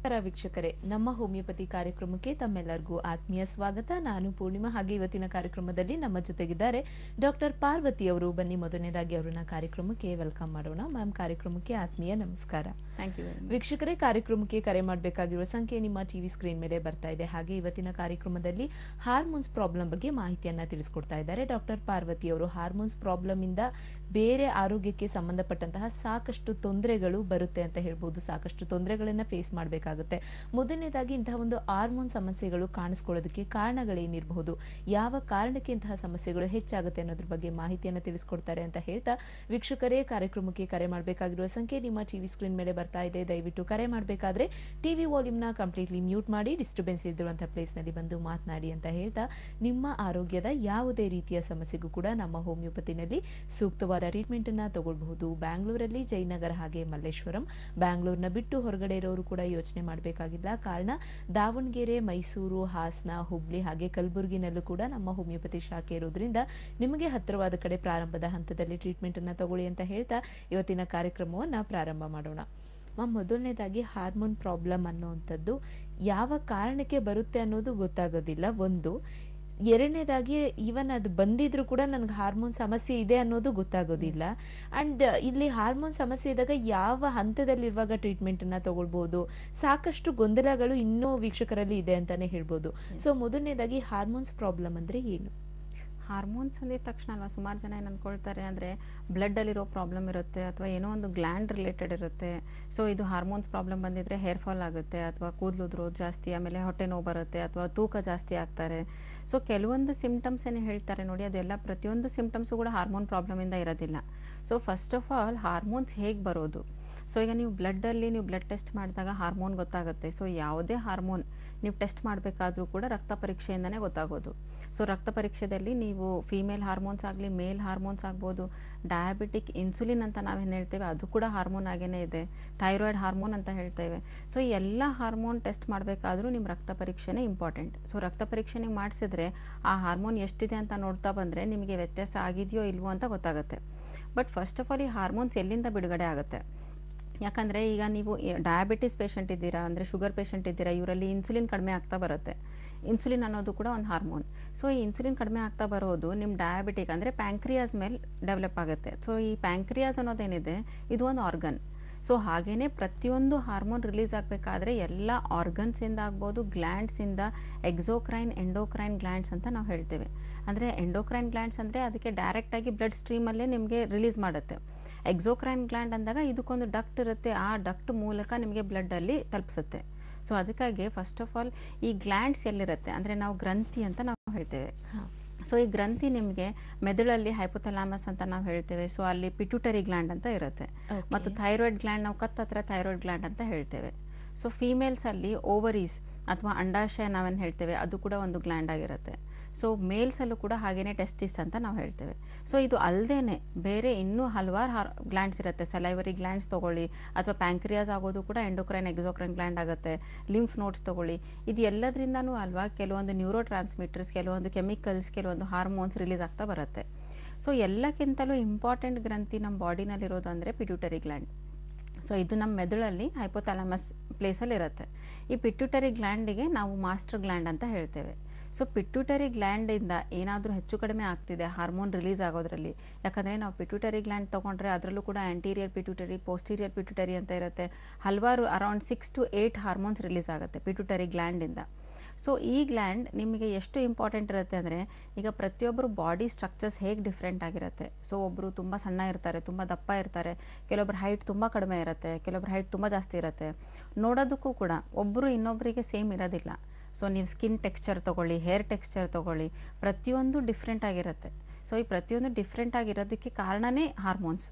ನಮಸ್ಕಾರ ವೀಕ್ಷಕರೇ ನಮ್ಮ ಹೋಮಿಯೋಪತಿ ಕಾರ್ಯಕ್ರಮಕ್ಕೆ ತಮ್ಮೆಲ್ಲರಿಗೂ ಆತ್ಮೀಯ ಸ್ವಾಗತ ನಾನು ಪೂರ್ಣಿಮಾ ಹಾಗೆ ಇವತ್ತಿನ ಕಾರ್ಯಕ್ರಮದಲ್ಲಿ ನಮ್ಮ ಜೊತೆಗಿದ್ದಾರೆ ಡಾಕ್ಟರ್ ಪಾರ್ವತಿ ಅವರು ಬನ್ನಿ ಮೊದಲನೇದಾಗಿ ಅವರನ್ನ ಕಾರ್ಯಕ್ರಮಕ್ಕೆ ವೆಲ್ಕಮ್ ಮಾಡೋಣ ಮ್ಯಾಮ್ ಕಾರ್ಯಕ್ರಮಕ್ಕೆ ಆತ್ಮೀಯ ನಮಸ್ಕಾರ ಥ್ಯಾಂಕ್ ಯು ವೆರಿ ಮಚ್ ವೀಕ್ಷಕರೇ ಕಾರ್ಯಕ್ರಮಕ್ಕೆ ಕರೆ ಮಾಡಬೇಕಾಗಿರುವ ಸಂಖ್ಯೆ ನಿಮ್ಮ ಟಿವಿ ಸ್ಕ್ರೀನ್ ಮೇಲೆ ಬರ್ತಾ ಇದೆ ಹಾಗೆ ಇವತ್ತಿನ ಕಾರ್ಯಕ್ರಮದಲ್ಲಿ ಹಾರ್ಮೋನ್ಸ್ ಪ್ರಾಬ್ಲಮ್ ಬಗ್ಗೆ ಮಾಹಿತಿಯನ್ನ ತಿಳಿಸ್ಕೊಡ್ತಾ ಇದ್ದಾರೆ ಡಾಕ್ಟರ್ ಪಾರ್ವತಿ ಅವರು ಹಾರ್ಮೋನ್ಸ್ ಪ್ರಾಬ್ಲಮ್ ಇಂದ ಬೇರೆ ಆರೋಗ್ಯಕ್ಕೆ ಸಂಬಂಧಪಟ್ಟಂತಹ ಸಾಕಷ್ಟು ತೊಂದರೆಗಳು ಬರುತ್ತೆ ಅಂತ ಹೇಳ್ಬೋದು ಸಾಕಷ್ಟು ತೊಂದರೆಗಳನ್ನ ಫೇಸ್ ಮಾಡಬೇಕಾಗುತ್ತೆ ಮೊದಲನೇದಾಗಿ ಇಂತಹ ಒಂದು ಹಾರ್ಮೋನ್ ಸಮಸ್ಯೆಗಳು ಕಾಣಿಸ್ಕೊಳ್ಳೋದಕ್ಕೆ ಕಾರಣಗಳೇನಿರಬಹುದು ಯಾವ ಕಾರಣಕ್ಕೆ ಇಂತಹ ಸಮಸ್ಯೆಗಳು ಹೆಚ್ಚಾಗುತ್ತೆ ಅನ್ನೋದ್ರ ಬಗ್ಗೆ ಮಾಹಿತಿಯನ್ನು ತಿಳಿಸ್ಕೊಡ್ತಾರೆ ಅಂತ ಹೇಳ್ತಾ ವೀಕ್ಷಕರೇ ಕಾರ್ಯಕ್ರಮಕ್ಕೆ ಕರೆ ಮಾಡಬೇಕಾಗಿರುವ ಸಂಖ್ಯೆ ನಿಮ್ಮ ಟಿವಿ ಸ್ಕ್ರೀನ್ ಮೇಲೆ ಬರ್ತಾ ಇದೆ ದಯವಿಟ್ಟು ಕರೆ ಮಾಡಬೇಕಾದ್ರೆ ಟಿವಿ ವಾಲ್ಯೂಮ್ನ ಕಂಪ್ಲೀಟ್ಲಿ ಮ್ಯೂಟ್ ಮಾಡಿ ಡಿಸ್ಟರ್ಬೆನ್ಸ್ ಇದ್ದಿರುವಂತಹ ಪ್ಲೇಸ್ನಲ್ಲಿ ಬಂದು ಮಾತನಾಡಿ ಅಂತ ಹೇಳ್ತಾ ನಿಮ್ಮ ಆರೋಗ್ಯದ ಯಾವುದೇ ರೀತಿಯ ಸಮಸ್ಯೆಗೂ ಕೂಡ ನಮ್ಮ ಹೋಮಿಯೋಪತಿನಲ್ಲಿ ಸೂಕ್ತವಾದ ಟ್ರೀಟ್ಮೆಂಟ್ ಅನ್ನ ತಗೊಳ್ಬಹುದು ಬ್ಯಾಂಗ್ಳೂರಲ್ಲಿ ಜಯನಗರ ಹಾಗೆ ಮಲ್ಲೇಶ್ವರಂ ಬ್ಯಾಂಗ್ಳೂರ್ನ ಬಿಟ್ಟು ಹೊರಗಡೆ ಇರೋರು ಕೂಡ ಯೋಚನೆ ಮಾಡಬೇಕಾಗಿಲ್ಲ ಕಾರಣ ದಾವಣಗೆರೆ ಮೈಸೂರು ಹಾಸನ ಹುಬ್ಳಿ ಹಾಗೆ ಕಲಬುರಗಿನಲ್ಲೂ ಕೂಡ ನಮ್ಮ ಹೋಮಿಯೋಪತಿ ಶಾಖೆ ಇರೋದ್ರಿಂದ ನಿಮಗೆ ಹತ್ತಿರವಾದ ಕಡೆ ಪ್ರಾರಂಭದ ಹಂತದಲ್ಲಿ ಟ್ರೀಟ್ಮೆಂಟ್ ಅನ್ನ ತಗೊಳ್ಳಿ ಅಂತ ಹೇಳ್ತಾ ಇವತ್ತಿನ ಕಾರ್ಯಕ್ರಮವನ್ನ ಪ್ರಾರಂಭ ಮಾಡೋಣ ಮ್ಯಾಮ್ ಮೊದಲನೇದಾಗಿ ಹಾರ್ಮೋನ್ ಪ್ರಾಬ್ಲಮ್ ಅನ್ನುವಂಥದ್ದು ಯಾವ ಕಾರಣಕ್ಕೆ ಬರುತ್ತೆ ಅನ್ನೋದು ಗೊತ್ತಾಗೋದಿಲ್ಲ ಒಂದು ಎರಡನೇದಾಗಿ ಈವನ್ ಅದು ಬಂದಿದ್ರು ಕೂಡ ನನಗೆ ಹಾರ್ಮೋನ್ ಸಮಸ್ಯೆ ಇದೆ ಅನ್ನೋದು ಗೊತ್ತಾಗೋದಿಲ್ಲ ಅಂಡ್ ಇಲ್ಲಿ ಹಾರ್ಮೋನ್ ಸಮಸ್ಯೆ ಇದ್ದಾಗ ಯಾವ ಹಂತದಲ್ಲಿರುವಾಗ ಟ್ರೀಟ್ಮೆಂಟ್ ಅನ್ನ ತಗೊಳ್ಬಹುದು ಸಾಕಷ್ಟು ಗೊಂದಲಗಳು ಇನ್ನೂ ವೀಕ್ಷಕರಲ್ಲಿ ಇದೆ ಅಂತಾನೆ ಹೇಳ್ಬೋದು ಸೊ ಮೊದಲನೇದಾಗಿ ಹಾರ್ಮೋನ್ಸ್ ಪ್ರಾಬ್ಲಮ್ ಅಂದ್ರೆ ಏನು ಹಾರ್ಮೋನ್ಸ್ ಅಂದಿದ ತಕ್ಷಣ ಅಲ್ವಾ ಸುಮಾರು ಜನ ಏನು ಅನ್ಕೊಳ್ತಾರೆ ಅಂದರೆ ಬ್ಲಡ್ಡಲ್ಲಿರೋ ಪ್ರಾಬ್ಲಮ್ ಇರುತ್ತೆ ಅಥವಾ ಏನೋ ಒಂದು ಗ್ಲ್ಯಾಂಡ್ ರಿಲೇಟೆಡ್ ಇರುತ್ತೆ ಸೊ ಇದು ಹಾರ್ಮೋನ್ಸ್ ಪ್ರಾಬ್ಲಮ್ ಬಂದಿದ್ರೆ ಹೇರ್ ಫಾಲ್ ಆಗುತ್ತೆ ಅಥವಾ ಕೂದಲು ಉದುರೋದು ಜಾಸ್ತಿ ಆಮೇಲೆ ಹೊಟ್ಟೆ ನೋವು ಬರುತ್ತೆ ಅಥವಾ ತೂಕ ಜಾಸ್ತಿ ಆಗ್ತಾರೆ ಸೊ ಕೆಲವೊಂದು ಸಿಮ್ಟಮ್ಸ್ ಏನು ಹೇಳ್ತಾರೆ ನೋಡಿ ಅದೆಲ್ಲ ಪ್ರತಿಯೊಂದು ಸಿಮ್ಟಮ್ಸು ಕೂಡ ಹಾರ್ಮೋನ್ ಪ್ರಾಬ್ಲಮಿಂದ ಇರೋದಿಲ್ಲ so first of all hormones ಹೇಗೆ ಬರೋದು ಸೊ ಈಗ ನೀವು ಬ್ಲಡ್ಡಲ್ಲಿ ನೀವು ಬ್ಲಡ್ ಟೆಸ್ಟ್ ಮಾಡಿದಾಗ ಹಾರ್ಮೋನ್ ಗೊತ್ತಾಗುತ್ತೆ ಸೊ ಯಾವುದೇ ಹಾರ್ಮೋನ್ ನೀವು ಟೆಸ್ಟ್ ಮಾಡಬೇಕಾದ್ರೂ ಕೂಡ ರಕ್ತ ಪರೀಕ್ಷೆಯಿಂದನೇ ಗೊತ್ತಾಗೋದು ಸೊ ರಕ್ತ ಪರೀಕ್ಷೆಯಲ್ಲಿ ನೀವು ಫೀಮೇಲ್ ಹಾರ್ಮೋನ್ಸ್ ಆಗಲಿ ಮೇಲ್ ಹಾರ್ಮೋನ್ಸ್ ಆಗ್ಬೋದು ಡಯಾಬಿಟಿಕ್ ಇನ್ಸುಲಿನ್ ಅಂತ ನಾವೇನು ಹೇಳ್ತೇವೆ ಅದು ಕೂಡ ಹಾರ್ಮೋನ್ ಆಗೇ ಇದೆ ಥೈರಾಯ್ಡ್ ಹಾರ್ಮೋನ್ ಅಂತ ಹೇಳ್ತೇವೆ ಸೊ ಈ ಎಲ್ಲ ಹಾರ್ಮೋನ್ ಟೆಸ್ಟ್ ಮಾಡಬೇಕಾದ್ರೂ ನಿಮ್ಮ ರಕ್ತ ಪರೀಕ್ಷೆನೇ ಇಂಪಾರ್ಟೆಂಟ್ ಸೊ ರಕ್ತ ಪರೀಕ್ಷೆ ನೀವು ಮಾಡಿಸಿದ್ರೆ ಆ ಹಾರ್ಮೋನ್ ಎಷ್ಟಿದೆ ಅಂತ ನೋಡ್ತಾ ಬಂದರೆ ನಿಮಗೆ ವ್ಯತ್ಯಾಸ ಆಗಿದೆಯೋ ಇಲ್ವೋ ಅಂತ ಗೊತ್ತಾಗುತ್ತೆ ಬಟ್ ಫಸ್ಟ್ ಆಫ್ ಆಲ್ ಈ ಹಾರ್ಮೋನ್ಸ್ ಎಲ್ಲಿಂದ ಬಿಡುಗಡೆ ಆಗುತ್ತೆ ಯಾಕಂದರೆ ಈಗ ನೀವು ಡಯಾಬಿಟಿಸ್ ಪೇಷಂಟ್ ಇದ್ದೀರಾ ಅಂದರೆ ಶುಗರ್ ಪೇಷಂಟ್ ಇದ್ದೀರಾ ಇವರಲ್ಲಿ ಇನ್ಸುಲಿನ್ ಕಡಿಮೆ ಆಗ್ತಾ ಬರುತ್ತೆ ಇನ್ಸುಲಿನ್ ಅನ್ನೋದು ಕೂಡ ಒಂದು ಹಾರ್ಮೋನ್ ಸೊ ಈ ಇನ್ಸುಲಿನ್ ಕಡಿಮೆ ಆಗ್ತಾ ಬರೋದು ನಿಮ್ಮ ಡಯಾಬಿಟಿಕ್ ಅಂದರೆ ಪ್ಯಾಂಕ್ರಿಯಾಸ್ ಮೇಲೆ ಡೆವಲಪ್ ಆಗುತ್ತೆ ಸೊ ಈ ಪ್ಯಾಂಕ್ರಿಯಾಸ್ ಅನ್ನೋದೇನಿದೆ ಇದು ಒಂದು ಆರ್ಗನ್ ಸೊ ಹಾಗೆಯೇ ಪ್ರತಿಯೊಂದು ಹಾರ್ಮೋನ್ ರಿಲೀಸ್ ಆಗಬೇಕಾದ್ರೆ ಎಲ್ಲ ಆರ್ಗನ್ಸಿಂದ ಆಗ್ಬೋದು ಗ್ಲ್ಯಾಂಡ್ಸಿಂದ ಎಕ್ಸೋಕ್ರೈನ್ ಎಂಡೋಕ್ರೈನ್ ಗ್ಲ್ಯಾಂಡ್ಸ್ ಅಂತ ನಾವು ಹೇಳ್ತೇವೆ ಅಂದರೆ ಎಂಡೋಕ್ರೈನ್ ಗ್ಲ್ಯಾಂಡ್ಸ್ ಅಂದರೆ ಅದಕ್ಕೆ ಡೈರೆಕ್ಟಾಗಿ ಬ್ಲಡ್ ಸ್ಟ್ರೀಮಲ್ಲೇ ನಿಮಗೆ ರಿಲೀಸ್ ಮಾಡುತ್ತೆ ಎಕ್ಸೋಕ್ರೈನ್ ಗ್ಲ್ಯಾಂಡ್ ಅಂದಾಗ ಇದಕ್ಕೊಂದು ಡಕ್ಟ್ ಇರುತ್ತೆ ಆ ಡಕ್ಟ್ ಮೂಲಕ ನಿಮಗೆ ಬ್ಲಡ್ಡಲ್ಲಿ ತಲುಪಿಸುತ್ತೆ ಸೊ ಅದಕ್ಕಾಗಿ ಫಸ್ಟ್ ಆಫ್ ಆಲ್ ಈ ಗ್ಲ್ಯಾಂಡ್ಸ್ ಎಲ್ಲಿರುತ್ತೆ ಅಂದರೆ ನಾವು ಗ್ರಂಥಿ ಅಂತ ನಾವು ಹೇಳ್ತೇವೆ ಸೊ ಈ ಗ್ರಂಥಿ ನಿಮಗೆ ಮೆದುಳಲ್ಲಿ ಹೈಪೋಥಲಾಮಸ್ ಅಂತ ನಾವು ಹೇಳ್ತೇವೆ ಸೊ ಅಲ್ಲಿ ಪಿಟ್ಯೂಟರಿ ಗ್ಲ್ಯಾಂಡ್ ಅಂತ ಇರುತ್ತೆ Okay. ಮತ್ತು ಥೈರಾಯ್ಡ್ ಗ್ಲ್ಯಾಂಡ್ ನಾವು ಕತ್ತ ಹತ್ರ ಥೈರಾಯ್ಡ್ ಗ್ಲ್ಯಾಂಡ್ ಅಂತ ಹೇಳ್ತೇವೆ ಸೊ ಫೀಮೇಲ್ಸಲ್ಲಿ ಓವರೀಸ್ ಅಥವಾ ಅಂಡಾಶಯ ನಾವೇನು ಹೇಳ್ತೇವೆ ಅದು ಕೂಡ ಒಂದು ಗ್ಲ್ಯಾಂಡ್ ಆಗಿರುತ್ತೆ ಸೊ ಮೇಲ್ಸಲ್ಲೂ ಕೂಡ ಹಾಗೇನೆ ಟೆಸ್ಟಿಸ್ ಅಂತ ನಾವು ಹೇಳ್ತೇವೆ ಸೊ ಇದು ಅಲ್ಲದೆ ಬೇರೆ ಇನ್ನೂ ಹಲವಾರು ಹಾರ್ ಗ್ಲ್ಯಾಂಡ್ಸ್ ಇರುತ್ತೆ ಸಲೈವರಿ ಗ್ಲ್ಯಾಂಡ್ಸ್ ತೊಗೊಳ್ಳಿ ಅಥವಾ ಪ್ಯಾಂಕ್ರಿಯಾಸ್ ಆಗೋದು ಕೂಡ ಎಂಡೋಕ್ರೈನ್ ಎಕ್ಸೋಕ್ರೈನ್ ಗ್ಲ್ಯಾಂಡ್ ಆಗುತ್ತೆ ಲಿಂಫ್ ನೋಟ್ಸ್ ತೊಗೊಳ್ಳಿ ಇದು ಎಲ್ಲದರಿಂದನೂ ಅಲ್ವಾ ಕೆಲವೊಂದು ನ್ಯೂರೋ ಟ್ರಾನ್ಸ್ಮಿಟರ್ಸ್ ಕೆಲವೊಂದು ಕೆಮಿಕಲ್ಸ್ ಕೆಲವೊಂದು ಹಾರ್ಮೋನ್ಸ್ ರಿಲೀಸ್ ಆಗ್ತಾ ಬರುತ್ತೆ ಸೊ ಎಲ್ಲಕ್ಕಿಂತಲೂ ಇಂಪಾರ್ಟೆಂಟ್ ಗ್ರಂಥಿ ನಮ್ಮ ಬಾಡಿನಲ್ಲಿರೋದು ಅಂದರೆ ಪಿಟ್ಯೂಟರಿ ಗ್ಲ್ಯಾಂಡ್ ಸೊ ಇದು ನಮ್ಮ ಮೆದುಳಲ್ಲಿ ಹೈಪೋಥಾಲಮಸ್ ಪ್ಲೇಸಲ್ಲಿ ಇರುತ್ತೆ ಈ ಪಿಟ್ಯೂಟರಿ ಗ್ಲ್ಯಾಂಡಿಗೆ ನಾವು ಮಾಸ್ಟರ್ ಗ್ಲ್ಯಾಂಡ್ ಅಂತ ಹೇಳ್ತೇವೆ ಸೊ ಪಿಟ್ಯೂಟರಿ ಗ್ಲ್ಯಾಂಡಿಂದ ಏನಾದರೂ ಹೆಚ್ಚು ಕಡಿಮೆ ಆಗ್ತಿದೆ ಹಾರ್ಮೋನ್ ರಿಲೀಸ್ ಆಗೋದ್ರಲ್ಲಿ ಯಾಕಂದರೆ ನಾವು ಪಿಟ್ಯೂಟರಿ ಗ್ಲ್ಯಾಂಡ್ ತೊಗೊಂಡ್ರೆ ಅದರಲ್ಲೂ ಕೂಡ ಆ್ಯಂಟೀರಿಯರ್ ಪಿಟ್ಯೂಟರಿ ಪೋಸ್ಟೀರಿಯರ್ ಪಿಟ್ಯೂಟರಿ ಅಂತ ಇರುತ್ತೆ ಹಲವಾರು around six to eight hormones release ಆಗುತ್ತೆ ಪಿಟ್ಯೂಟರಿ ಗ್ಲ್ಯಾಂಡಿಂದ ಸೊ ಈ ಗ್ಲ್ಯಾಂಡ್ ನಿಮಗೆ ಎಷ್ಟು ಇಂಪಾರ್ಟೆಂಟ್ ಇರುತ್ತೆ ಅಂದರೆ ಈಗ ಪ್ರತಿಯೊಬ್ಬರು ಬಾಡಿ ಸ್ಟ್ರಕ್ಚರ್ಸ್ ಹೇಗೆ ಡಿಫ್ರೆಂಟ್ ಆಗಿರುತ್ತೆ ಸೊ ಒಬ್ಬರು ತುಂಬ ಸಣ್ಣ ಇರ್ತಾರೆ ತುಂಬ ದಪ್ಪ ಇರ್ತಾರೆ ಕೆಲವೊಬ್ರು ಹೈಟ್ ತುಂಬ ಕಡಿಮೆ ಇರುತ್ತೆ ಕೆಲವೊಬ್ರು ಹೈಟ್ ತುಂಬ ಜಾಸ್ತಿ ಇರುತ್ತೆ ನೋಡೋದಕ್ಕೂ ಕೂಡ ಒಬ್ಬರು ಇನ್ನೊಬ್ಬರಿಗೆ ಸೇಮ್ ಇರೋದಿಲ್ಲ ಸೊ ನೀವು ಸ್ಕಿನ್ ಟೆಕ್ಸ್ಚರ್ ತೊಗೊಳ್ಳಿ ಹೇರ್ ಟೆಕ್ಸ್ಚರ್ ತೊಗೊಳ್ಳಿ ಪ್ರತಿಯೊಂದು ಡಿಫ್ರೆಂಟ್ ಆಗಿರುತ್ತೆ ಸೊ ಈ ಪ್ರತಿಯೊಂದು ಡಿಫ್ರೆಂಟ್ ಆಗಿರೋದಕ್ಕೆ ಕಾರಣನೇ ಹಾರ್ಮೋನ್ಸ್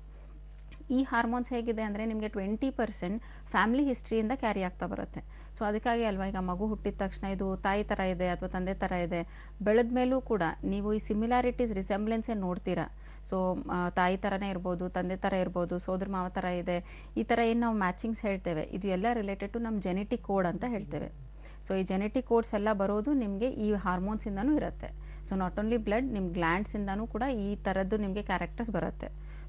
ಈ ಹಾರ್ಮೋನ್ಸ್ ಹೇಗಿದೆ ಅಂದರೆ ನಿಮಗೆ ಟ್ವೆಂಟಿ ಪರ್ಸೆಂಟ್ ಫ್ಯಾಮಿಲಿ ಹಿಸ್ಟ್ರಿಯಿಂದ ಕ್ಯಾರಿ ಆಗ್ತಾ ಬರುತ್ತೆ ಸೊ ಅದಕ್ಕಾಗಿ ಅಲ್ವಾ ಈಗ ಮಗು ಹುಟ್ಟಿದ ತಕ್ಷಣ ಇದು ತಾಯಿ ಥರ ಇದೆ ಅಥವಾ ತಂದೆ ಥರ ಇದೆ ಬೆಳೆದ ಮೇಲೂ ಕೂಡ ನೀವು ಈ ಸಿಮಿಲಾರಿಟೀಸ್ ರಿಸೆಂಬ್ಲೆನ್ಸೇ ನೋಡ್ತೀರಾ ಸೊ ತಾಯಿ ಥರನೇ ಇರ್ಬೋದು ತಂದೆ ಥರ ಇರ್ಬೋದು ಸೋದರ ಮಾವ ಥರ ಇದೆ ಈ ಥರ ಏನು ನಾವು ಮ್ಯಾಚಿಂಗ್ಸ್ ಹೇಳ್ತೇವೆ ಇದು ಎಲ್ಲ ರಿಲೇಟೆಡ್ ಟು ನಮ್ಮ ಜೆನೆಟಿಕ್ ಕೋಡ್ ಅಂತ ಹೇಳ್ತೇವೆ ಸೊ ಈ ಜೆನೆಟಿಕ್ ಕೋಡ್ಸ್ ಎಲ್ಲ ಬರೋದು ನಿಮಗೆ ಈ ಹಾರ್ಮೋನ್ಸಿಂದನೂ ಇರುತ್ತೆ ಸೊ ನಾಟ್ ಓನ್ಲಿ ಬ್ಲಡ್ ನಿಮ್ಮ ಗ್ಲ್ಯಾಂಡ್ಸಿಂದನೂ ಕೂಡ ಈ ಥರದ್ದು ನಿಮಗೆ ಕ್ಯಾರೆಕ್ಟರ್ಸ್ ಬರುತ್ತೆ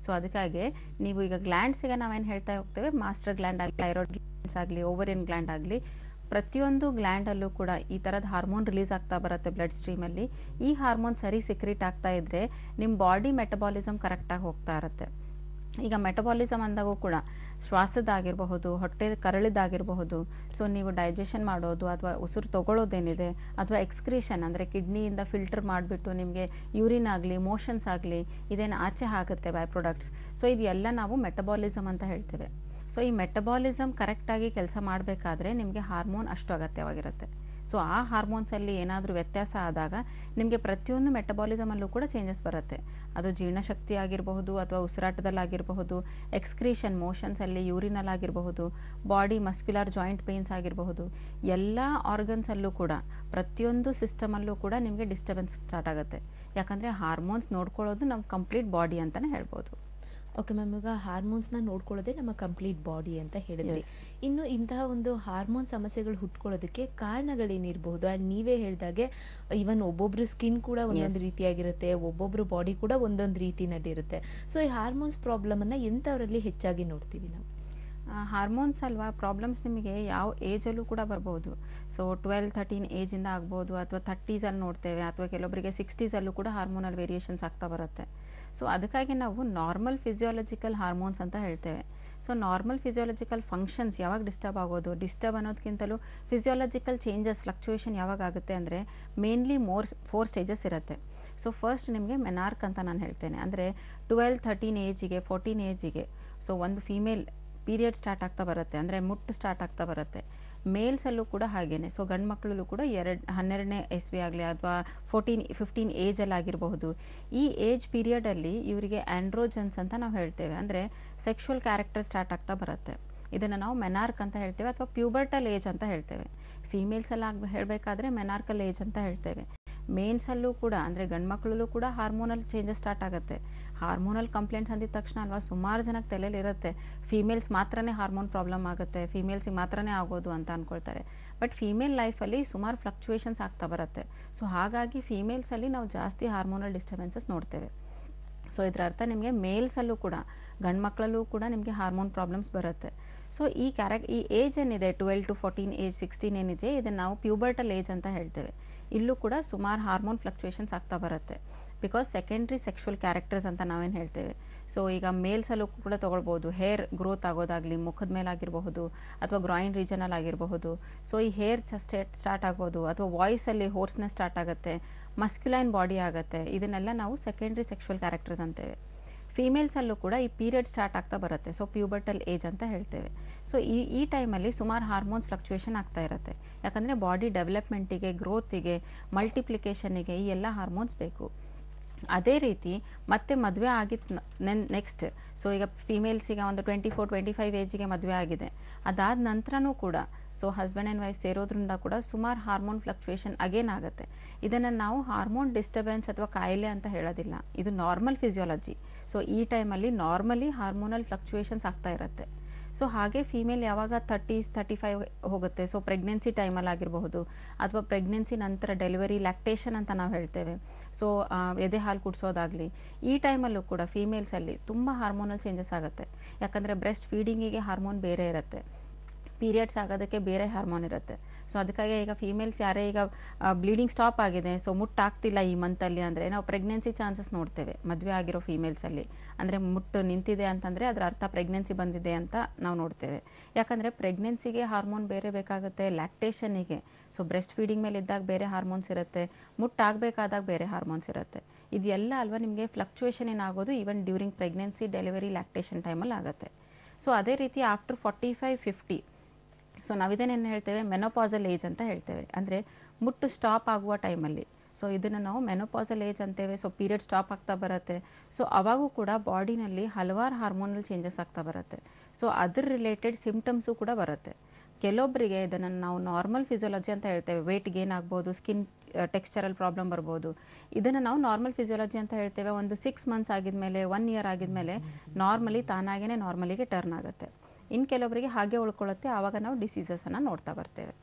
ಸೊ ಅದಕ್ಕಾಗಿ ನೀವು ಈಗ ಗ್ಲ್ಯಾಂಡ್ಸಿಗೆ ನಾವೇನು ಹೇಳ್ತಾ ಹೋಗ್ತೇವೆ ಮಾಸ್ಟರ್ ಗ್ಲ್ಯಾಂಡ್ ಆಗಲಿ ಥೈರಾಯ್ಡ್ ಗ್ಲ್ಯಾಂಡ್ಸ್ ಆಗಲಿ ಓವರಿಯನ್ ಗ್ಲ್ಯಾಂಡ್ ಆಗಲಿ ಪ್ರತಿಯೊಂದು ಗ್ಲ್ಯಾಂಡಲ್ಲೂ ಕೂಡ ಈ ಥರದ ಹಾರ್ಮೋನ್ ರಿಲೀಸ್ ಆಗ್ತಾ ಬರುತ್ತೆ ಬ್ಲಡ್ ಸ್ಟ್ರೀಮಲ್ಲಿ ಈ ಹಾರ್ಮೋನ್ ಸರಿ ಸಿಕ್ರಿಟ್ ಆಗ್ತಾ ಇದ್ದರೆ ನಿಮ್ಮ ಬಾಡಿ ಮೆಟಬಾಲಿಸಮ್ ಕರೆಕ್ಟಾಗಿ ಹೋಗ್ತಾ ಇರುತ್ತೆ ಈಗ ಮೆಟಬಾಲಿಸಮ್ ಅಂದಾಗೂ ಕೂಡ ಶ್ವಾಸದಾಗಿರಬಹುದು ಹೊಟ್ಟೆ ಕರಳಿದಾಗಿರಬಹುದು ಸೊ ನೀವು ಡೈಜೆಷನ್ ಮಾಡೋದು ಅಥವಾ ಉಸಿರು ತಗೊಳ್ಳೋದೇನಿದೆ ಅಥವಾ ಎಕ್ಸ್ಕ್ರೀಷನ್ ಅಂದರೆ ಕಿಡ್ನಿಯಿಂದ ಫಿಲ್ಟರ್ ಮಾಡಿಬಿಟ್ಟು ನಿಮಗೆ ಯೂರಿನ್ ಆಗಲಿ ಮೋಷನ್ಸ್ ಆಗಲಿ ಇದೇನು ಆಚೆ ಆಗುತ್ತೆ ಬೈ ಪ್ರಾಡಕ್ಟ್ಸ್ ಸೊ ಇದೆಲ್ಲ ನಾವು ಮೆಟಬಾಲಿಸಮ್ ಅಂತ ಹೇಳ್ತೇವೆ ಸೊ ಈ ಮೆಟಬಾಲಿಸಮ್ ಕರೆಕ್ಟಾಗಿ ಕೆಲಸ ಮಾಡಬೇಕಾದ್ರೆ ನಿಮಗೆ ಹಾರ್ಮೋನ್ ಅಷ್ಟು ಅಗತ್ಯವಾಗಿರುತ್ತೆ ಸೊ ಆ ಹಾರ್ಮೋನ್ಸಲ್ಲಿ ಏನಾದರೂ ವ್ಯತ್ಯಾಸ ಆದಾಗ ನಿಮಗೆ ಪ್ರತಿಯೊಂದು ಮೆಟಬಾಲಿಸಮಲ್ಲೂ ಕೂಡ ಚೇಂಜಸ್ ಬರುತ್ತೆ ಅದು ಜೀರ್ಣಶಕ್ತಿ ಆಗಿರಬಹುದು ಅಥವಾ ಉಸಿರಾಟದಲ್ಲಾಗಿರಬಹುದು ಎಕ್ಸ್ಕ್ರೀಷನ್ ಮೋಷನ್ಸಲ್ಲಿ ಯೂರಿನಲ್ ಆಗಿರಬಹುದು ಬಾಡಿ ಮಸ್ಕ್ಯುಲರ್ ಜಾಯಿಂಟ್ ಪೇನ್ಸ್ ಆಗಿರಬಹುದು ಎಲ್ಲ ಆರ್ಗನ್ಸಲ್ಲೂ ಕೂಡ ಪ್ರತಿಯೊಂದು ಸಿಸ್ಟಮಲ್ಲೂ ಕೂಡ ನಿಮಗೆ ಡಿಸ್ಟರ್ಬೆನ್ಸ್ ಸ್ಟಾರ್ಟ್ ಆಗುತ್ತೆ ಯಾಕಂದರೆ ಹಾರ್ಮೋನ್ಸ್ ನೋಡ್ಕೊಳ್ಳೋದು ನಮ್ಮ ಕಂಪ್ಲೀಟ್ ಬಾಡಿ ಅಂತಲೇ ಹೇಳ್ಬೋದು ಓಕೆ ಮ್ಯಾಮ್ ಈಗ ಹಾರ್ಮೋನ್ಸ್ನ ನೋಡ್ಕೊಳ್ಳೋದೇ ನಮ್ಮ ಕಂಪ್ಲೀಟ್ ಬಾಡಿ ಅಂತ ಹೇಳಿದ್ರಿ Yes. ಇನ್ನು ಇಂತಹ ಒಂದು ಹಾರ್ಮೋನ್ ಸಮಸ್ಯೆಗಳು ಹುಟ್ಕೊಳ್ಳೋದಕ್ಕೆ ಕಾರಣಗಳೇನಿರಬಹುದು ಆ್ಯಂಡ್ ನೀವೇ ಹೇಳಿದಾಗೆ ಈವನ್ ಒಬ್ಬೊಬ್ರು ಸ್ಕಿನ್ ಕೂಡ ಒಂದೊಂದು Yes. ರೀತಿಯಾಗಿರುತ್ತೆ ಒಬ್ಬೊಬ್ರು ಬಾಡಿ ಕೂಡ ಒಂದೊಂದು ರೀತಿನಲ್ಲಿ ಇರುತ್ತೆ ಸೊ ಈ ಹಾರ್ಮೋನ್ಸ್ ಪ್ರಾಬ್ಲಮನ್ನು ಎಂಥವರಲ್ಲಿ ಹೆಚ್ಚಾಗಿ ನೋಡ್ತೀವಿ ನಾವು ಹಾರ್ಮೋನ್ಸ್ ಅಲ್ವಾ ಪ್ರಾಬ್ಲಮ್ಸ್ ನಿಮಗೆ ಯಾವ ಏಜಲ್ಲೂ ಕೂಡ ಬರ್ಬೋದು ಸೊ ಟ್ವೆಲ್ ಥರ್ಟೀನ್ ಏಜಿಂದ ಆಗ್ಬೋದು ಅಥವಾ ಥರ್ಟೀಸಲ್ಲಿ ನೋಡ್ತೇವೆ ಅಥವಾ ಕೆಲವೊಬ್ಬರಿಗೆ ಸಿಕ್ಸ್ಟೀಸಲ್ಲೂ ಕೂಡ ಹಾರ್ಮೋನಲ್ ವೇರಿಯೇಷನ್ಸ್ ಆಗ್ತಾ ಬರುತ್ತೆ ಸೊ ಅದಕ್ಕಾಗಿ ನಾವು ನಾರ್ಮಲ್ ಫಿಸಿಯಾಲಜಿಕಲ್ ಹಾರ್ಮೋನ್ಸ್ ಅಂತ ಹೇಳ್ತೇವೆ ಸೊ ನಾರ್ಮಲ್ ಫಿಸಿಯಾಲಜಿಕಲ್ ಫಂಕ್ಷನ್ಸ್ ಯಾವಾಗ ಡಿಸ್ಟರ್ಬ್ ಆಗೋದು ಡಿಸ್ಟರ್ಬ್ ಅನ್ನೋದಕ್ಕಿಂತಲೂ ಫಿಸಿಯಾಲಜಿಕಲ್ ಚೇಂಜಸ್ ಫ್ಲಕ್ಚುಯೇಷನ್ ಯಾವಾಗ ಆಗುತ್ತೆ ಅಂದರೆ ಮೇನ್ಲಿ ಮೋರ್ ಫೋರ್ ಸ್ಟೇಜಸ್ ಇರುತ್ತೆ ಸೊ ಫಸ್ಟ್ ನಿಮಗೆ ಮೆನಾರ್ಕ್ ಅಂತ ನಾನು ಹೇಳ್ತೇನೆ ಅಂದರೆ ಟ್ವೆಲ್ ಥರ್ಟೀನ್ ಏಜಿಗೆ ಫೋರ್ಟೀನ್ ಏಜಿಗೆ ಸೊ ಒಂದು ಫೀಮೇಲ್ ಪೀರಿಯಡ್ ಸ್ಟಾರ್ಟ್ ಆಗ್ತಾ ಬರುತ್ತೆ ಅಂದರೆ ಮುಟ್ಟು ಸ್ಟಾರ್ಟ್ ಆಗ್ತಾ ಬರುತ್ತೆ ಮೇಲ್ಸಲ್ಲೂ ಕೂಡ ಹಾಗೇನೆ ಸೊ ಗಂಡು ಮಕ್ಕಳಲ್ಲೂ ಕೂಡ ಎರಡು ಹನ್ನೆರಡನೇ ಇಸ್ವಿ ಆಗಲಿ ಅಥವಾ ಫೋರ್ಟೀನ್ ಫಿಫ್ಟೀನ್ ಏಜಲ್ಲಿ ಆಗಿರಬಹುದು ಈ ಏಜ್ ಪೀರಿಯಡಲ್ಲಿ ಇವರಿಗೆ ಆ್ಯಂಡ್ರೋಜನ್ಸ್ ಅಂತ ನಾವು ಹೇಳ್ತೇವೆ ಅಂದರೆ ಸೆಕ್ಷುವಲ್ ಕ್ಯಾರೆಕ್ಟರ್ ಸ್ಟಾರ್ಟ್ ಆಗ್ತಾ ಬರುತ್ತೆ ಇದನ್ನು ನಾವು ಮೆನಾರ್ಕ್ ಅಂತ ಹೇಳ್ತೇವೆ ಅಥವಾ ಪ್ಯೂಬರ್ಟಲ್ ಏಜ್ ಅಂತ ಹೇಳ್ತೇವೆ ಫೀಮೇಲ್ಸಲ್ಲಿ ಆಗ ಹೇಳಬೇಕಾದ್ರೆ ಮೆನಾರ್ಕಲ್ ಏಜ್ ಅಂತ ಹೇಳ್ತೇವೆ ಮೇನ್ಸಲ್ಲೂ ಕೂಡ ಅಂದರೆ ಗಂಡು ಮಕ್ಕಳಲ್ಲೂ ಕೂಡ ಹಾರ್ಮೋನಲ್ ಚೇಂಜಸ್ ಸ್ಟಾರ್ಟ್ ಆಗುತ್ತೆ ಹಾರ್ಮೋನಲ್ ಕಂಪ್ಲೇಂಟ್ಸ್ ಅಂದಿದ ತಕ್ಷಣ ಅಲ್ವಾ ಸುಮಾರು ಜನಕ್ಕೆ ತಲೆಯಲ್ಲಿ ಇರುತ್ತೆ ಫೀಮೇಲ್ಸ್ ಮಾತ್ರನೇ ಹಾರ್ಮೋನ್ ಪ್ರಾಬ್ಲಮ್ ಆಗುತ್ತೆ ಫೀಮೇಲ್ಸಿಗೆ ಮಾತ್ರನೇ ಆಗೋದು ಅಂತ ಅಂದ್ಕೊಳ್ತಾರೆ ಬಟ್ ಫೀಮೇಲ್ ಲೈಫಲ್ಲಿ ಸುಮಾರು ಫ್ಲಕ್ಚುಯೇಷನ್ಸ್ ಆಗ್ತಾ ಬರುತ್ತೆ ಸೊ ಹಾಗಾಗಿ ಫೀಮೇಲ್ಸಲ್ಲಿ ನಾವು ಜಾಸ್ತಿ ಹಾರ್ಮೋನಲ್ ಡಿಸ್ಟರ್ಬೆನ್ಸಸ್ ನೋಡ್ತೇವೆ ಸೊ ಇದರ ಅರ್ಥ ನಿಮಗೆ ಮೇಲ್ಸಲ್ಲೂ ಕೂಡ ಗಂಡು ಮಕ್ಕಳಲ್ಲೂ ಕೂಡ ನಿಮಗೆ ಹಾರ್ಮೋನ್ ಪ್ರಾಬ್ಲಮ್ಸ್ ಬರುತ್ತೆ ಸೊ ಈ ಕ್ಯಾರೆಕ್ ಈ ಏಜ್ ಏನಿದೆ twelve to fourteen age sixteen ಏನಿದೆ ಇದನ್ನು ನಾವು ಪ್ಯೂಬರ್ಟಲ್ ಏಜ್ ಅಂತ ಹೇಳ್ತೇವೆ ಇಲ್ಲೂ ಕೂಡ ಸುಮಾರು ಹಾರ್ಮೋನ್ ಫ್ಲಕ್ಚುಯೇಷನ್ಸ್ ಆಗ್ತಾ ಬರುತ್ತೆ ಬಿಕಾಸ್ ಸೆಕೆಂಡ್ರಿ ಸೆಕ್ಷುವಲ್ ಕ್ಯಾರೆಕ್ಟರ್ಸ್ ಅಂತ ನಾವೇನು ಹೇಳ್ತೇವೆ ಸೊ ಈಗ ಮೇಲ್ಸಲ್ಲೂ ಕೂಡ ತೊಗೊಳ್ಬೋದು ಹೇರ್ ಗ್ರೋತ್ ಆಗೋದಾಗಲಿ ಮುಖದ ಮೇಲಾಗಿರಬಹುದು ಅಥವಾ ಗ್ರಾಯಿನ್ ರೀಜನಲ್ಲಿ ಆಗಿರಬಹುದು ಸೊ ಈ ಹೇರ್ ಸ್ಟೇಟ್ ಸ್ಟಾರ್ಟ್ ಆಗ್ಬೋದು ಅಥವಾ ವಾಯ್ಸಲ್ಲಿ ಹೋರ್ಸ್ನೆಸ್ ಸ್ಟಾರ್ಟ್ ಆಗುತ್ತೆ ಮಸ್ಕ್ಯುಲೈನ್ ಬಾಡಿ ಆಗುತ್ತೆ ಇದನ್ನೆಲ್ಲ ನಾವು ಸೆಕೆಂಡ್ರಿ ಸೆಕ್ಷುವಲ್ ಕ್ಯಾರೆಕ್ಟರ್ಸ್ ಅಂತೇವೆ ಫೀಮೇಲ್ಸಲ್ಲೂ ಕೂಡ ಈ ಪೀರಿಯಡ್ ಸ್ಟಾರ್ಟ್ ಆಗ್ತಾ ಬರುತ್ತೆ ಸೊ ಪ್ಯೂಬರ್ಟಲ್ ಏಜ್ ಅಂತ ಹೇಳ್ತೇವೆ ಸೊ ಈ ಈ ಟೈಮಲ್ಲಿ ಸುಮಾರು ಹಾರ್ಮೋನ್ಸ್ ಫ್ಲಕ್ಚುಯೇಷನ್ ಆಗ್ತಾ ಇರುತ್ತೆ ಯಾಕಂದರೆ ಬಾಡಿ ಡೆವಲಪ್ಮೆಂಟಿಗೆ ಗ್ರೋತಿಗೆ ಮಲ್ಟಿಪ್ಲಿಕೇಷನಿಗೆ ಈ ಎಲ್ಲ ಹಾರ್ಮೋನ್ಸ್ ಬೇಕು ಅದೇ ರೀತಿ ಮತ್ತೆ ಮದುವೆ ಆಗಿತ್ತು ನೆಕ್ಸ್ಟ್ ಸೊ ಈಗ ಫೀಮೇಲ್ಸಿಗೆ ಒಂದು ಟ್ವೆಂಟಿ ಫೋರ್ ಟ್ವೆಂಟಿ ಫೈವ್ ಏಜಿಗೆ ಮದುವೆ ಆಗಿದೆ ಅದಾದ ನಂತರನೂ ಕೂಡ ಸೊ ಹಸ್ಬೆಂಡ್ ಆ್ಯಂಡ್ ವೈಫ್ ಸೇರೋದ್ರಿಂದ ಕೂಡ ಸುಮಾರು ಹಾರ್ಮೋನ್ ಫ್ಲಕ್ಚುಯೇಷನ್ ಅಗೇನ್ ಆಗುತ್ತೆ ಇದನ್ನು ನಾವು ಹಾರ್ಮೋನ್ ಡಿಸ್ಟರ್ಬೆನ್ಸ್ ಅಥವಾ ಕಾಯಿಲೆ ಅಂತ ಹೇಳೋದಿಲ್ಲ ಇದು ನಾರ್ಮಲ್ ಫಿಸಿಯಾಲಜಿ ಸೊ ಈ ಟೈಮಲ್ಲಿ ನಾರ್ಮಲಿ ಹಾರ್ಮೋನಲ್ ಫ್ಲಕ್ಚುಯೇಷನ್ಸ್ ಆಗ್ತಾ ಇರುತ್ತೆ ಸೊ ಹಾಗೆ ಫೀಮೇಲ್ ಯಾವಾಗ ತರ್ಟೀಸ್ ತರ್ಟಿ ಫೈವ್ ಹೋಗುತ್ತೆ ಸೊ ಪ್ರೆಗ್ನೆನ್ಸಿ ಟೈಮಲ್ಲಿ ಆಗಿರಬಹುದು ಅಥವಾ ಪ್ರೆಗ್ನೆನ್ಸಿ ನಂತರ ಡೆಲಿವರಿ ಲ್ಯಾಕ್ಟೇಷನ್ ಅಂತ ನಾವು ಹೇಳ್ತೇವೆ ಸೊ ಎದೆ ಹಾಲು ಕುಡಿಸೋದಾಗಲಿ ಈ ಟೈಮಲ್ಲೂ ಕೂಡ ಫೀಮೇಲ್ಸಲ್ಲಿ ತುಂಬ ಹಾರ್ಮೋನಲ್ ಚೇಂಜಸ್ ಆಗುತ್ತೆ ಯಾಕಂದರೆ ಬ್ರೆಸ್ಟ್ ಫೀಡಿಂಗಿಗೆ ಹಾರ್ಮೋನ್ ಬೇರೆ ಇರುತ್ತೆ ಪೀರಿಯಡ್ಸ್ ಆಗೋದಕ್ಕೆ ಬೇರೆ ಹಾರ್ಮೋನ್ ಇರುತ್ತೆ ಸೊ ಅದಕ್ಕಾಗಿ ಈಗ ಫೀಮೇಲ್ಸ್ ಯಾರೇ ಈಗ ಬ್ಲೀಡಿಂಗ್ ಸ್ಟಾಪ್ ಆಗಿದೆ ಸೊ ಮುಟ್ಟಾಗ್ತಿಲ್ಲ ಈ ಮಂತಲ್ಲಿ ಅಂದರೆ ನಾವು ಪ್ರೆಗ್ನೆನ್ಸಿ ಚಾನ್ಸಸ್ ನೋಡ್ತೇವೆ ಮದುವೆ ಆಗಿರೋ ಫೀಮೇಲ್ಸಲ್ಲಿ ಅಂದರೆ ಮುಟ್ಟು ನಿಂತಿದೆ ಅಂತಂದರೆ ಅದರ ಅರ್ಥ ಪ್ರೆಗ್ನೆನ್ಸಿ ಬಂದಿದೆ ಅಂತ ನಾವು ನೋಡ್ತೇವೆ ಯಾಕಂದರೆ ಪ್ರೆಗ್ನೆನ್ಸಿಗೆ ಹಾರ್ಮೋನ್ ಬೇರೆ ಬೇಕಾಗುತ್ತೆ ಲ್ಯಾಕ್ಟೇಷನಿಗೆ ಸೊ ಬ್ರೆಸ್ಟ್ ಫೀಡಿಂಗ್ ಮೇಲೆ ಇದ್ದಾಗ ಬೇರೆ ಹಾರ್ಮೋನ್ಸ್ ಇರುತ್ತೆ ಮುಟ್ಟಾಗಬೇಕಾದಾಗ ಬೇರೆ ಹಾರ್ಮೋನ್ಸ್ ಇರುತ್ತೆ ಇದೆಲ್ಲ ಅಲ್ವಾ ನಿಮಗೆ ಫ್ಲಕ್ಚುಯೇಷನ್ ಏನಾಗೋದು even during pregnancy delivery lactation ಟೈಮಲ್ಲಿ ಆಗುತ್ತೆ ಸೊ ಅದೇ ರೀತಿ after forty five fifty so ನಾವಿದನ್ನೇನು ಹೇಳ್ತೇವೆ ಮೆನೋಪಾಸಲ್ ಏಜ್ ಅಂತ ಹೇಳ್ತೇವೆ ಅಂದರೆ ಮುಟ್ಟು ಸ್ಟಾಪ್ ಆಗುವ ಟೈಮಲ್ಲಿ ಸೊ ಇದನ್ನು ನಾವು ಮೆನೋಪಾಸಲ್ ಏಜ್ ಅಂತೇವೆ ಸೊ ಪೀರಿಯಡ್ ಸ್ಟಾಪ್ ಆಗ್ತಾ ಬರುತ್ತೆ ಸೊ ಅವಾಗೂ ಕೂಡ ಬಾಡಿನಲ್ಲಿ ಹಲವಾರು ಹಾರ್ಮೋನಲ್ ಚೇಂಜಸ್ ಆಗ್ತಾ ಬರುತ್ತೆ ಸೊ ಅದ್ರ ರಿಲೇಟೆಡ್ ಸಿಮ್ಟಮ್ಸು ಕೂಡ ಬರುತ್ತೆ ಕೆಲವೊಬ್ಬರಿಗೆ ಇದನ್ನು ನಾವು ನಾರ್ಮಲ್ ಫಿಸಿಯಾಲಜಿ ಅಂತ ಹೇಳ್ತೇವೆ ವೆಯ್ಟ್ ಗೇನ್ ಆಗ್ಬೋದು ಸ್ಕಿನ್ ಟೆಕ್ಸ್ಚರಲ್ ಪ್ರಾಬ್ಲಮ್ ಬರ್ಬೋದು ಇದನ್ನು ನಾವು ನಾರ್ಮಲ್ ಫಿಸಿಯಾಲಜಿ ಅಂತ ಹೇಳ್ತೇವೆ ಒಂದು ಸಿಕ್ಸ್ ಮಂತ್ಸ್ ಆಗಿದ್ಮೇಲೆ ಒನ್ ಇಯರ್ ಆಗಿದ್ಮೇಲೆ ನಾರ್ಮಲಿ ತಾನಾಗೇ ನಾರ್ಮಲಿಗೆ ಟರ್ನ್ ಆಗುತ್ತೆ ಇನ್ನು ಕೆಲವೊಬ್ಬರಿಗೆ ಹಾಗೆ ಉಳ್ಕೊಳ್ಳುತ್ತೆ ಆವಾಗ ನಾವು ಡಿಸೀಸಸನ್ನು ನೋಡ್ತಾ ಬರ್ತೇವೆ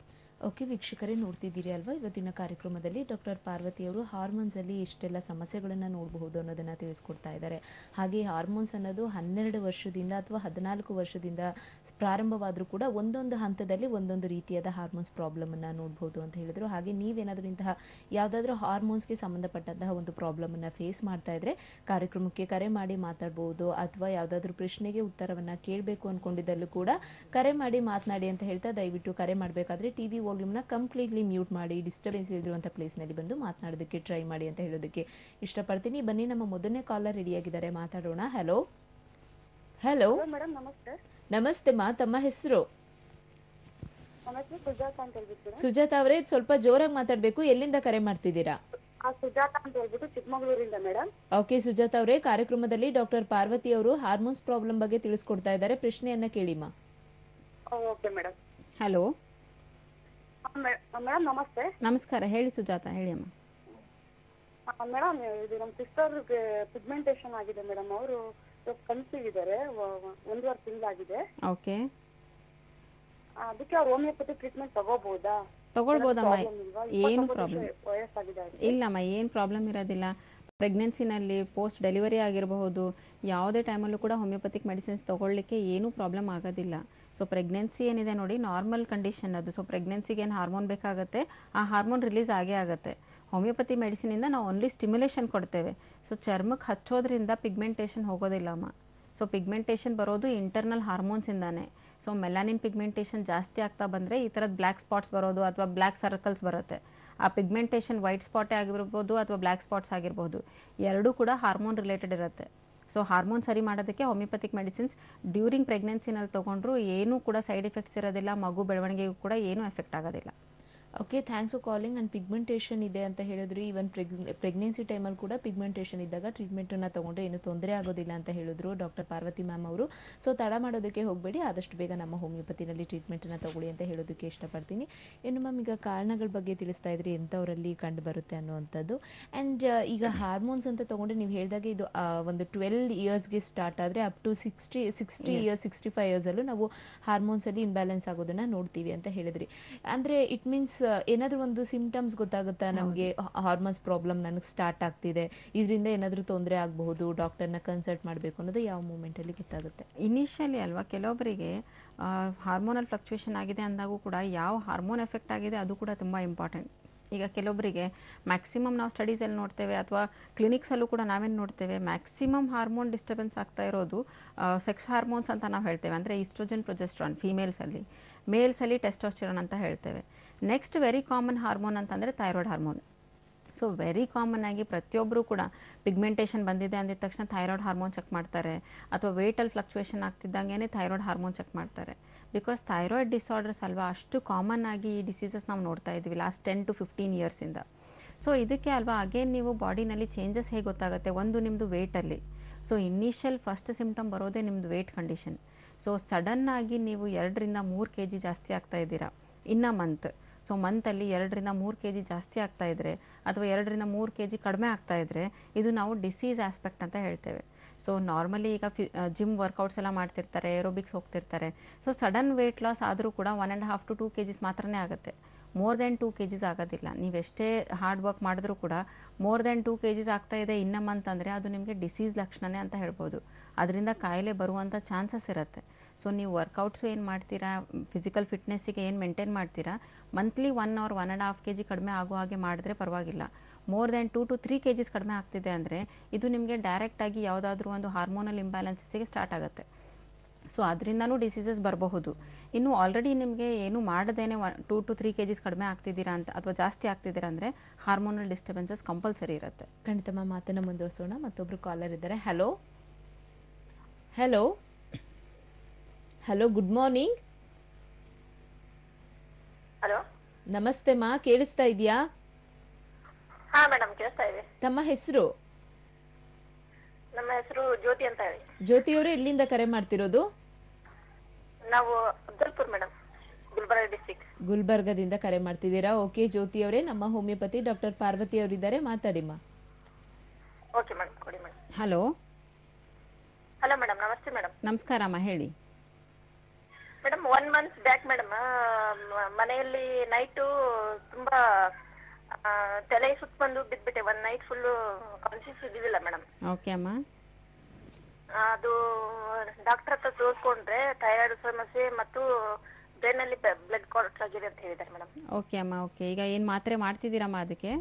ಓಕೆ ವೀಕ್ಷಕರೇ ನೋಡ್ತಿದ್ದೀರಿ ಅಲ್ವಾ ಇವತ್ತಿನ ಕಾರ್ಯಕ್ರಮದಲ್ಲಿ ಡಾಕ್ಟರ್ ಪಾರ್ವತಿಯವರು ಹಾರ್ಮೋನ್ಸಲ್ಲಿ ಎಷ್ಟೆಲ್ಲ ಸಮಸ್ಯೆಗಳನ್ನು ನೋಡಬಹುದು ಅನ್ನೋದನ್ನು ತಿಳಿಸ್ಕೊಡ್ತಾ ಇದ್ದಾರೆ ಹಾಗೆ ಹಾರ್ಮೋನ್ಸ್ ಅನ್ನೋದು ಹನ್ನೆರಡು ವರ್ಷದಿಂದ ಅಥವಾ ಹದಿನಾಲ್ಕು ವರ್ಷದಿಂದ ಪ್ರಾರಂಭವಾದರೂ ಕೂಡ ಒಂದೊಂದು ಹಂತದಲ್ಲಿ ಒಂದೊಂದು ರೀತಿಯಾದ ಹಾರ್ಮೋನ್ಸ್ ಪ್ರಾಬ್ಲಮನ್ನು ನೋಡ್ಬೋದು ಅಂತ ಹೇಳಿದರು ಹಾಗೆ ನೀವೇನಾದರೂ ಇಂತಹ ಯಾವುದಾದ್ರೂ ಹಾರ್ಮೋನ್ಸ್ಗೆ ಸಂಬಂಧಪಟ್ಟಂತಹ ಒಂದು ಪ್ರಾಬ್ಲಮನ್ನು ಫೇಸ್ ಮಾಡ್ತಾ ಇದ್ರೆ ಕಾರ್ಯಕ್ರಮಕ್ಕೆ ಕರೆ ಮಾಡಿ ಮಾತಾಡ್ಬೋದು ಅಥವಾ ಯಾವುದಾದ್ರೂ ಪ್ರಶ್ನೆಗೆ ಉತ್ತರವನ್ನು ಕೇಳಬೇಕು ಅಂದ್ಕೊಂಡಿದ್ದಲ್ಲೂ ಕೂಡ ಕರೆ ಮಾಡಿ ಮಾತನಾಡಿ ಅಂತ ಹೇಳ್ತಾ ದಯವಿಟ್ಟು ಕರೆ ಮಾಡಬೇಕಾದ್ರೆ ಟಿ ವಿ ವಾಲ್ಯೂಮ್ನ ಕಂಪ್ಲೀಟ್ಲಿ ಮ್ಯೂಟ್ ಮಾಡಿ ಡಿಸ್ಟರ್ಬೆನ್ಸ್ ಇರುವಂಥ ಪ್ಲೇಸ್ನಲ್ಲಿ ಬಂದು ಮಾತನಾಡೋದಕ್ಕೆ ಟ್ರೈ ಮಾಡಿ ಅಂತ ಹೇಳೋದಕ್ಕೆ ಇಷ್ಟಪಡ್ತೀನಿ ಬನ್ನಿ ನಮ್ಮ ಮೊದಲನೇ ಕಾಲರ್ ರೆಡಿಯಾಗಿದ್ದಾರೆ ಮಾತಾಡೋಣ ಹಲೋ ಹಲೋ ಮೇಡಮ್ ನಮಸ್ತೆ ನಮಸ್ತೆ ಮಾ ತಮ್ಮ ಹೆಸರು ನಮ್ಮ ಹೆಸರು ಸುಜಾತ ಅಂತ ಹೇಳ್ಬಿಟ್ಟು ಸುಜಾತ ಅವರೇ ಸ್ವಲ್ಪ ಜೋರಾಗಿ ಮಾತಾಡಬೇಕು ಎಲ್ಲಿಂದ ಕರೆ ಮಾಡ್ತಿದ್ದೀರಾ ಆ ಸುಜಾತ ಅಂತ ಹೇಳ್ಬಿಟ್ಟು ಚಿಕ್ಕಮಗಳೂರಿಂದ ಮೇಡಮ್ ಓಕೆ ಸುಜಾತ ಅವರೇ ಕಾರ್ಯಕ್ರಮದಲ್ಲಿ ಡಾಕ್ಟರ್ ಪಾರ್ವತಿ ಅವರು ಹಾರ್ಮೋನ್ಸ್ ಪ್ರಾಬ್ಲಮ್ ಬಗ್ಗೆ ತಿಳಿಸ್ಕೊಡ್ತಾ ಇದ್ದಾರೆ ಪ್ರಶ್ನೆಯನ್ನ ಕೇಳಿಮಾ ಓಕೆ ಮೇಡಮ್ ಹಲೋ ಮೇಡಮ್ ನಮಸ್ತೆ ನಮಸ್ಕಾರ ಹೇಳಿ ಸುಜಾತ ಹೇಳಿ ಅಮ್ಮ ಮೇಡಮ್ ಇದು ನಮ್ಮ ಸಿಸ್ಟರ್ಗೆ ಪಿಗ್ಮೆಂಟೇಷನ್ ಆಗಿದೆ ಮೇಡಮ್ ಅವರು ಕನ್ಸೀವ್ ಇದ್ದಾರೆ ಒಂದೂವರೆ ತಿಂಗಳಾಗಿದೆ ಓಕೆ ಅದಕ್ಕೆ ಅವ್ರು ಹೋಮಿಯೋಪತಿ ಟ್ರೀಟ್ಮೆಂಟ್ ತಗೋಬಹುದಾ ತಗೊಳ್ಬೋದಮ್ಮ Problem ಇಲ್ವಾ? ಏನು ಇಪ್ಪತ್ತೊಂಬತ್ತು ಪ್ರಾಬ್ಲಮ್ ವರ್ಷ ವಯಸ್ಸಾಗಿದೆ ಅವ್ರಿಗೆ. ಇಲ್ಲಮ್ಮ ಏನು ಪ್ರಾಬ್ಲಮ್ ಇರೋದಿಲ್ಲ ಪ್ರೆಗ್ನೆನ್ಸಿನಲ್ಲಿ ಪೋಸ್ಟ್ ಡೆಲಿವರಿ ಆಗಿರಬಹುದು ಯಾವುದೇ ಟೈಮಲ್ಲೂ ಕೂಡ ಹೋಮಿಯೋಪತಿಕ್ ಮೆಡಿಸಿನ್ಸ್ ತೊಗೊಳ್ಳಿಕ್ಕೆ ಏನೂ ಪ್ರಾಬ್ಲಮ್ ಆಗೋದಿಲ್ಲ ಸೊ ಪ್ರೆಗ್ನೆನ್ಸಿ ಏನಿದೆ ನೋಡಿ ನಾರ್ಮಲ್ ಕಂಡೀಷನ್ ಅದು ಸೊ ಪ್ರೆಗ್ನೆನ್ಸಿಗೆ ಏನು ಹಾರ್ಮೋನ್ ಬೇಕಾಗುತ್ತೆ ಆ ಹಾರ್ಮೋನ್ ರಿಲೀಸ್ ಆಗೇ ಆಗುತ್ತೆ ಹೋಮಿಯೋಪತಿ ಮೆಡಿಸಿನಿಂದ ನಾವು ಓನ್ಲಿ ಸ್ಟಿಮ್ಯುಲೇಷನ್ ಕೊಡ್ತೇವೆ ಸೊ ಚರ್ಮಕ್ಕೆ ಹಚ್ಚೋದ್ರಿಂದ ಪಿಗ್ಮೆಂಟೇಷನ್ ಹೋಗೋದಿಲ್ಲಮ್ಮ ಸೊ ಪಿಗ್ಮೆಂಟೇಷನ್ ಬರೋದು ಇಂಟರ್ನಲ್ ಹಾರ್ಮೋನ್ಸಿಂದಾನೆ ಸೊ ಮೆಲಾನಿನ್ ಪಿಗ್ಮೆಂಟೇಷನ್ ಜಾಸ್ತಿ ಆಗ್ತಾ ಬಂದರೆ ಈ ಥರದ್ದು ಬ್ಲ್ಯಾಕ್ ಸ್ಪಾಟ್ಸ್ ಬರೋದು ಅಥವಾ ಬ್ಲ್ಯಾಕ್ ಸರ್ಕಲ್ಸ್ ಬರುತ್ತೆ ಆ ಪಿಗ್ಮೆಂಟೇಷನ್ ವೈಟ್ ಸ್ಪಾಟೇ ಆಗಿರ್ಬೋದು ಅಥವಾ ಬ್ಲ್ಯಾಕ್ ಸ್ಪಾಟ್ಸ್ ಆಗಿರ್ಬೋದು ಎರಡೂ ಕೂಡ ಹಾರ್ಮೋನ್ ರಿಲೇಟೆಡ್ ಇರುತ್ತೆ ಸೊ ಹಾರ್ಮೋನ್ ಸರಿ ಮಾಡೋದಕ್ಕೆ ಹೋಮಿಯೋಪತಿಕ್ ಮೆಡಿಸಿನ್ಸ್ ಡ್ಯೂರಿಂಗ್ ಪ್ರೆಗ್ನೆನ್ಸಿನಲ್ಲಿ ತೊಗೊಂಡ್ರು ಏನೂ ಕೂಡ ಸೈಡ್ ಎಫೆಕ್ಟ್ಸ್ ಇರೋದಿಲ್ಲ ಮಗು ಬೆಳವಣಿಗೆಗೂ ಕೂಡ ಏನೂ ಎಫೆಕ್ಟ್ ಆಗೋದಿಲ್ಲ okay thanks for calling and pigmentation ಇದೆ ಅಂತ ಹೇಳಿದ್ರು ಈವನ್ ಪ್ರೆಗ್ನೆನ್ಸಿ ಟೈಮಲ್ಲಿ ಕೂಡ ಪಿಗ್ಮೆಂಟೇಷನ್ ಇದ್ದಾಗ ಟ್ರೀಟ್ಮೆಂಟನ್ನು ತೊಗೊಂಡ್ರೆ ಏನು ತೊಂದರೆ ಆಗೋದಿಲ್ಲ ಅಂತ ಹೇಳಿದ್ರು ಡಾಕ್ಟರ್ ಪಾರ್ವತಿ ಮ್ಯಾಮ್ ಅವರು ಸೊ ತಡ ಮಾಡೋದಕ್ಕೆ ಹೋಗಬೇಡಿ ಆದಷ್ಟು ಬೇಗ ನಮ್ಮ ಹೋಮಿಯೋಪತಿನಲ್ಲಿ ಟ್ರೀಟ್ಮೆಂಟನ್ನು ತಗೊಳ್ಳಿ ಅಂತ ಹೇಳೋದಕ್ಕೆ ಇಷ್ಟಪಡ್ತೀನಿ ಇನ್ನು ಮ್ಯಾಮ್ ಈಗ ಕಾರಣಗಳ ಬಗ್ಗೆ ತಿಳಿಸ್ತಾ ಇದ್ರಿ ಎಂಥವರಲ್ಲಿ ಕಂಡು ಬರುತ್ತೆ ಅನ್ನುವಂಥದ್ದು ಆ್ಯಂಡ್ ಈಗ ಹಾರ್ಮೋನ್ಸ್ ಅಂತ ತೊಗೊಂಡ್ರೆ ನೀವು ಹೇಳಿದಾಗೆ ಇದು ಆ, ಒಂದು ಟ್ವೆಲ್ ಇಯರ್ಸ್ಗೆ ಸ್ಟಾರ್ಟ್ ಆದರೆ up to sixty sixty years sixty five ಇಯರ್ಸಲ್ಲೂ ನಾವು ಹಾರ್ಮೋನ್ಸಲ್ಲಿ ಇನ್ಬ್ಯಾಲೆನ್ಸ್ ಆಗೋದನ್ನು ನೋಡ್ತೀವಿ ಅಂತ ಹೇಳಿದ್ರಿ ಅಂದರೆ ಇಟ್ ಮೀನ್ಸ್ ಏನಾದರೂ ಒಂದು ಸಿಂಪ್ಟಮ್ಸ್ ಗೊತ್ತಾಗುತ್ತಾ ನಮಗೆ ಹಾರ್ಮೋನ್ಸ್ ಪ್ರಾಬ್ಲಮ್ ನನಗೆ ಸ್ಟಾರ್ಟ್ ಆಗ್ತಿದೆ ಇದರಿಂದ ಏನಾದರೂ ತೊಂದರೆ ಆಗಬಹುದು ಡಾಕ್ಟರ್ನ ಕನ್ಸಲ್ಟ್ ಮಾಡಬೇಕು ಅನ್ನೋದು ಯಾವ ಮೂಮೆಂಟಲ್ಲಿ ಗೊತ್ತಾಗುತ್ತೆ ಇನಿಷಿಯಲಿ ಅಲ್ವಾ ಕೆಲವೊಬ್ಬರಿಗೆ ಹಾರ್ಮೋನಲ್ ಫ್ಲಕ್ಚುಯೇಷನ್ ಆಗಿದೆ ಅಂದಾಗೂ ಕೂಡ ಯಾವ ಹಾರ್ಮೋನ್ ಎಫೆಕ್ಟ್ ಆಗಿದೆ ಅದು ಕೂಡ ತುಂಬ ಇಂಪಾರ್ಟೆಂಟ್ ಈಗ ಕೆಲವೊಬ್ಬರಿಗೆ ಮ್ಯಾಕ್ಸಿಮಮ್ ನಾವು ಸ್ಟಡೀಸಲ್ಲಿ ನೋಡ್ತೇವೆ ಅಥವಾ ಕ್ಲಿನಿಕ್ಸಲ್ಲೂ ಕೂಡ ನಾವೇನು ನೋಡ್ತೇವೆ ಮ್ಯಾಕ್ಸಿಮಮ್ ಹಾರ್ಮೋನ್ ಡಿಸ್ಟರ್ಬೆನ್ಸ್ ಆಗ್ತಾ ಇರೋದು ಸೆಕ್ಸ್ ಹಾರ್ಮೋನ್ಸ್ ಅಂತ ನಾವು ಹೇಳ್ತೇವೆ ಅಂದರೆ ಈಸ್ಟ್ರೋಜನ್ ಪ್ರೊಜೆಸ್ಟ್ರಾನ್ ಫೀಮೇಲ್ಸಲ್ಲಿ ಮೇಲ್ಸಲ್ಲಿ ಟೆಸ್ಟೋಸ್ಟಿರಾನ್ ಅಂತ ಹೇಳ್ತೇವೆ ನೆಕ್ಸ್ಟ್ ವೆರಿ ಕಾಮನ್ ಹಾರ್ಮೋನ್ ಅಂತಂದರೆ thyroid hormone so very common ಆಗಿ ಪ್ರತಿಯೊಬ್ಬರು ಕೂಡ ಪಿಗ್ಮೆಂಟೇಷನ್ ಬಂದಿದೆ ಅಂದಿದ ತಕ್ಷಣ ಥೈರಾಯ್ಡ್ ಹಾರ್ಮೋನ್ ಚೆಕ್ ಮಾಡ್ತಾರೆ ಅಥವಾ ವೇಟಲ್ಲಿ ಫ್ಲಕ್ಚುಯೇಷನ್ ಆಗ್ತಿದ್ದಂಗೆ ಥೈರಾಯ್ಡ್ ಹಾರ್ಮೋನ್ ಚೆಕ್ ಮಾಡ್ತಾರೆ ಬಿಕಾಸ್ ಥೈರಾಯ್ಡ್ ಡಿಸಾರ್ಡರ್ಸ್ ಅಲ್ವಾ ಅಷ್ಟು ಕಾಮನ್ ಆಗಿ ಈ ಡಿಸೀಸಸ್ ನಾವು ನೋಡ್ತಾ ಇದ್ದೀವಿ ಲಾಸ್ಟ್ ಟೆನ್ ಟು ಫಿಫ್ಟೀನ್ ಇಯರ್ಸಿಂದ ಸೊ ಇದಕ್ಕೆ ಅಲ್ವಾ ಅಗೇನ್ ನೀವು ಬಾಡಿನಲ್ಲಿ ಚೇಂಜಸ್ ಹೇಗೆ ಗೊತ್ತಾಗುತ್ತೆ ಒಂದು ನಿಮ್ಮದು ವೇಟಲ್ಲಿ ಸೊ ಇನಿಷಿಯಲ್ ಫಸ್ಟ್ ಸಿಮ್ಟಮ್ ಬರೋದೇ ನಿಮ್ಮದು ವೇಟ್ ಕಂಡೀಷನ್ ಸೊ ಸಡನ್ನಾಗಿ ನೀವು ಎರಡರಿಂದ ಮೂರು ಕೆ ಜಿ ಜಾಸ್ತಿ ಆಗ್ತಾ ಇದ್ದೀರಾ ಇನ್ನ ಮಂತ್ ಸೊ ಮಂತಲ್ಲಿ ಎರಡರಿಂದ ಮೂರು ಕೆ ಜಿ ಜಾಸ್ತಿ ಆಗ್ತಾ ಇದ್ದರೆ ಅಥವಾ ಎರಡರಿಂದ ಮೂರು ಕೆ ಜಿ ಕಡಿಮೆ ಆಗ್ತಾ ಇದ್ದರೆ ಇದು ನಾವು ಡಿಸೀಸ್ ಆಸ್ಪೆಕ್ಟ್ ಅಂತ ಹೇಳ್ತೇವೆ ಸೊ ನಾರ್ಮಲಿ ಈಗ ಫಿ ಜಿಮ್ ವರ್ಕೌಟ್ಸ್ ಎಲ್ಲ ಮಾಡ್ತಿರ್ತಾರೆ ಏರೋಬಿಕ್ಸ್ ಹೋಗ್ತಿರ್ತಾರೆ ಸೊ ಸಡನ್ ವೆಯ್ಟ್ ಲಾಸ್ ಆದರೂ ಕೂಡ one and half to two K Gs ಮಾತ್ರನೇ ಆಗುತ್ತೆ more than two K Gs ಆಗೋದಿಲ್ಲ ನೀವೆಷ್ಟೇ ಹಾರ್ಡ್ ವರ್ಕ್ ಮಾಡಿದ್ರೂ ಕೂಡ more than two K Gs ಆಗ್ತಾ ಇದೆ ಇನ್ನ ಮಂತ್ ಅಂದರೆ ಅದು ನಿಮಗೆ ಡಿಸೀಸ್ ಲಕ್ಷಣನೇ ಅಂತ ಹೇಳ್ಬೋದು ಅದರಿಂದ ಕಾಯಿಲೆ ಬರುವಂಥ ಚಾನ್ಸಸ್ ಇರುತ್ತೆ ಸೊ ನೀವು ವರ್ಕೌಟ್ಸು ಏನು ಮಾಡ್ತೀರಾ ಫಿಸಿಕಲ್ ಫಿಟ್ನೆಸ್ಸಿಗೆ ಏನು ಮೇಂಟೈನ್ ಮಾಡ್ತೀರಾ monthly one or one and half K G ಕಡಿಮೆ ಆಗೋ ಹಾಗೆ ಮಾಡಿದ್ರೆ ಪರವಾಗಿಲ್ಲ more than two to three K Gs ಕಡಿಮೆ ಆಗ್ತಿದೆ ಅಂದರೆ ಇದು ನಿಮಗೆ ಡೈರೆಕ್ಟಾಗಿ ಯಾವುದಾದ್ರೂ ಒಂದು ಹಾರ್ಮೋನಲ್ ಇಂಬ್ಯಾಲೆನ್ಸಸ್ಸಿಗೆ ಸ್ಟಾರ್ಟ್ ಆಗುತ್ತೆ ಸೊ ಅದರಿಂದನೂ ಡಿಸೀಸಸ್ ಬರಬಹುದು ಇನ್ನು ಆಲ್ರೆಡಿ ನಿಮಗೆ ಏನು ಮಾಡದೇನೆ one two to three K Gs ಕಡಿಮೆ ಆಗ್ತಿದ್ದೀರಾ ಅಂತ ಅಥವಾ ಜಾಸ್ತಿ ಆಗ್ತಿದ್ದೀರಾ ಅಂದರೆ ಹಾರ್ಮೋನಲ್ ಡಿಸ್ಟರ್ಬೆನ್ಸಸ್ ಕಂಪಲ್ಸರಿ ಇರುತ್ತೆ ಖಂಡಿತ ಮ್ಯಾಮ್ ಮಾತನ್ನು ಮುಂದುವರಿಸೋಣ ಮತ್ತೊಬ್ರು ಕಾಲರ್ ಇದ್ದಾರೆ hello hello hello good morning hello ನಮಸ್ತೆ ಮಾ ಕೇಳಿಸ್ತಾ ಇದೆಯಾ ಹಾ ಮೇಡಮ್ ಕೇಳ್ತಾ ಇದೆ ತಮ್ಮ ಹೆಸರು ನಮ್ಮ ಹೆಸರು ಜ್ಯೋತಿ ಅಂತ ಹೇಳಿ ಜ್ಯೋತಿಯವರು ಎಲ್ಲಿಂದ ಕರೆ ಮಾಡ್ತಿರೋದು ನಾವು ಅಬ್ದುಲ್ಪುರ್ ಮೇಡಮ್ ಗುಲ್ಬರ್ಗ ಡಿಸ್ಟಿಕ್ ಗುಲ್ಬರ್ಗದಿಂದ ಕರೆ ಮಾಡ್ತಿದ್ದೀರಾ ಓಕೆ ಜ್ಯೋತಿಯವರೇ ನಮ್ಮ ಹೋಮಿಯೋಪತಿ ಡಾಕ್ಟರ್ ಪಾರ್ವತಿ ಅವರಿದ್ದಾರೆ ಮಾತಾಡಿಮ್ಮ ಓಕೆ ಮೇಡಮ್ ಕೊಡಿ ಮೇಡಮ್ ಹಲೋ ಹಲೋ ಮೇಡಮ್ ನಮಸ್ತೆ ಮೇಡಮ್ ನಮಸ್ಕಾರಮ್ಮ ಹೇಳಿ madam one month back madam ಮನೆಯಲ್ಲಿ ನೈಟು ತುಂಬಾ ಆ, ತಲೆ ಸುತ್ತ ಬಂದು ಬಿದ್ಬಿಟ್ಟೆ ಒನ್ ನೈಟ್ ಫುಲ್ಲು ಕಾನ್ಶಿಯಸ್ ಇದ್ದಿಲ್ಲ ಮೇಡಮ್ ಓಕೆ ಅಮ್ಮ ಅದು ಡಾಕ್ಟರ್ ಹತ್ರ ತೋರಿಸ್ಕೊಂಡ್ರೆ ಥೈರಾಯ್ಡ್ ಸಮಸ್ಯೆ ಮತ್ತು ಬ್ರೈನಲ್ಲಿ ಬ್ಲಡ್ ಕ್ಲಾಟ್ಸ್ ಆಗಿದೆ ಅಂತ ಹೇಳಿದ್ದಾರೆ ಮೇಡಮ್ ಓಕೆ ಅಮ್ಮ ಓಕೆ ಈಗ ಏನು ಮಾತ್ರೆ ಮಾಡ್ತಿದ್ದೀರಮ್ಮ ಅದಕ್ಕೆ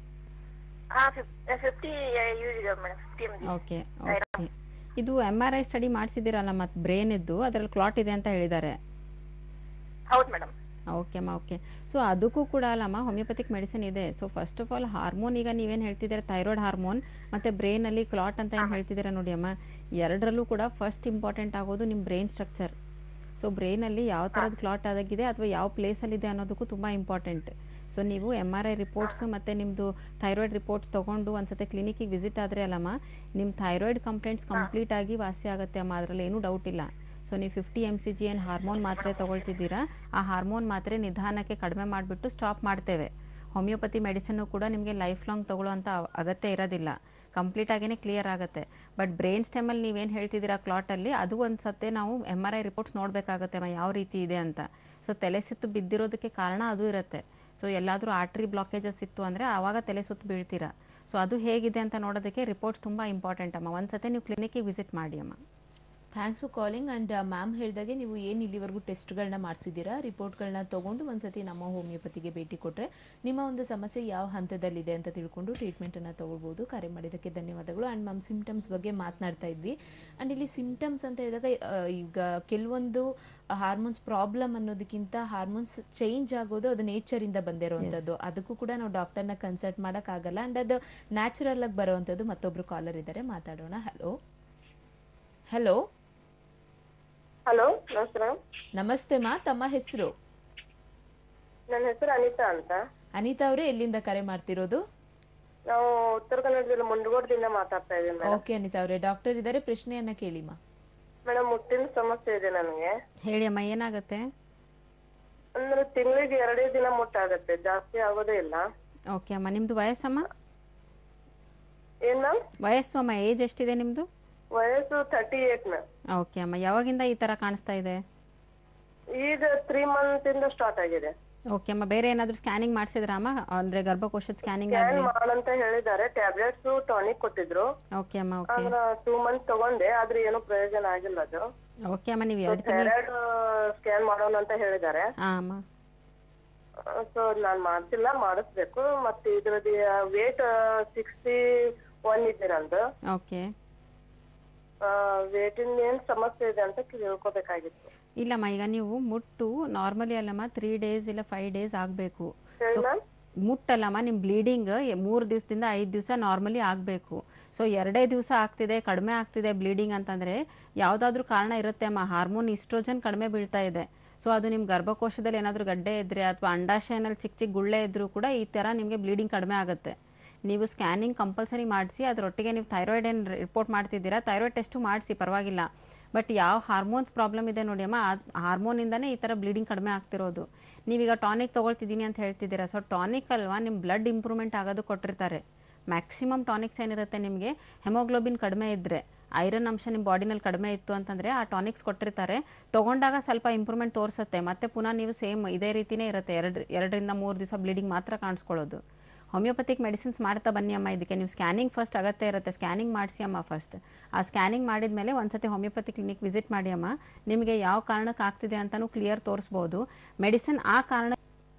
ಹಾ ಫಿಫ್ಟಿ ಯೂಸ್ ಇದೆ madam fifty M G okay okay ಇದು ಎಮ್ ಆರ್ ಐ ಸ್ಟಡಿ ಮಾಡಿಸಿದ್ದೀರಲ್ಲ ಮತ್ತು ಬ್ರೇನ್ ಇದ್ದು ಅದರಲ್ಲಿ ಕ್ಲಾಟ್ ಇದೆ ಅಂತ ಹೇಳಿದ್ದಾರೆ ಹೌದು ಮೇಡಮ್ ಓಕೆ ಅಮ್ಮ ಓಕೆ ಸೊ ಅದಕ್ಕೂ ಕೂಡ ಅಲ್ಲಮ್ಮ ಹೋಮಿಯೋಪತಿಕ್ ಮೆಡಿಸಿನ್ ಇದೆ so first of all hormone ಈಗ ನೀವೇನು ಹೇಳ್ತಿದ್ದೀರಾ ಥೈರಾಯ್ಡ್ ಹಾರ್ಮೋನ್ ಮತ್ತು ಬ್ರೈನಲ್ಲಿ ಕ್ಲಾಟ್ ಅಂತ ಏನು ಹೇಳ್ತಿದ್ದೀರಾ ನೋಡಿ ಅಮ್ಮ ಎರಡರಲ್ಲೂ ಕೂಡ ಫಸ್ಟ್ ಇಂಪಾರ್ಟೆಂಟ್ ಆಗೋದು ನಿಮ್ಮ ಬ್ರೈನ್ ಸ್ಟ್ರಕ್ಚರ್ ಸೊ ಬ್ರೈನಲ್ಲಿ ಯಾವ ಥರದ ಕ್ಲಾಟ್ ಆದಾಗಿದೆ ಅಥವಾ ಯಾವ ಪ್ಲೇಸಲ್ಲಿದೆ ಅನ್ನೋದಕ್ಕೂ ತುಂಬ ಇಂಪಾರ್ಟೆಂಟ್ ಸೊ ನೀವು ಎಮ್ ಆರ್ ಐ ರಿಪೋರ್ಟ್ಸ್ ಮತ್ತು ನಿಮ್ಮದು ಥೈರಾಯ್ಡ್ ರಿಪೋರ್ಟ್ಸ್ ತೊಗೊಂಡು ಒಂದ್ಸತಿ ಕ್ಲಿನಿಕ್ಕಿಗೆ ವಿಸಿಟ್ ಆದರೆ ಅಲ್ಲಮ್ಮ ನಿಮ್ಮ ಥೈರಾಯ್ಡ್ ಕಂಪ್ಲೇಂಟ್ಸ್ ಕಂಪ್ಲೀಟ್ ಆಗಿ ವಾಸಿ ಆಗುತ್ತೆ ಅಮ್ಮ ಅದರಲ್ಲಿ ಏನೂ ಡೌಟ್ ಇಲ್ಲ ಸೊ ನೀವು ಫಿಫ್ಟಿ ಎಮ್ ಸಿ ಜಿ ಏನು ಹಾರ್ಮೋನ್ ಮಾತ್ರೆ ತೊಗೊಳ್ತಿದ್ದೀರಾ ಆ ಹಾರ್ಮೋನ್ ಮಾತ್ರೆ ನಿಧಾನಕ್ಕೆ ಕಡಿಮೆ ಮಾಡಿಬಿಟ್ಟು ಸ್ಟಾಪ್ ಮಾಡ್ತೇವೆ ಹೋಮಿಯೋಪತಿ ಮೆಡಿಸಿನ್ನು ಕೂಡ ನಿಮಗೆ ಲೈಫ್ ಲಾಂಗ್ ತೊಗೊಳ್ಳೋಂಥ ಅವ- ಅಗತ್ಯ ಇರೋದಿಲ್ಲ ಕಂಪ್ಲೀಟ್ ಆಗೇ ಕ್ಲಿಯರ್ ಆಗುತ್ತೆ ಬಟ್ ಬ್ರೈನ್ ಸ್ಟೆಮಲ್ಲಿ ನೀವೇನು ಹೇಳ್ತಿದ್ದೀರಾ ಕ್ಲಾಟಲ್ಲಿ ಅದು ಒಂದು ಸತ್ತೆ ನಾವು ಎಮ್ ಆರ್ ಐ ರಿಪೋರ್ಟ್ಸ್ ನೋಡಬೇಕಾಗತ್ತೆ ಅಮ್ಮ ಯಾವ ರೀತಿ ಇದೆ ಅಂತ ಸೊ ತಲೆ ಸುತ್ತು ಬಿದ್ದಿರೋದಕ್ಕೆ ಕಾರಣ ಅದು ಇರುತ್ತೆ ಸೊ ಎಲ್ಲಾದರೂ ಆರ್ಟ್ರಿ ಬ್ಲಾಕೇಜಸ್ ಇತ್ತು ಅಂದರೆ ಆವಾಗ ತಲೆ ಸುತ್ತು ಬೀಳ್ತೀರಾ ಸೊ ಅದು ಹೇಗಿದೆ ಅಂತ ನೋಡೋದಕ್ಕೆ ರಿಪೋರ್ಟ್ಸ್ ತುಂಬ ಇಂಪಾರ್ಟೆಂಟ್ ಅಮ್ಮ ಒಂದು ಸತಿ ನೀವು ಕ್ಲಿನಿಕ್ಕಿಗೆ ವಿಸಿಟ್ ಮಾಡಿ ಅಮ್ಮ thanks for calling and ma'am ಹೇಳಿದಾಗೆ ನೀವು ಏನು ಇಲ್ಲಿವರೆಗೂ ಟೆಸ್ಟ್ಗಳನ್ನ ಮಾಡಿಸಿದ್ದೀರಾ ರಿಪೋರ್ಟ್ಗಳನ್ನ ತೊಗೊಂಡು ಒಂದ್ಸತಿ ನಮ್ಮ ಹೋಮಿಯೋಪತಿಗೆ ಭೇಟಿ ಕೊಟ್ಟರೆ ನಿಮ್ಮ ಒಂದು ಸಮಸ್ಯೆ ಯಾವ ಹಂತದಲ್ಲಿದೆ ಅಂತ ತಿಳ್ಕೊಂಡು ಟ್ರೀಟ್ಮೆಂಟನ್ನು ತೊಗೊಳ್ಬೋದು ಕರೆ ಮಾಡಿದ್ದಕ್ಕೆ ಧನ್ಯವಾದಗಳು ಆ್ಯಂಡ್ ಮ್ಯಾಮ್ ಸಿಮ್ಟಮ್ಸ್ ಬಗ್ಗೆ ಮಾತನಾಡ್ತಾ ಇದ್ವಿ ಆ್ಯಂಡ್ ಇಲ್ಲಿ ಸಿಮ್ಟಮ್ಸ್ ಅಂತ ಹೇಳಿದಾಗ ಆ, ಈಗ ಕೆಲವೊಂದು ಹಾರ್ಮೋನ್ಸ್ ಪ್ರಾಬ್ಲಮ್ ಅನ್ನೋದಕ್ಕಿಂತ ಹಾರ್ಮೋನ್ಸ್ ಚೇಂಜ್ ಆಗೋದು ಅದು ನೇಚರಿಂದ ಬಂದಿರುವಂಥದ್ದು ಅದಕ್ಕೂ ಕೂಡ ನಾವು ಡಾಕ್ಟರ್ನ ಕನ್ಸಲ್ಟ್ ಮಾಡೋಕ್ಕಾಗಲ್ಲ ಆ್ಯಂಡ್ ಅದು ನ್ಯಾಚುರಲ್ ಆಗಿ ಬರುವಂಥದ್ದು ಮತ್ತೊಬ್ರು ಕಾಲರ್ ಇದ್ದಾರೆ ಮಾತಾಡೋಣ ಹಲೋ ಹಲೋ ಹಲೋ ನಮಸ್ಕಾರ ನಮಸ್ತೆ ಮಾ ತಮ್ಮ ಹೆಸರು ನನ್ನ ಹೆಸರು ಅನಿತಾ ಅಂತ ಅನಿತಾ ಅವರೇ ಎಲ್ಲಿಂದ ಕರೆ ಮಾಡ್ತಿರೋದು ನಾವು ಉತ್ತರ ಕನ್ನಡ ಜಿಲ್ಲೆ ಮುಂಡಗೋಡದಿಂದ ಮಾತಾಡ್ತಾ ಇದ್ದೀವಿ ಮೇಡಮ್ ಓಕೆ ಅನಿತಾ ಅವರೇ ಡಾಕ್ಟರ್ ಇದ್ದಾರೆ ಪ್ರಶ್ನೆಯನ್ನ ಕೇಳಿಮಾ ಮೇಡಮ್ ಮುಟ್ಟಿನ ಸಮಸ್ಯೆ ಇದೆ ನನಗೆ ಹೇಳಿ ಅಮ್ಮ ಏನಾಗುತ್ತೆ ಅಂದ್ರೆ ತಿಂಗಳಿಗೆ ಎರಡೇ ದಿನ ಮುಟ್ಟಾಗತ್ತೆ ಜಾಸ್ತಿ ಆಗೋದೇ ಇಲ್ಲ ಓಕೆ ಅಮ್ಮ ನಿಮ್ಮದು ವಯಸ್ಸಮ್ಮ ಏನ್ ಮ್ಯಾಮ್ ವಯಸ್ಸು ಅಮ್ಮ ಏಜ್ ಎಷ್ಟಿದೆ ನಿಮ್ಮದು ವಯಸ್ಸು ತರ್ಟಿ ಏಟ್ ಮ್ಯಾಮ್ ಓಕೆ ಅಮ್ಮ ಯಾವಾಗಿಂದ ಈ ಥರ ಕಾಣಿಸ್ತಾ ಇದೆ ಈಗ ತ್ರೀ ಮಂತ್ ಇಂದ ಸ್ಟಾರ್ಟ್ ಆಗಿದೆ ಓಕೆ ಅಮ್ಮ ಬೇರೆ ಏನಾದರೂ ಸ್ಕ್ಯಾನಿಂಗ್ ಮಾಡಿಸಿದ್ರಾ ಅಮ್ಮ ಅಂದರೆ ಗರ್ಭಕೋಶದ ಸ್ಕ್ಯಾನಿಂಗ್ ಸ್ಕ್ಯಾನ್ ಆಗಲಿ ಮಾಡಂತ ಹೇಳಿದ್ದಾರೆ ಟ್ಯಾಬ್ಲೆಟ್ಸ್ ಟಾನಿಕ್ ಕೊಟ್ಟಿದ್ರು ಓಕೆ ಅಮ್ಮ ಓಕೆ ಆದ್ರ ಟೂ ಮಂತ್ ತಗೊಂಡೆ ಆದ್ರೆ ಏನು ಪ್ರಯೋಜನ ಆಗಿಲ್ಲ ಅದು ಓಕೆ ಅಮ್ಮ ನೀವು ಎರಡು ತಿಂಗಳು ಥೈರಾಯ್ಡ್ ಸ್ಕ್ಯಾನ್ ಮಾಡೋಣ ಅಂತ ಹೇಳಿದ್ದಾರೆ ಹಾಂ ಅಮ್ಮ ಸೊ ನಾನ್ ಮಾಡ್ತಿಲ್ಲ ಮಾಡಿಸ್ಬೇಕು ಮತ್ತೆ ಇದ್ರದ್ದು ವೇಟ್ ಸಿಕ್ಸ್ಟಿ ಒನ್ ಇದೆ ನಂದು ಓಕೆ ವೇಟಿಂದ ಏನ್ ಸಮಸ್ಯೆ ಇದೆ ಅಂತ ತಿಳ್ಕೊಬೇಕಾಗಿತ್ತು ಇಲ್ಲಮ್ಮ ಈಗ ನೀವು ಮುಟ್ಟು ನಾರ್ಮಲಿ ಅಲ್ಲಮ್ಮ ತ್ರೀ ಡೇಸ್ ಇಲ್ಲ ಫೈವ್ ಡೇಸ್ ಆಗಬೇಕು ಹೇಳಿ ಮ್ಯಾಮ್ ಮುಟ್ಟಲ್ಲಮ್ಮ ನಿಮ್ಮ ಬ್ಲೀಡಿಂಗ್ ಮೂರು ದಿವಸದಿಂದ ಐದು ದಿವಸ ನಾರ್ಮಲಿ ಆಗಬೇಕು ಸೊ ಎರಡೇ ದಿವಸ ಆಗ್ತಿದೆ ಕಡಿಮೆ ಆಗ್ತಿದೆ ಬ್ಲೀಡಿಂಗ್ ಅಂತಂದರೆ ಯಾವುದಾದ್ರೂ ಕಾರಣ ಇರುತ್ತೆ ಅಮ್ಮ ಹಾರ್ಮೋನ್ ಇಸ್ಟ್ರೋಜನ್ ಕಡಿಮೆ ಬೀಳ್ತಾ ಇದೆ ಸೊ ಅದು ನಿಮ್ಮ ಗರ್ಭಕೋಶದಲ್ಲಿ ಏನಾದರೂ ಗಡ್ಡೆ ಇದ್ದರೆ ಅಥವಾ ಅಂಡಾಶಯನಲ್ಲಿ ಚಿಕ್ಕ ಚಿಕ್ಕ ಗುಳ್ಳೆ ಇದ್ದರೂ ಕೂಡ ಈ ಥರ ನಿಮಗೆ ಬ್ಲೀಡಿಂಗ್ ಕಡಿಮೆ ಆಗುತ್ತೆ ನೀವು ಸ್ಕ್ಯಾನಿಂಗ್ ಕಂಪಲ್ಸರಿ ಮಾಡಿಸಿ ಅದರೊಟ್ಟಿಗೆ ನೀವು ಥೈರಾಯ್ಡ್ ಏನು ರಿಪೋರ್ಟ್ ಮಾಡ್ತಿದ್ದೀರಾ ಥೈರಾಯ್ಡ್ ಟೆಸ್ಟು ಮಾಡಿಸಿ ಪರವಾಗಿಲ್ಲ ಬಟ್ ಯಾವ ಹಾರ್ಮೋನ್ಸ್ ಪ್ರಾಬ್ಲಮ್ ಇದೆ ನೋಡಿ ಅಮ್ಮ ಆ ಹಾರ್ಮೋನಿಂದನೇ ಈ ಥರ ಬ್ಲೀಡಿಂಗ್ ಕಡಿಮೆ ಆಗ್ತಿರೋದು ನೀವೀಗ ಟಾನಿಕ್ ತೊಗೊಳ್ತಿದ್ದೀನಿ ಅಂತ ಹೇಳ್ತಿದ್ದೀರಾ ಸೊ ಟಾನಿಕ್ ಅಲ್ವಾ ನಿಮ್ಮ ಬ್ಲಡ್ ಇಂಪ್ರೂವ್ಮೆಂಟ್ ಆಗೋದು ಕೊಟ್ಟಿರ್ತಾರೆ ಮ್ಯಾಕ್ಸಿಮಮ್ ಟಾನಿಕ್ಸ್ ಏನಿರುತ್ತೆ ನಿಮಗೆ ಹೆಮೋಗ್ಲೋಬಿನ್ ಕಡಿಮೆ ಇದ್ದರೆ ಐರನ್ ಅಂಶ ನಿಮ್ಮ ಬಾಡಿನಲ್ಲಿ ಕಡಿಮೆ ಇತ್ತು ಅಂತಂದರೆ ಆ ಟಾನಿಕ್ಸ್ ಕೊಟ್ಟಿರ್ತಾರೆ ತೊಗೊಂಡಾಗ ಸ್ವಲ್ಪ ಇಂಪ್ರೂವ್ಮೆಂಟ್ ತೋರಿಸುತ್ತೆ ಮತ್ತೆ ಪುನಃ ನೀವು ಸೇಮ್ ಇದೇ ರೀತಿನೇ ಇರುತ್ತೆ ಎರಡು ಎರಡರಿಂದ ಮೂರು ದಿವಸ ಬ್ಲೀಡಿಂಗ್ ಮಾತ್ರ ಕಾಣಿಸ್ಕೊಳ್ಳೋದು ಹೋಮಿಯೋಪತಿಕ್ ಮೆಡಿಸಿನ್ಸ್ ಮಾಡ್ತಾ ಬನ್ನಿ ಅಮ್ಮ ಇದಕ್ಕೆ ನೀವು ಸ್ಕ್ಯಾನಿಂಗ್ ಫಸ್ಟ್ ಅಗತ್ಯ ಇರುತ್ತೆ ಸ್ಕ್ಯಾನಿಂಗ್ ಮಾಡಿಸಿ ಅಮ್ಮ ಫಸ್ಟ್ ಆ ಸ್ಕ್ಯಾನಿಂಗ್ ಮಾಡಿದ ಮೇಲೆ ಒಂದ್ಸತಿ ಹೋಮಿಯೋಪತಿ ಕ್ಲಿನಿಕ್ ವಿಸಿಟ್ ಮಾಡಿ ಅಮ್ಮ ನಿಮಗೆ ಯಾವ ಕಾರಣಕ್ಕೆ ಆಗ್ತಿದೆ ಅಂತಲೂ ಕ್ಲಿಯರ್ ತೋರಿಸ್ಬೋದು ಮೆಡಿಸಿನ್ ಆ ಕಾರಣ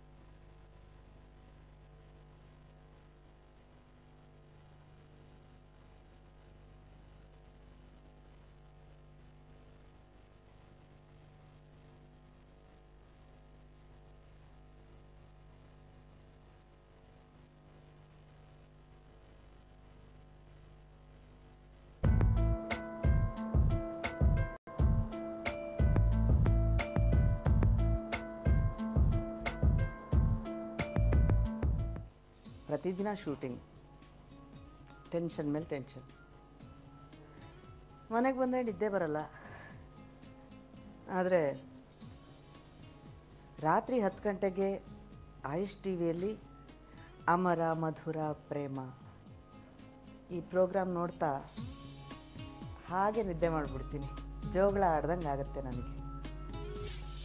ಪ್ರತಿದಿನ ಶೂಟಿಂಗ್ ಟೆನ್ಷನ್ ಮೇಲೆ ಟೆನ್ಷನ್ ಮನೆಗೆ ಬಂದರೆ ನಿದ್ದೆ ಬರಲ್ಲ ಆದರೆ ರಾತ್ರಿ ಹತ್ತು ಗಂಟೆಗೆ ಆಯುಷ್ ಟಿ ವಿಯಲ್ಲಿ ಅಮರ ಮಧುರ ಪ್ರೇಮ ಈ ಪ್ರೋಗ್ರಾಮ್ ನೋಡ್ತಾ ಹಾಗೆ ನಿದ್ದೆ ಮಾಡಿಬಿಡ್ತೀನಿ ಜೋಗಳ ಆಡ್ದಂಗೆ ಆಗುತ್ತೆ ನನಗೆ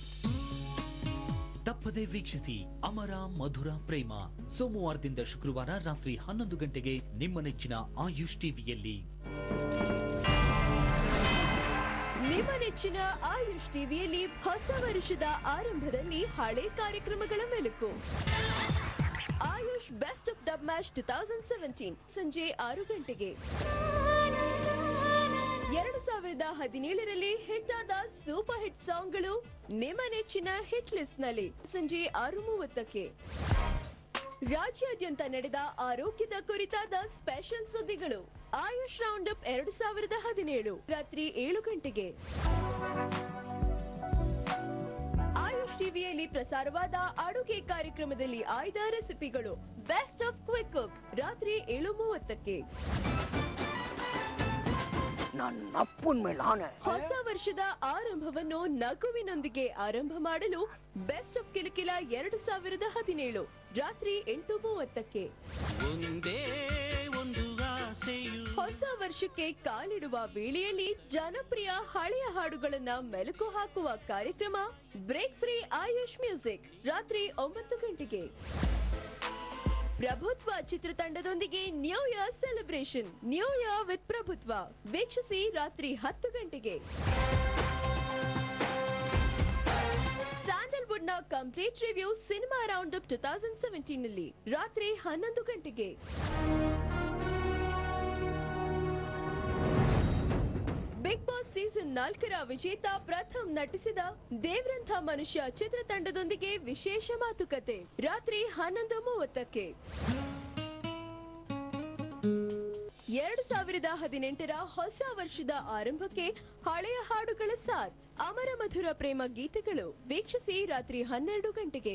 ತಪ್ಪದೇ ವೀಕ್ಷಿಸಿ ಅಮರ ಮಧುರ ಪ್ರೇಮ ಸೋಮವಾರದಿಂದ ಶುಕ್ರವಾರ ರಾತ್ರಿ ಹನ್ನೊಂದು ಗಂಟೆಗೆ ನಿಮ್ಮ ನೆಚ್ಚಿನ ಆಯುಷ್ ಟಿವಿಯಲ್ಲಿ ನಿಮ್ಮ ನೆಚ್ಚಿನ ಆಯುಷ್ ಟಿವಿಯಲ್ಲಿ ಹೊಸ ವರ್ಷದ ಆರಂಭದಲ್ಲಿ ಹಳೆ ಕಾರ್ಯಕ್ರಮಗಳ ಮೆಲುಕು Ayush best of dub match two thousand seventeen ಸಂಜೆ ಆರು ಗಂಟೆಗೆ ಎರಡು ಸಾವಿರದ ಹದಿನೇಳರಲ್ಲಿ ಹಿಟ್ ಆದ ಸೂಪರ್ ಹಿಟ್ ಸಾಂಗ್ಗಳು ನಿಮ್ಮ ನೆಚ್ಚಿನ ಹಿಟ್ ಲಿಸ್ಟ್ ನಲ್ಲಿ ಸಂಜೆ ಆರು ಮೂವತ್ತಕ್ಕೆ ರಾಜ್ಯಾದ್ಯಂತ ನಡೆದ ಆರೋಗ್ಯದ ಕುರಿತಾದ ಸ್ಪೆಷಲ್ ಸುದ್ದಿಗಳು ಆಯುಷ್ ರೌಂಡ್ ಅಪ್ ಎರಡು ಸಾವಿರದ ಹದಿನೇಳು ರಾತ್ರಿ ಏಳು ಗಂಟೆಗೆ ಆಯುಷ್ ಟಿವಿಯಲ್ಲಿ ಪ್ರಸಾರವಾದ ಅಡುಗೆ ಕಾರ್ಯಕ್ರಮದಲ್ಲಿ ಆಯ್ದ ರೆಸಿಪಿಗಳು ಬೆಸ್ಟ್ ಆಫ್ ಕ್ವಿಕ್ ಕುಕ್ ರಾತ್ರಿ ಏಳು ಮೂವತ್ತಕ್ಕೆ ನನ್ನ ಅಪ್ಪನ ಮೇಲೆ ಆನೆ ಹೊಸ ವರ್ಷದ ಆರಂಭವನ್ನು ನಗುವಿನೊಂದಿಗೆ ಆರಂಭ ಮಾಡಲು ಬೆಸ್ಟ್ ಆಫ್ ಕಿಲಕಿಲ ಎರಡು ಸಾವಿರದ ಹದಿನೇಳು ರಾತ್ರಿ ಎಂಟು ಮೂವತ್ತಕ್ಕೆ ಒಂದೇ ಒಂದು ಆಸೆಯು ಹೊಸ ವರ್ಷಕ್ಕೆ ಕಾಲಿಡುವ ವೇಳೆಯಲ್ಲಿ ಜನಪ್ರಿಯ ಹಳೆಯ ಹಾಡುಗಳನ್ನ ಮೆಲುಕು ಹಾಕುವ ಕಾರ್ಯಕ್ರಮ ಬ್ರೇಕ್ ಫ್ರೀ ಆಯುಷ್ ಮ್ಯೂಸಿಕ್ ರಾತ್ರಿ ಒಂಬತ್ತು ಗಂಟೆಗೆ ಪ್ರಭುತ್ವ ಚಿತ್ರತಂಡದೊಂದಿಗೆ new year celebration new year with Prabhutva ವೀಕ್ಷಿಸಿ ರಾತ್ರಿ ಹತ್ತು ಗಂಟೆಗೆ ಸ್ಯಾಂಡಲ್ವುಡ್ ನ complete review cinema round up two thousand seventeen ನಲ್ಲಿ ರಾತ್ರಿ ಹನ್ನೊಂದು ಗಂಟೆಗೆ ಬಿಗ್ ಬಾಸ್ ಸೀಸನ್ ನಾಲ್ಕರ ವಿಜೇತ ಪ್ರಥಮ್ ನಟಿಸಿದ ದೇವ್ರಂಥ ಮನುಷ್ಯ ಚಿತ್ರತಂಡದೊಂದಿಗೆ ವಿಶೇಷ ಮಾತುಕತೆ ರಾತ್ರಿ ಹನ್ನೊಂದು ಮೂವತ್ತಕ್ಕೆ ಎರಡು ಸಾವಿರದ ಹದಿನೆಂಟರ ಹೊಸ ವರ್ಷದ ಆರಂಭಕ್ಕೆ ಹಳೆಯ ಹಾಡುಗಳ ಸಾಥ್ ಅಮರ ಮಧುರ ಪ್ರೇಮ ಗೀತೆಗಳು ವೀಕ್ಷಿಸಿ ರಾತ್ರಿ ಹನ್ನೆರಡು ಗಂಟೆಗೆ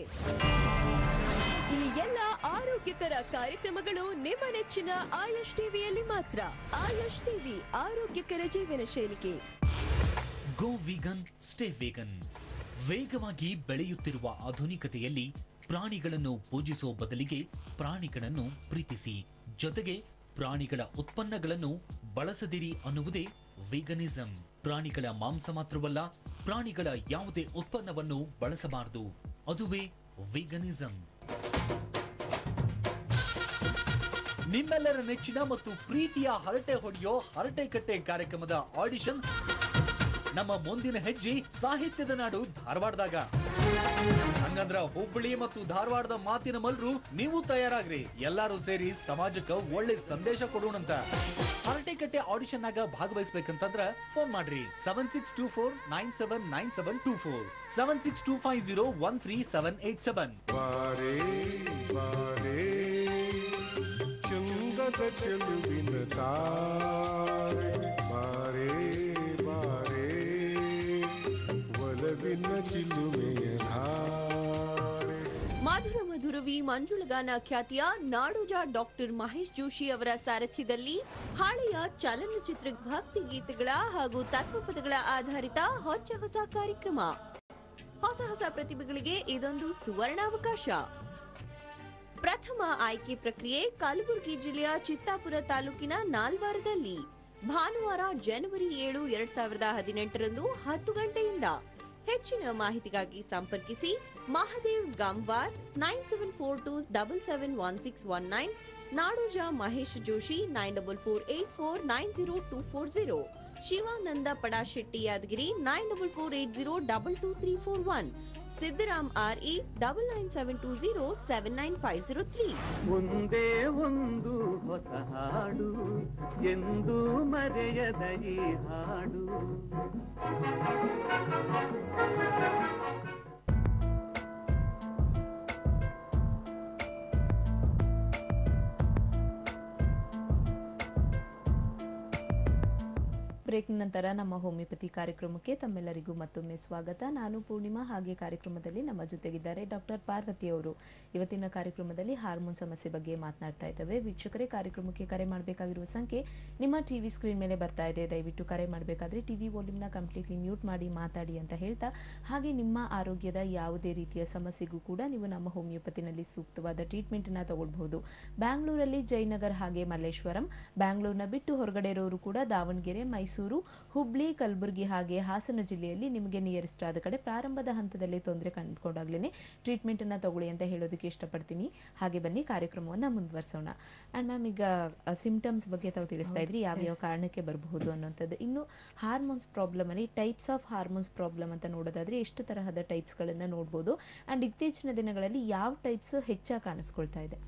ಈ ಎಲ್ಲ ಆರೋಗ್ಯಕರ ಕಾರ್ಯಕ್ರಮಗಳು ನಿಮ್ಮ ನೆಚ್ಚಿನ ಆಯುಷ್ ಟಿವಿಯಲ್ಲಿ ಮಾತ್ರ ಆಯುಷ್ ಟಿವಿ ಆರೋಗ್ಯಕರ ಜೀವನ ಶೈಲಿಗೆ ಗೋ ವಿಗನ್ ಸ್ಟೇ ವೇಗನ್ ವೇಗವಾಗಿ ಬೆಳೆಯುತ್ತಿರುವ ಆಧುನಿಕತೆಯಲ್ಲಿ ಪ್ರಾಣಿಗಳನ್ನು ಪೂಜಿಸುವ ಬದಲಿಗೆ ಪ್ರಾಣಿಗಳನ್ನು ಪ್ರೀತಿಸಿ ಜೊತೆಗೆ ಪ್ರಾಣಿಗಳ ಉತ್ಪನ್ನಗಳನ್ನು ಬಳಸದಿರಿ ಅನ್ನುವುದೇ ವೇಗನಿಸಂ ಪ್ರಾಣಿಗಳ ಮಾಂಸ ಮಾತ್ರವಲ್ಲ ಪ್ರಾಣಿಗಳ ಯಾವುದೇ ಉತ್ಪನ್ನವನ್ನು ಬಳಸಬಾರದು ಅದುವೇ ವೇಗನಿಸಂ ನಿಮ್ಮೆಲ್ಲರ ನೆಚ್ಚಿನ ಮತ್ತು ಪ್ರೀತಿಯ ಹರಟೆ ಹೊಡೆಯೋ ಹರಟೆ ಕಟ್ಟೆ ಕಾರ್ಯಕ್ರಮದ ಆಡಿಷನ್ ನಮ್ಮ ಮುಂದಿನ ಹೆಜ್ಜೆ ಸಾಹಿತ್ಯದ ನಾಡು ಧಾರವಾಡದಾಗ ಹಂಗಂದ್ರ ಹುಬ್ಬಳ್ಳಿ ಮತ್ತು ಧಾರವಾಡದ ಮಾತಿನ ಮಲ್ರು ನೀವು ತಯಾರಾಗ್ರಿ ಎಲ್ಲಾರು ಸೇರಿ ಸಮಾಜಕ್ಕ ಒಳ್ಳೆ ಸಂದೇಶ ಕೊಡೋಣಂತ ಹರಟೆಕಟ್ಟೆ ಆಡಿಷನ್ ನಾಗ ಭಾಗವಹಿಸ್ಬೇಕಂತಂದ್ರ ಫೋನ್ ಮಾಡ್ರಿ seven six two four nine seven nine seven two four seven six two five zero one three seven eight seven ಬಾರೇ ಬಾರೇ ಚಂದದ ಚೆಲುವಿನ ತಾರೆ ಬಾರೇ ಬಾರೇ ಒಲವಿನ ಚಿಲುಮೆಯ ಧಾರೆ ಮಧುರ ಮಧುರವಿ ಮಂಜುಳಗಾನ ಖ್ಯಾತಿಯ ನಾಡೋಜ ಡಾಕ್ಟರ್ ಮಹೇಶ್ ಜೋಶಿ ಅವರ ಸಾರಥ್ಯದಲ್ಲಿ ಹಳೆಯ ಚಲನಚಿತ್ರ ಭಕ್ತಿ ಗೀತೆಗಳ ಹಾಗೂ ತತ್ವಪದಗಳ ಆಧಾರಿತ ಹೊಚ್ಚ ಹೊಸ ಕಾರ್ಯಕ್ರಮ ಹೊಸ ಹೊಸ ಪ್ರತಿಭೆಗಳಿಗೆ ಇದೊಂದು ಸುವರ್ಣಾವಕಾಶ ಪ್ರಥಮ ಆಯ್ಕೆ ಪ್ರಕ್ರಿಯೆ ಕಲಬುರಗಿ ಜಿಲ್ಲೆಯ ಚಿತ್ತಾಪುರ ತಾಲೂಕಿನ ನಾಲ್ವಾರದಲ್ಲಿ ಭಾನುವಾರ ಜನವರಿ ಏಳು ಎರಡ್ ಸಾವಿರದ ಹದಿನೆಂಟರಂದು ಹತ್ತು ಗಂಟೆಯಿಂದ ಹೆಚ್ಚಿನ ಮಾಹಿತಿಗಾಗಿ ಸಂಪರ್ಕಿಸಿ Mahadev Ganwar nine seven four two double seven one six one nine Nadoja Mahesh Joshi nine double four eight four nine zero two four zero Shivananda Padashetti Yadagiri nine double four eight zero double two three four one Siddaram R E double nine seven two zero seven nine five zero three ಒಂದೇ ಒಂದು ಹೊಸ ಹಾಡು ಎಂದು ಮರೆಯದ ಈ ಹಾಡು break ನಂತರ ನಮ್ಮ ಹೋಮಿಯೋಪತಿ ಕಾರ್ಯಕ್ರಮಕ್ಕೆ ತಮ್ಮೆಲ್ಲರಿಗೂ ಮತ್ತೊಮ್ಮೆ ಸ್ವಾಗತ ನಾನು ಪೂರ್ಣಿಮಾ ಹಾಗೆ ಕಾರ್ಯಕ್ರಮದಲ್ಲಿ ನಮ್ಮ ಜೊತೆಗಿದ್ದಾರೆ ಡಾಕ್ಟರ್ ಪಾರ್ವತಿ ಅವರು ಇವತ್ತಿನ ಕಾರ್ಯಕ್ರಮದಲ್ಲಿ ಹಾರ್ಮೋನ್ ಸಮಸ್ಯೆ ಬಗ್ಗೆ ಮಾತನಾಡ್ತಾ ಇದ್ದೇವೆ ವೀಕ್ಷಕರೇ ಕಾರ್ಯಕ್ರಮಕ್ಕೆ ಕರೆ ಮಾಡಬೇಕಾಗಿರುವ ಸಂಖ್ಯೆ ನಿಮ್ಮ ಟಿವಿ ಸ್ಕ್ರೀನ್ ಮೇಲೆ ಬರ್ತಾ ಇದೆ ದಯವಿಟ್ಟು ಕರೆ ಮಾಡಬೇಕಾದ್ರೆ ಟಿವಿ ವಾಲ್ಯೂಮ್ನ ಕಂಪ್ಲೀಟ್ಲಿ ಮ್ಯೂಟ್ ಮಾಡಿ ಮಾತಾಡಿ ಅಂತ ಹೇಳ್ತಾ ಹಾಗೆ ನಿಮ್ಮ ಆರೋಗ್ಯದ ಯಾವುದೇ ರೀತಿಯ ಸಮಸ್ಯೆಗೂ ಕೂಡ ನೀವು ನಮ್ಮ ಹೋಮಿಯೋಪತಿನಲ್ಲಿ ಸೂಕ್ತವಾದ ಟ್ರೀಟ್ಮೆಂಟನ್ನು ತಗೊಳ್ಬಹುದು ಬ್ಯಾಂಗ್ಳೂರಲ್ಲಿ ಜಯನಗರ್ ಹಾಗೆ ಮಲ್ಲೇಶ್ವರಂ ಬ್ಯಾಂಗ್ಳೂರ್ನ ಬಿಟ್ಟು ಹೊರಗಡೆ ಇರೋರು ಕೂಡ ದಾವಣಗೆರೆ ಮೈಸೂರು ಮೈಸೂರು ಹುಬ್ಳಿ ಕಲಬುರಗಿ ಹಾಗೆ ಹಾಸನ ಜಿಲ್ಲೆಯಲ್ಲಿ ನಿಮಗೆ ನಿಯರೆಸ್ಟ್ ಆದ ಕಡೆ ಪ್ರಾರಂಭದ ಹಂತದಲ್ಲಿ ತೊಂದರೆ ಕಂಡುಕೊಂಡಾಗ್ಲೇ ಟ್ರೀಟ್ಮೆಂಟನ್ನು ತಗೊಳ್ಳಿ ಅಂತ ಹೇಳೋದಕ್ಕೆ ಇಷ್ಟಪಡ್ತೀನಿ ಹಾಗೆ ಬನ್ನಿ ಕಾರ್ಯಕ್ರಮವನ್ನು ಮುಂದುವರಿಸೋಣ ಆ್ಯಂಡ್ ಮ್ಯಾಮ್ ಈಗ ಸಿಂಪ್ಟಮ್ಸ್ ಬಗ್ಗೆ ತಾವು ತಿಳಿಸ್ತಾ ಇದ್ರಿ ಯಾವ ಯಾವ ಕಾರಣಕ್ಕೆ ಬರಬಹುದು ಅನ್ನೋಂಥದ್ದು ಇನ್ನು ಹಾರ್ಮೋನ್ಸ್ ಪ್ರಾಬ್ಲಮ್ ಅಲ್ಲಿ ಟೈಪ್ಸ್ ಆಫ್ ಹಾರ್ಮೋನ್ಸ್ ಪ್ರಾಬ್ಲಮ್ ಅಂತ ನೋಡೋದಾದ್ರೆ ಎಷ್ಟು ತರಹದ ಟೈಪ್ಸ್ಗಳನ್ನು ನೋಡ್ಬೋದು ಆ್ಯಂಡ್ ಇತ್ತೀಚಿನ ದಿನಗಳಲ್ಲಿ ಯಾವ ಟೈಪ್ಸ್ ಹೆಚ್ಚಾಗಿ ಕಾಣಿಸ್ಕೊಳ್ತಾ ಇದೆ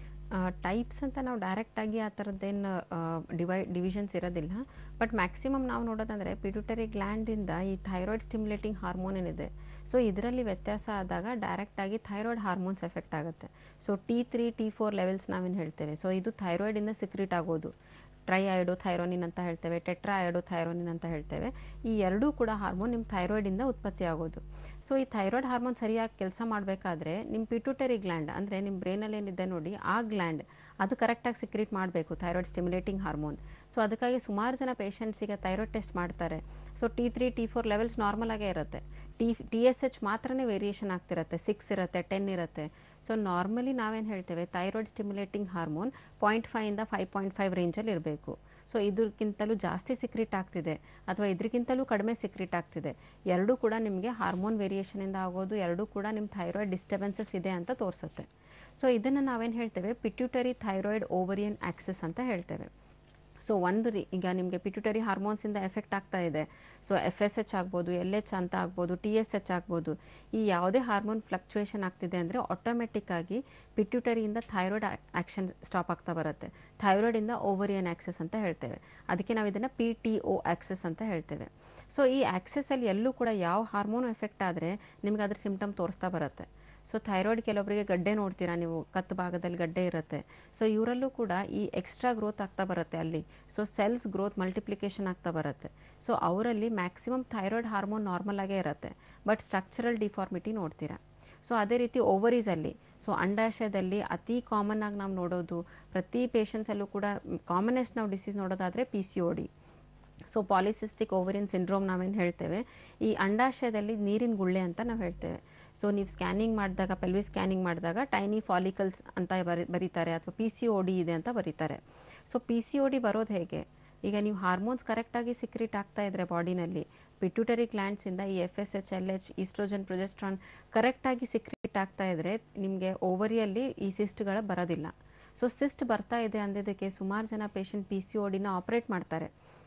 ಟೈಪ್ಸ್ ಅಂತ ನಾವು ಡೈರೆಕ್ಟಾಗಿ ಆ ಥರದ್ದೇನು ಡಿವೈ ಡಿವಿಷನ್ಸ್ ಇರೋದಿಲ್ಲ ಬಟ್ ಮ್ಯಾಕ್ಸಿಮಮ್ ನಾವು ನೋಡೋದಂದರೆ ಪಿಟ್ಯೂಟರಿ ಗ್ಲ್ಯಾಂಡಿಂದ ಈ ಥೈರಾಯ್ಡ್ ಸ್ಟಿಮ್ಯುಲೇಟಿಂಗ್ ಹಾರ್ಮೋನ್ ಏನಿದೆ ಸೊ ಇದರಲ್ಲಿ ವ್ಯತ್ಯಾಸ ಆದಾಗ ಡೈರೆಕ್ಟಾಗಿ ಥೈರಾಯ್ಡ್ ಹಾರ್ಮೋನ್ಸ್ ಎಫೆಕ್ಟ್ ಆಗುತ್ತೆ so T three T four levels ನಾವೇನು ಹೇಳ್ತೇವೆ ಸೊ ಇದು ಥೈರಾಯ್ಡಿಂದ ಸಿಕ್ರಿಟ್ ಆಗೋದು ಟ್ರೈ ಥೈರೋನಿನ್ ಅಂತ ಹೇಳ್ತೇವೆ ಟೆಟ್ರಾ ಥೈರೋನಿನ್ ಅಂತ ಹೇಳ್ತೇವೆ ಈ ಎರಡೂ ಕೂಡ ಹಾರ್ಮೋನ್ ನಿಮ್ಮ ಥೈರಾಯ್ಡಿಂದ ಉತ್ಪತ್ತಿ ಆಗೋದು ಸೊ ಈ ಥೈರಾಯ್ಡ್ ಹಾರ್ಮೋನ್ ಸರಿಯಾಗಿ ಕೆಲಸ ಮಾಡಬೇಕಾದ್ರೆ ನಿಮ್ಮ ಪಿಟ್ಯೂಟರಿ ಗ್ಲ್ಯಾಂಡ್ ಅಂದರೆ ನಿಮ್ಮ ಬ್ರೈನಲ್ಲಿ ಏನಿದೆ ನೋಡಿ ಆ ಗ್ಲ್ಯಾಂಡ್ ಅದು ಕರೆಕ್ಟಾಗಿ ಸಿಕ್ರಿಟ್ ಮಾಡಬೇಕು ಥೈರಾಯ್ಡ್ ಸ್ಟಿಮ್ಯುಲೇಟಿಂಗ್ ಹಾರ್ಮೋನ್ ಸೊ ಅದಕ್ಕಾಗಿ ಸುಮಾರು ಜನ ಪೇಷಂಟ್ಸಿಗೆ ಥೈರಾಯ್ಡ್ ಟೆಸ್ಟ್ ಮಾಡ್ತಾರೆ so T three T four levels ನಾರ್ಮಲಾಗೇ ಇರುತ್ತೆ ಟಿ ಟಿ ಎಸ್ ಎಚ್ ಮಾತ್ರನೇ ವೇರಿಯೇಷನ್ ಆಗ್ತಿರುತ್ತೆ ಸಿಕ್ಸ್ ಇರುತ್ತೆ ಟೆನ್ ಇರುತ್ತೆ ಸೊ ನಾರ್ಮಲಿ ನಾವೇನು ಹೇಳ್ತೇವೆ ಥೈರಾಯ್ಡ್ ಸ್ಟಿಮ್ಯುಲೇಟಿಂಗ್ ಹಾರ್ಮೋನ್ ಪಾಯಿಂಟ್ ಫೈಯಿಂದ ಫೈವ್ ಪಾಯಿಂಟ್ ಫೈವ್ ರೇಂಜಲ್ಲಿ ಇರಬೇಕು ಸೊ ಇದಕ್ಕಿಂತಲೂ ಜಾಸ್ತಿ ಸಿಕ್ರಿಟ್ ಆಗ್ತಿದೆ ಅಥವಾ ಇದಕ್ಕಿಂತಲೂ ಕಡಿಮೆ ಸಿಕ್ರಿಟ್ ಆಗ್ತಿದೆ ಎರಡೂ ಕೂಡ ನಿಮಗೆ ಹಾರ್ಮೋನ್ ವೇರಿಯೇಷನಿಂದ ಆಗೋದು ಎರಡೂ ಕೂಡ ನಿಮ್ಮ ಥೈರಾಯ್ಡ್ ಡಿಸ್ಟರ್ಬೆನ್ಸಸ್ ಇದೆ ಅಂತ ತೋರಿಸುತ್ತೆ ಸೊ ಇದನ್ನು ನಾವೇನು ಹೇಳ್ತೇವೆ ಪಿಟ್ಯೂಟರಿ ಥೈರಾಯ್ಡ್ ಓವರಿಯನ್ ಆಕ್ಸಸ್ ಅಂತ ಹೇಳ್ತೇವೆ ಸೊ ಒಂದು ರೀ ಈಗ ನಿಮಗೆ ಪಿಟ್ಯೂಟರಿ ಹಾರ್ಮೋನ್ಸಿಂದ ಎಫೆಕ್ಟ್ ಆಗ್ತಾ ಇದೆ ಸೊ ಎಫ್ ಎಸ್ ಎಚ್ ಆಗ್ಬೋದು ಎಲ್ ಎಚ್ ಅಂತ ಆಗ್ಬೋದು ಟಿ ಎಸ್ ಎಚ್ ಆಗ್ಬೋದು ಈ ಯಾವುದೇ ಹಾರ್ಮೋನ್ ಫ್ಲಕ್ಚುಯೇಷನ್ ಆಗ್ತಿದೆ ಅಂದರೆ ಆಟೋಮೆಟಿಕ್ಕಾಗಿ ಪಿಟ್ಯೂಟರಿಯಿಂದ ಥೈರಾಯ್ಡ್ ಆ್ಯಕ್ಷನ್ ಸ್ಟಾಪ್ ಆಗ್ತಾ ಬರುತ್ತೆ ಥೈರಾಯ್ಡಿಂದ ಓವರಿಯನ್ ಆಕ್ಸೆಸ್ ಅಂತ ಹೇಳ್ತೇವೆ ಅದಕ್ಕೆ ನಾವು ಇದನ್ನು ಪಿ ಟಿ ಒ ಆಕ್ಸೆಸ್ ಅಂತ ಹೇಳ್ತೇವೆ ಸೊ ಈ ಆಕ್ಸೆಸ್ಸಲ್ಲಿ ಎಲ್ಲೂ ಕೂಡ ಯಾವ ಹಾರ್ಮೋನು ಎಫೆಕ್ಟ್ ಆದರೆ ನಿಮ್ಗೆ ಅದ್ರ ಸಿಮ್ಟಮ್ ತೋರಿಸ್ತಾ ಬರುತ್ತೆ ಸೊ ಥೈರಾಯ್ಡ್ ಕೆಲವೊಬ್ಬರಿಗೆ ಗಡ್ಡೆ ನೋಡ್ತೀರಾ ನೀವು ಕತ್ತು ಭಾಗದಲ್ಲಿ ಗಡ್ಡೆ ಇರುತ್ತೆ ಸೊ ಇವರಲ್ಲೂ ಕೂಡ ಈ ಎಕ್ಸ್ಟ್ರಾ ಗ್ರೋತ್ ಆಗ್ತಾ ಬರುತ್ತೆ ಅಲ್ಲಿ ಸೊ ಸೆಲ್ಸ್ ಗ್ರೋತ್ ಮಲ್ಟಿಪ್ಲಿಕೇಶನ್ ಆಗ್ತಾ ಬರುತ್ತೆ ಸೊ ಅವರಲ್ಲಿ ಮ್ಯಾಕ್ಸಿಮಮ್ ಥೈರಾಯ್ಡ್ ಹಾರ್ಮೋನ್ ನಾರ್ಮಲ್ ಆಗೇ ಇರುತ್ತೆ ಬಟ್ ಸ್ಟ್ರಕ್ಚರಲ್ ಡಿಫಾರ್ಮಿಟಿ ನೋಡ್ತೀರಾ ಸೊ ಅದೇ ರೀತಿ ಓವರೀಸಲ್ಲಿ ಸೊ ಅಂಡಾಶಯದಲ್ಲಿ ಅತಿ ಕಾಮನ್ ಆಗಿ ನಾವು ನೋಡೋದು ಪ್ರತಿ ಪೇಷಂಟ್ಸಲ್ಲೂ ಕೂಡ ಕಾಮನೆಸ್ಟ್ ನಾವು ಡಿಸೀಸ್ ನೋಡೋದಾದರೆ P C O D so polycystic ovarian syndrome ನಾವೇನು ಹೇಳ್ತೇವೆ ಈ ಅಂಡಾಶಯದಲ್ಲಿ ನೀರಿನ ಗುಳ್ಳೆ ಅಂತ ನಾವು ಹೇಳ್ತೇವೆ ಸೊ ನೀವು ಸ್ಕ್ಯಾನಿಂಗ್ ಮಾಡಿದಾಗ ಪೆಲ್ವಿ ಸ್ಕ್ಯಾನಿಂಗ್ ಮಾಡಿದಾಗ ಟೈನಿ ಫಾಲಿಕಲ್ಸ್ ಅಂತ ಬರಿ ಬರೀತಾರೆ ಅಥವಾ ಪಿ ಸಿ ಒ ಡಿ ಇದೆ ಅಂತ ಬರೀತಾರೆ so P C O D ಬರೋದು ಹೇಗೆ ಈಗ ನೀವು ಹಾರ್ಮೋನ್ಸ್ ಕರೆಕ್ಟಾಗಿ ಸಿಕ್ರಿಟ್ ಆಗ್ತಾ ಇದ್ದರೆ ಬಾಡಿನಲ್ಲಿ ಪಿಟ್ಯೂಟರಿ ಗ್ಲ್ಯಾಂಡ್ಸಿಂದ ಈ F S H L H estrogen progesterone ಕರೆಕ್ಟಾಗಿ ಸಿಕ್ರಿಟ್ ಆಗ್ತಾ ಇದ್ದರೆ ನಿಮಗೆ ಓವರಿಯಲ್ಲಿ ಈ ಸಿಸ್ಟ್ಗಳು ಬರೋದಿಲ್ಲ ಸೊ ಸಿಸ್ಟ್ ಬರ್ತಾ ಇದೆ ಅಂದಿದ್ದಕ್ಕೆ ಸುಮಾರು ಜನ ಪೇಷಂಟ್ ಪಿ ಸಿ ಒ ಡಿನ ಆಪ್ರೇಟ್ ಮಾಡ್ತಾರೆ